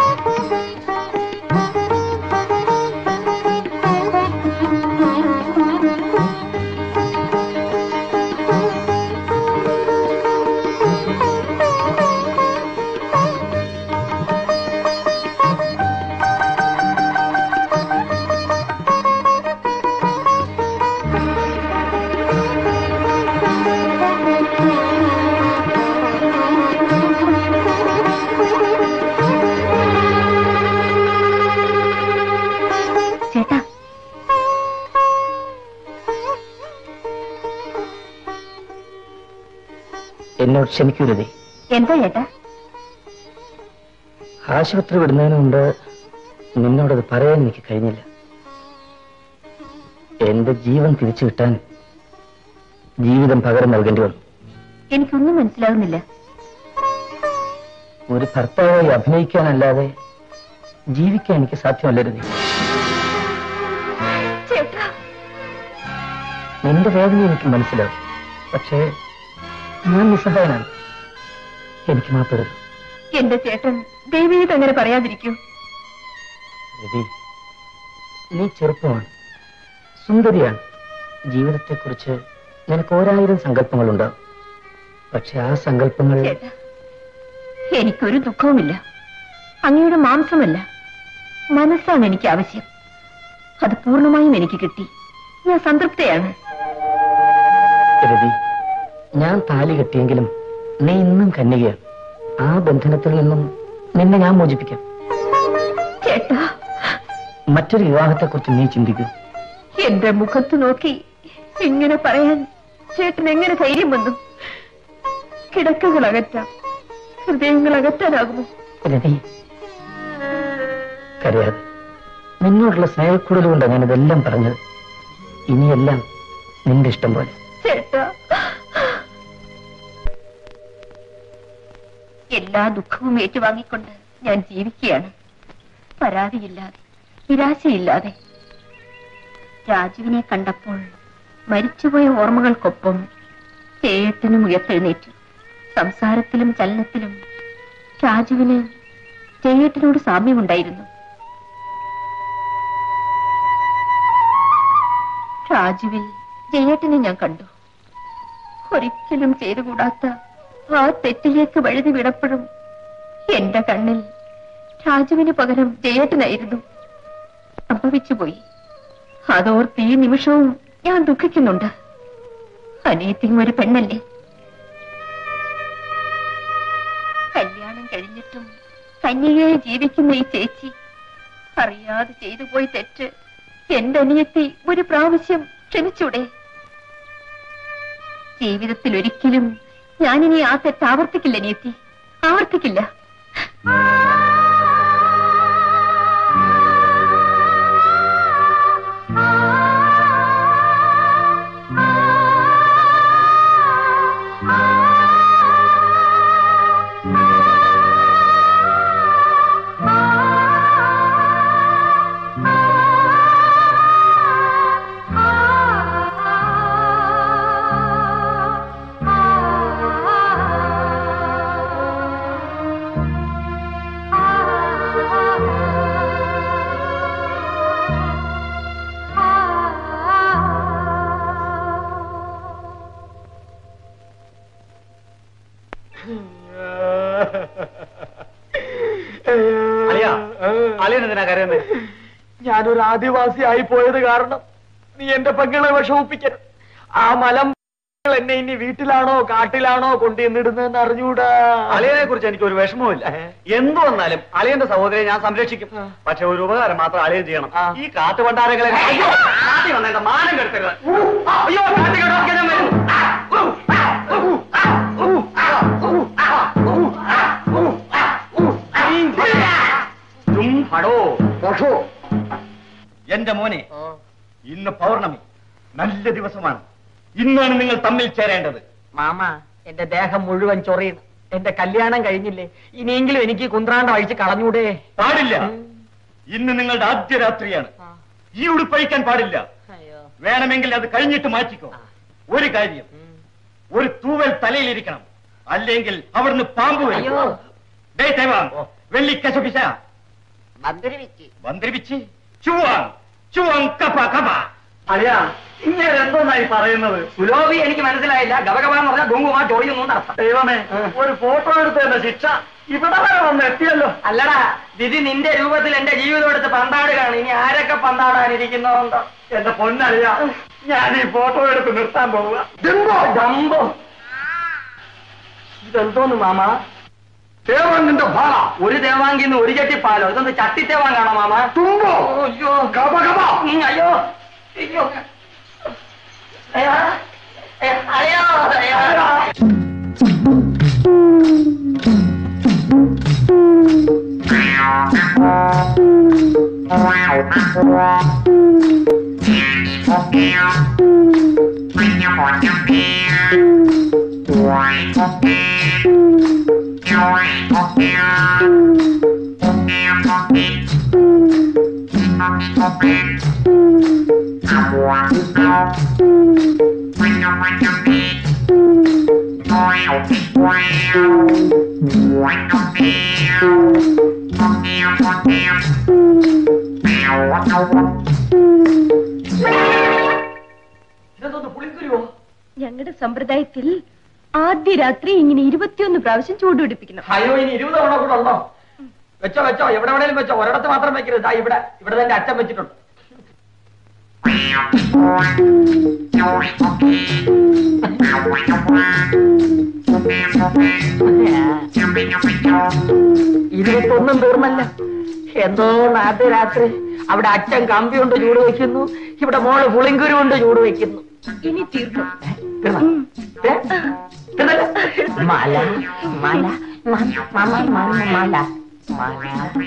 Thank you. എന്നോട് ക്ഷമിക്കൂ രതി എന്താ ചേട്ടാ ആശുപത്രി വിടുന്നതിന് മുമ്പ് നിന്നോടത് പറയാൻ എനിക്ക് കഴിഞ്ഞില്ല എന്റെ ജീവൻ തിരിച്ചു കിട്ടാൻ ജീവിതം പകരം നൽകേണ്ടി വന്നു എനിക്കൊന്നും മനസ്സിലാകുന്നില്ല ഒരു ഭർത്താവായി അഭിനയിക്കാനല്ലാതെ ജീവിക്കാൻ എനിക്ക് സാധ്യമല്ല രതി ചേട്ടാ നിന്റെ വേദന എനിക്ക് മനസ്സിലാവും പക്ഷേ ഞാൻ നിസ്സഹായനാണ് എനിക്ക് മാപ്പിടരുത് എന്റെ ചേട്ടൻ ദൈവീത് അങ്ങനെ പറയാതിരിക്കൂ രവി നീ ചെറുപ്പമാണ് സുന്ദരിയാണ് ജീവിതത്തെക്കുറിച്ച് നിനക്ക് ഓരായിരം സങ്കല്പങ്ങളുണ്ടാവും പക്ഷെ ആ സങ്കല്പങ്ങൾ ചേട്ടാ എനിക്കൊരു ദുഃഖവുമില്ല അങ്ങയുടെ മാംസമല്ല മനസ്സാണ് എനിക്ക് ആവശ്യം അത് പൂർണ്ണമായും എനിക്ക് കിട്ടി ഞാൻ സംതൃപ്തയാണ് രവി ഞാൻ താലി കെട്ടിയെങ്കിലും നീ ഇന്നും കന്യകയാണ് ആ ബന്ധനത്തിൽ നിന്നും നിന്നെ ഞാൻ മോചിപ്പിക്കാം ചേട്ടാ മറ്റൊരു വിവാഹത്തെക്കുറിച്ച് നീ ചിന്തിക്കൂ എന്റെ മുഖത്ത് നോക്കി ഇങ്ങനെ പറയാൻ ചേട്ടൻ എങ്ങനെ ധൈര്യം വന്നു കിടക്കകൾ അകറ്റാം ഹൃദയങ്ങൾ അകറ്റാനാകുമോ രവി കരയാതെ നിന്നോടുള്ള സ്നേഹക്കൂടൽ കൊണ്ടാണ് ഞാൻ ഇതെല്ലാം പറഞ്ഞത് ഇനിയെല്ലാം നിന്റെ ഇഷ്ടം പോലെ ചേട്ടാ എല്ലാ ദുഃഖവും ഏറ്റുവാങ്ങിക്കൊണ്ട് ഞാൻ ജീവിക്കുകയാണ് പരാതിയില്ലാതെ നിരാശയില്ലാതെ രാജുവിനെ കണ്ടപ്പോൾ മരിച്ചുപോയ ഓർമ്മകൾക്കൊപ്പം ചേട്ടനും ഉയർത്തെഴുന്നേറ്റു സംസാരത്തിലും ചലനത്തിലും രാജുവിന് ചേട്ടനോട് സാമ്യമുണ്ടായിരുന്നു രാജുവിൽ ജയേട്ടനെ ഞാൻ കണ്ടു ഒരിക്കലും ചെയ്തുകൂടാത്ത ആ തെറ്റിലേക്ക് വഴുതി വിടപ്പെടും എന്റെ കണ്ണിൽ രാജുവിന് പകരം ജയേട്ടനായിരുന്നു സംഭവിച്ചുപോയി അതോർത്ത് ഈ നിമിഷവും ഞാൻ ദുഃഖിക്കുന്നുണ്ട് അനിയത്തിയും ഒരു പെണ്ണല്ലേ കല്യാണം കഴിഞ്ഞിട്ടും കന്യകയായി ജീവിക്കുന്ന ഈ ചേച്ചി അറിയാതെ ചെയ്തു പോയി തെറ്റ് എന്റെ അനിയത്തി ഒരു പ്രാവശ്യം ക്ഷമിച്ചൂടെ ജീവിതത്തിൽ ഒരിക്കലും ഞാനിനി ആ തെറ്റ് ആവർത്തിക്കില്ല അനിയത്തി ആവർത്തിക്കില്ല അളിയാ അളിയൻ എന്തിനാ കരയുന്നേ ഞാനൊരു ആദിവാസി ആയി പോയത് കാരണം നീ എന്റെ പെങ്ങളെ വിഷമിപ്പിക്കരുത് ആ മലം എന്നെ ഇനി വീട്ടിലാണോ കാട്ടിലാണോ കൊണ്ടുവന്നിടുന്നതെന്ന് അറിഞ്ഞൂടാ അളിയനെ കുറിച്ച് എനിക്ക് ഒരു വിഷമവുമില്ല എന്തു വന്നാലും അളിയന്റെ സഹോദരിയെ ഞാൻ സംരക്ഷിക്കും പക്ഷെ ഒരു ഉപകാരം മാത്രം അളിയൻ ചെയ്യണം ഈ കാട്ടുപണ്ടാരങ്ങളെ അയ്യോ, കാട്ടിൽ വന്ന് എന്റെ മാനം കെടുത്തരുത് അയ്യോ കാട്ടി കെട്ടൊക്കെ ഞാൻ വരും തും ഹടോ പഷോ എന്റെ മോനെ ഇന്ന് പൗർണമി നല്ല ദിവസമാണ് ഇന്നാണ് നിങ്ങൾ തമ്മിൽ ചേരേണ്ടത് മാമ എന്റെ ദേഹം മുഴുവൻ ചൊറിയുന്നു എന്റെ കല്യാണം കഴിഞ്ഞില്ലേ ഇനിയെങ്കിലും എനിക്ക് കുന്ത്രാണ്ട അഴിച്ച് കളഞ്ഞൂടെ പാടില്ല ഇന്ന് നിങ്ങളുടെ ആദ്യ രാത്രിയാണ് ഈ ഉടുപ്പഴിക്കാൻ പാടില്ല വേണമെങ്കിൽ അത് കഴിഞ്ഞിട്ട് മാറ്റിക്കോ ഒരു കാര്യം ഒരു തൂവൽ തലയിലിരിക്കണം അല്ലെങ്കിൽ അവിടുന്ന് പാമ്പ് വരും അയ്യോ. ദേ തേവാ, വെള്ളിക്കശപിശ വന്തിരിപ്പിച്ച് ചുവാൻ ചുവാൻ കപ കപ അളിയാ ഇങ്ങനെ എന്തോന്നായി പറയുന്നത് സുലോഭി എനിക്ക് മനസ്സിലായില്ല ഗബഗബാന്ന് പറഞ്ഞാൽ ഗുങ്കുമാ ചൊറിയുന്നു എന്നർത്ഥം ദൈവമേ ഒരു ഫോട്ടോ എടുത്തതിന്റെ ശിക്ഷ ഇവിടെ വരെ വന്ന് എത്തിയല്ലോ അല്ലടാ വിധി നിന്റെ രൂപത്തിൽ എന്റെ ജീവിതം എടുത്ത് പന്താടുകയാണ് ഇനി ആരൊക്കെ പന്താടാനിരിക്കുന്നതുണ്ടോ എന്റെ പൊന്നറിയ ഞാൻ ഈ ഫോട്ടോ എടുത്ത് നിർത്താൻ പോവുക ഡംബോ ഇതെന്തോന്ന് മാമ തേവാങ്ങിന്റെ ഭാള ഒരു ദേവാങ്കിന്ന് ഒരു ചട്ടി പാലോ ഇതൊന്ന് ചട്ടി തേവാങ്ങാണോ മാമ തുമ്പോ ഓ, അയ്യോ കപ കപ ഉം, അയ്യോ അയ്യോ അയ്യോ അയ്യോ അയ്യോ ഇതെന്തോന്ന് പുളിക്കുരുവോ ഞങ്ങളുടെ സമ്പ്രദായത്തിൽ ആദ്യ രാത്രി ഇങ്ങനെ ഇരുപത്തിയൊന്ന് പ്രാവശ്യം ചൂടുപിടിപ്പിക്കണം അയ്യോ ഇനി ഇരുപത് തവണ കൂടെ ഉണ്ടോ വെച്ചോ വെച്ചോ എവിടെ വേണേലും വെച്ചോ ഒരിടത്ത് മാത്രം വെക്കരുത് ദാ ഇവിടെ ഇവിടെ തന്നെ അച്ഛൻ വെച്ചിട്ടുണ്ട് ഇരുപത്തൊന്നും തീർന്നല്ല എന്തോ നാട്ട് രാത്രി അവിടെ അച്ഛൻ കമ്പി കൊണ്ട് ചൂട് വെക്കുന്നു ഇവിടെ മോള് പുളിങ്കുരു കൊണ്ട് ചൂട് വെക്കുന്നു ഇനി തീർന്നു തീർന്നോ? ഏ? തീർന്നല്ലോ? മല മല മല മല മല മല മല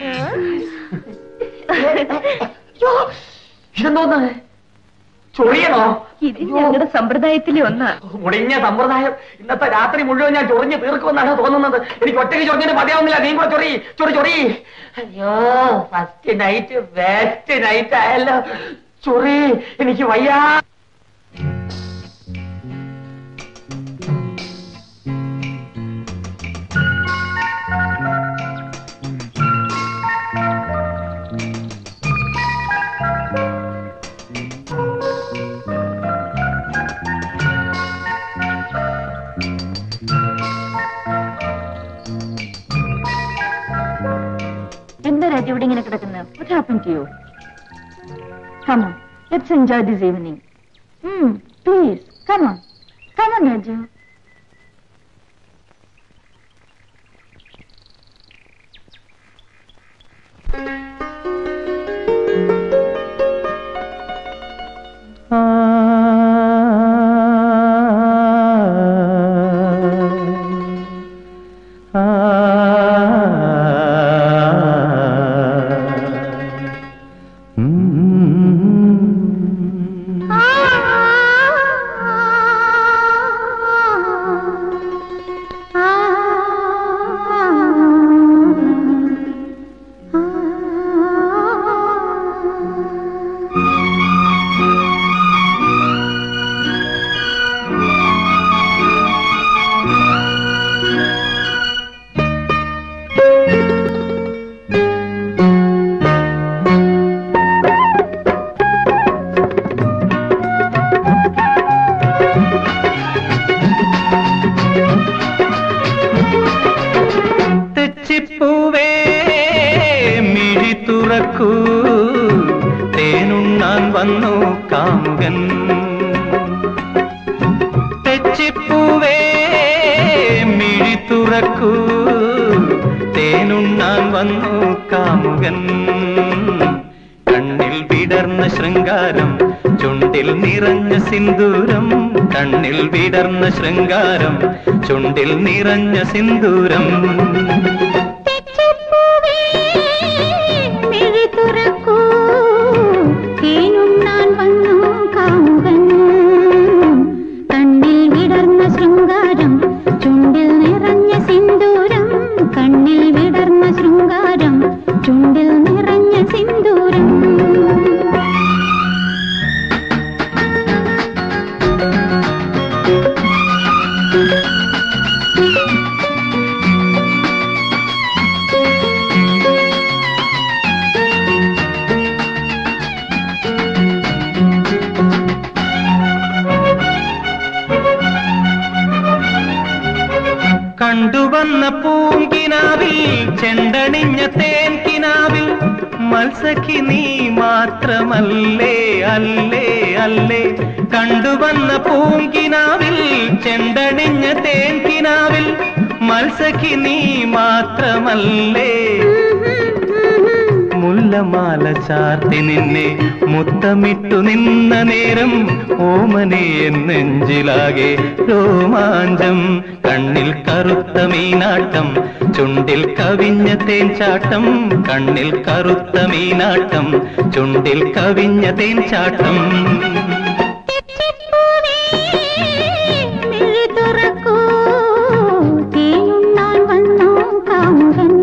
അയ്യോ, ഇതെന്തോന്ന് ചൊറിയണോ ഇത് ഞങ്ങളുടെ സമ്പ്രദായത്തിലെ ഒന്നാ മുടിഞ്ഞ സമ്പ്രദായം ഇന്നത്തെ രാത്രി മുഴുവൻ ഞാൻ ചൊറിഞ്ഞ് തീർക്കുമെന്നാണ് തോന്നുന്നത് എനിക്ക് ഒറ്റയ്ക്ക് ചൊറിഞ്ഞിട്ട് മതിയാവുന്നില്ല നീ കൂടെ ചൊറി ചൊറി ചൊറി അയ്യോ ഫസ്റ്റ് നൈറ്റ് ബെസ്റ്റ് നൈറ്റ് ആയല്ലോ ചൊറി എനിക്ക് വയ്യാ എന്താ രാജു ഇവിടെ ഇങ്ങനെ കിടക്കുന്നത് What happened to you? Come on, let's enjoy this evening. Hmm, please, come on. Come on, Raju. തെച്ചിപ്പൂവേ മിഴി തുറക്കൂ തേനുണ്ണാൻ വന്നു കാമുകൻ തെച്ചിപ്പൂവേ മിഴി തുറക്കൂ തേനുണ്ണാൻ വന്നു കാമുകൻ കണ്ണിൽ വിടർന്ന ശൃംഗാരം ചുണ്ടിൽ നിറഞ്ഞ സിന്ദൂരം കണ്ണിൽ വിടർന്ന ശൃംഗാരം ചുണ്ടിൽ നിറഞ്ഞ സിന്ദൂരം മിഴി തുറക്കൂ തേനുണ്ണാൻ വന്നു കാമുകൻ കണ്ണിൽ വിടർന്ന ശൃംഗാരം ചുണ്ടിൽ നിറഞ്ഞ സിന്ദൂരം കണ്ണിൽ വിടർന്ന ശൃംഗാരം ചുണ്ടിൽ നിറഞ്ഞ സിന്ദൂരം കണ്ടുവന്ന പൂങ്കിനാവിൽ ചെണ്ടണിഞ്ഞ തേൻകിനാവിൽ മത്സഖി നീ മാത്രമല്ലേ അല്ലേ അല്ലേ കണ്ടുവന്ന പൂങ്കിനാവിൽ ചെണ്ടണിഞ്ഞ തേൻകിനാവിൽ മത്സഖി നീ മാത്രമല്ലേ മുല്ലമാല ചാർത്തി നിന്നെ മുത്തമിട്ടു നിന്ന നേരം ഓമനെ നെഞ്ചിലാകെ രോമാഞ്ചം കണ്ണിൽ കറുത്ത മീനാട്ടം ചുണ്ടിൽ കവിഞ്ഞ തേൻചാട്ടം കണ്ണിൽ കറുത്ത മീനാട്ടം ചുണ്ടിൽ കവിഞ്ഞ തേൻചാട്ടം മിഴി തുറക്കൂ തേനുണ്ണാൻ വന്നോ കാമുകൻ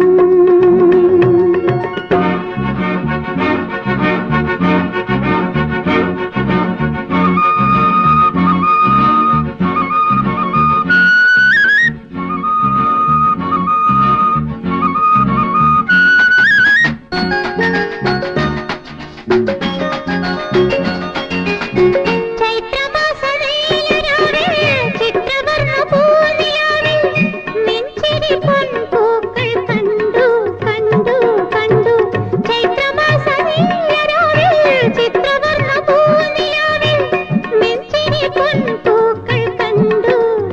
ചൈത്രമാസവേലരാവിൽ ചിത്രവർണ്ണ പൂനിലാവിൽ നെഞ്ചിരി പൊൻപൂക്കൾ കണ്ടു കണ്ടു കണ്ടു ചൈത്രമാസവേലരാവിൽ ചിത്രവർണ്ണ പൂനിലാവിൽ നെഞ്ചിരി പൊൻപൂക്കൾ കണ്ടു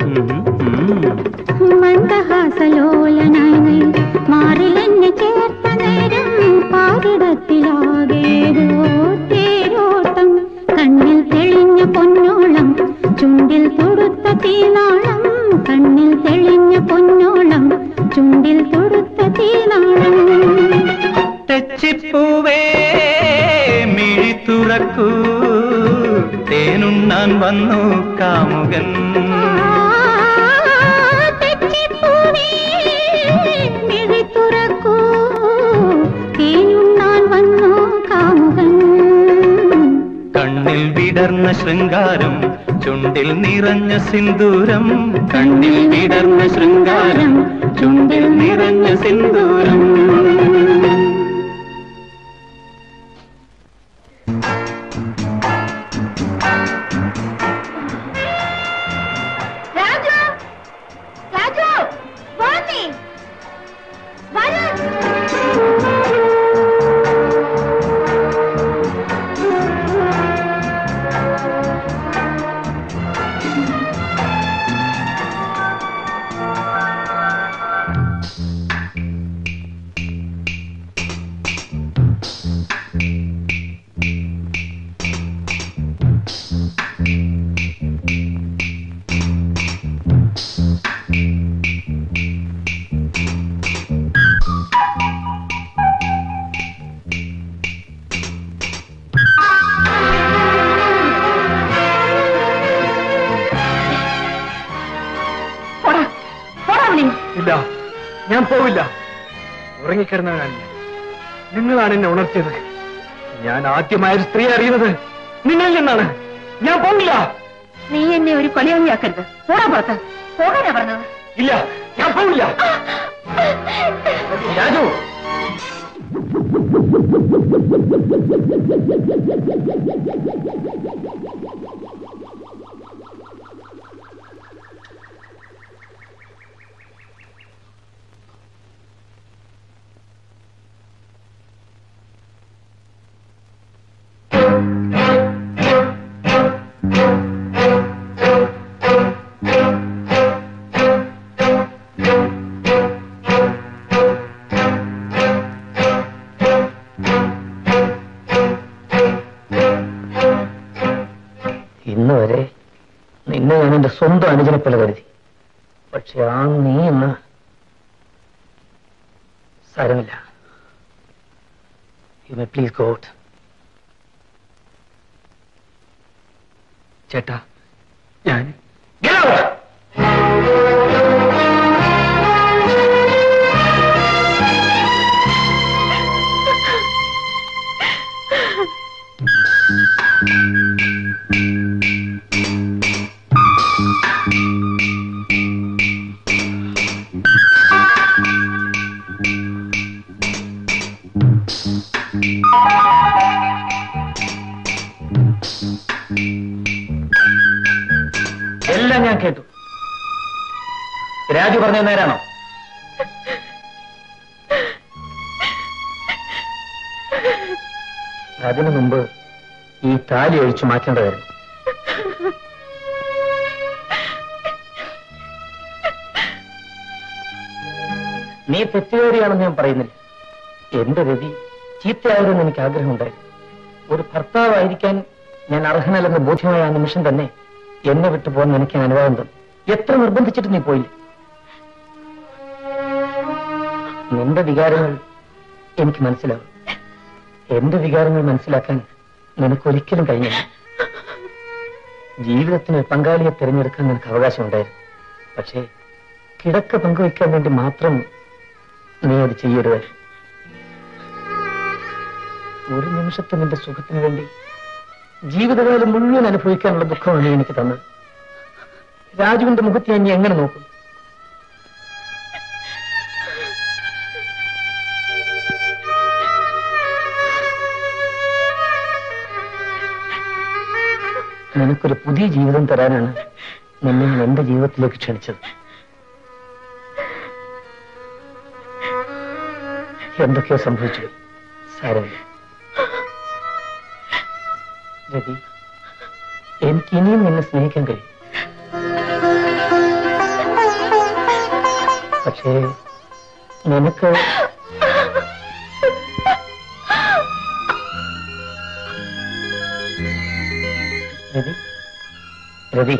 മന്ദഹാസലോലനായി മാറിലെന്നെ ചേർത്ത നേരം പാരിടത്തിലാകേതോ തേരോട്ടം കണ്ണിൽ തെളിഞ്ഞ പൊന്നോളം ചുണ്ടിൽ തൊടുത്ത തീനാളം കണ്ണിൽ തെളിഞ്ഞ പൊന്നോളം ചുണ്ടിൽ തൊടുത്ത തീനാളം തെച്ചിപ്പൂവേ മിഴി തുറക്കൂ തേനുണ്ണാൻ വന്നു കാമുകൻ തെച്ചിപ്പൂവേ മിഴി തുറക്കൂ തേനുണ്ണാൻ വന്നോ കാമുകൻ കണ്ണിൽ വിടർന്ന ശൃംഗാരം ചുണ്ടിൽ നിറഞ്ഞ സിന്ദൂരം കണ്ണിൽ വിടർന്ന ശൃംഗാരം ചുണ്ടിൽ നിറഞ്ഞ സിന്ദൂരം രാജു രാജു വാണി വരൂ പോടാ പോടാ അവനെ ഇല്ല ഞാൻ പോവില്ല ഉറങ്ങിക്കിടന്നവനാണ് ഞാൻ നിങ്ങളാണ് എന്നെ ഉണർത്തിയത് ഞാൻ ആദ്യമായ ഒരു സ്ത്രീ അറിയുന്നത് നിങ്ങളിൽ നിന്നാണ് ഞാൻ പോവില്ല നീ എന്നെ ഒരു കൊലയാളിയാക്കരുത് പോടാ പുറത്ത് പോകാനാ പറഞ്ഞത് ഇല്ല ഞാൻ പോവില്ല രാജു ഇന്ന് വരെ നിന്നെ ഞാൻ എന്റെ സ്വന്തം അനുജനെ പോലെ കരുതി പക്ഷെ ആ നീ ഇന്ന് സാരമില്ല യു മേ പ്ലീസ് ഗോട്ട് ചേട്ടാ ഞാൻ എല്ലാം ഞാൻ കേട്ടു രാജു പറഞ്ഞ നേരാണോ അതിനു മുമ്പ് ഈ താലി ഒഴിച്ചു മാറ്റേണ്ടതായിരുന്നു നീ തെറ്റുകാരിയാണെന്ന് ഞാൻ പറയുന്നില്ല എന്റെ രതി ചീത്തയാവരുമെന്ന് എനിക്ക് ആഗ്രഹമുണ്ടായിരുന്നു ഒരു ഭർത്താവായിരിക്കാൻ ഞാൻ അർഹനല്ലെന്ന് ബോധ്യമായ ആ നിമിഷം തന്നെ എന്നെ വിട്ടു പോകാൻ എനിക്ക് അനുവാദം തന്നു എത്ര നിർബന്ധിച്ചിട്ട് നീ പോയില്ല നിന്റെ വികാരങ്ങൾ എനിക്ക് മനസ്സിലാവും എന്റെ വികാരങ്ങൾ മനസ്സിലാക്കാൻ നിനക്കൊരിക്കലും കഴിഞ്ഞില്ല ജീവിതത്തിന് ഒരു പങ്കാളിയെ തിരഞ്ഞെടുക്കാൻ നിനക്ക് അവകാശമുണ്ടായിരുന്നു പക്ഷേ കിടക്ക പങ്കുവയ്ക്കാൻ വേണ്ടി മാത്രം നീ അത് ചെയ്യരുത് ഒരു നിമിഷത്തെ നിന്റെ സുഖത്തിന് വേണ്ടി ജീവിതകാലം മുഴുവൻ അനുഭവിക്കാനുള്ള ദുഃഖമാണ് നീ എനിക്ക് തന്നത് രാജുവിന്റെ മുഖത്ത് ഞാൻ ഇനി എങ്ങനെ നോക്കും നിനക്കൊരു പുതിയ ജീവിതം തരാനാണ് നിന്നെ ഞാൻ എന്റെ ജീവിതത്തിലേക്ക് ക്ഷണിച്ചത് എന്തൊക്കെയോ സംഭവിച്ചു സാരമില്ല രവി എനിക്ക് ഇനിയും നിന്നെ സ്നേഹിക്കാൻ കഴിയും പക്ഷേ നിനക്ക് രവി രവി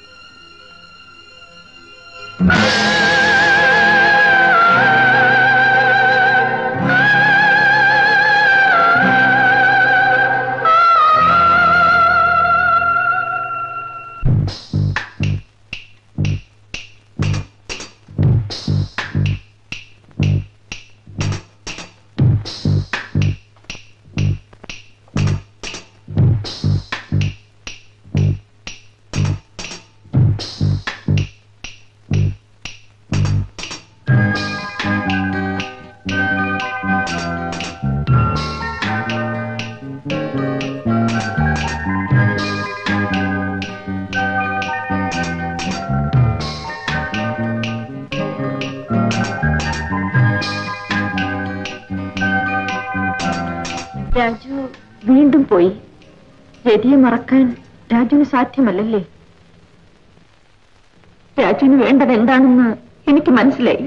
രാജു വീണ്ടും പോയി രതിയെ മറക്കാൻ രാജുവിന് സാധ്യമല്ലല്ലേ രാജുവിന് വേണ്ടത് എന്താണെന്ന് എനിക്ക് മനസ്സിലായി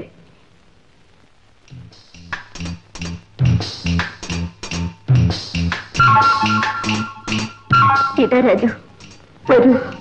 ഇതാ രാജു വരൂ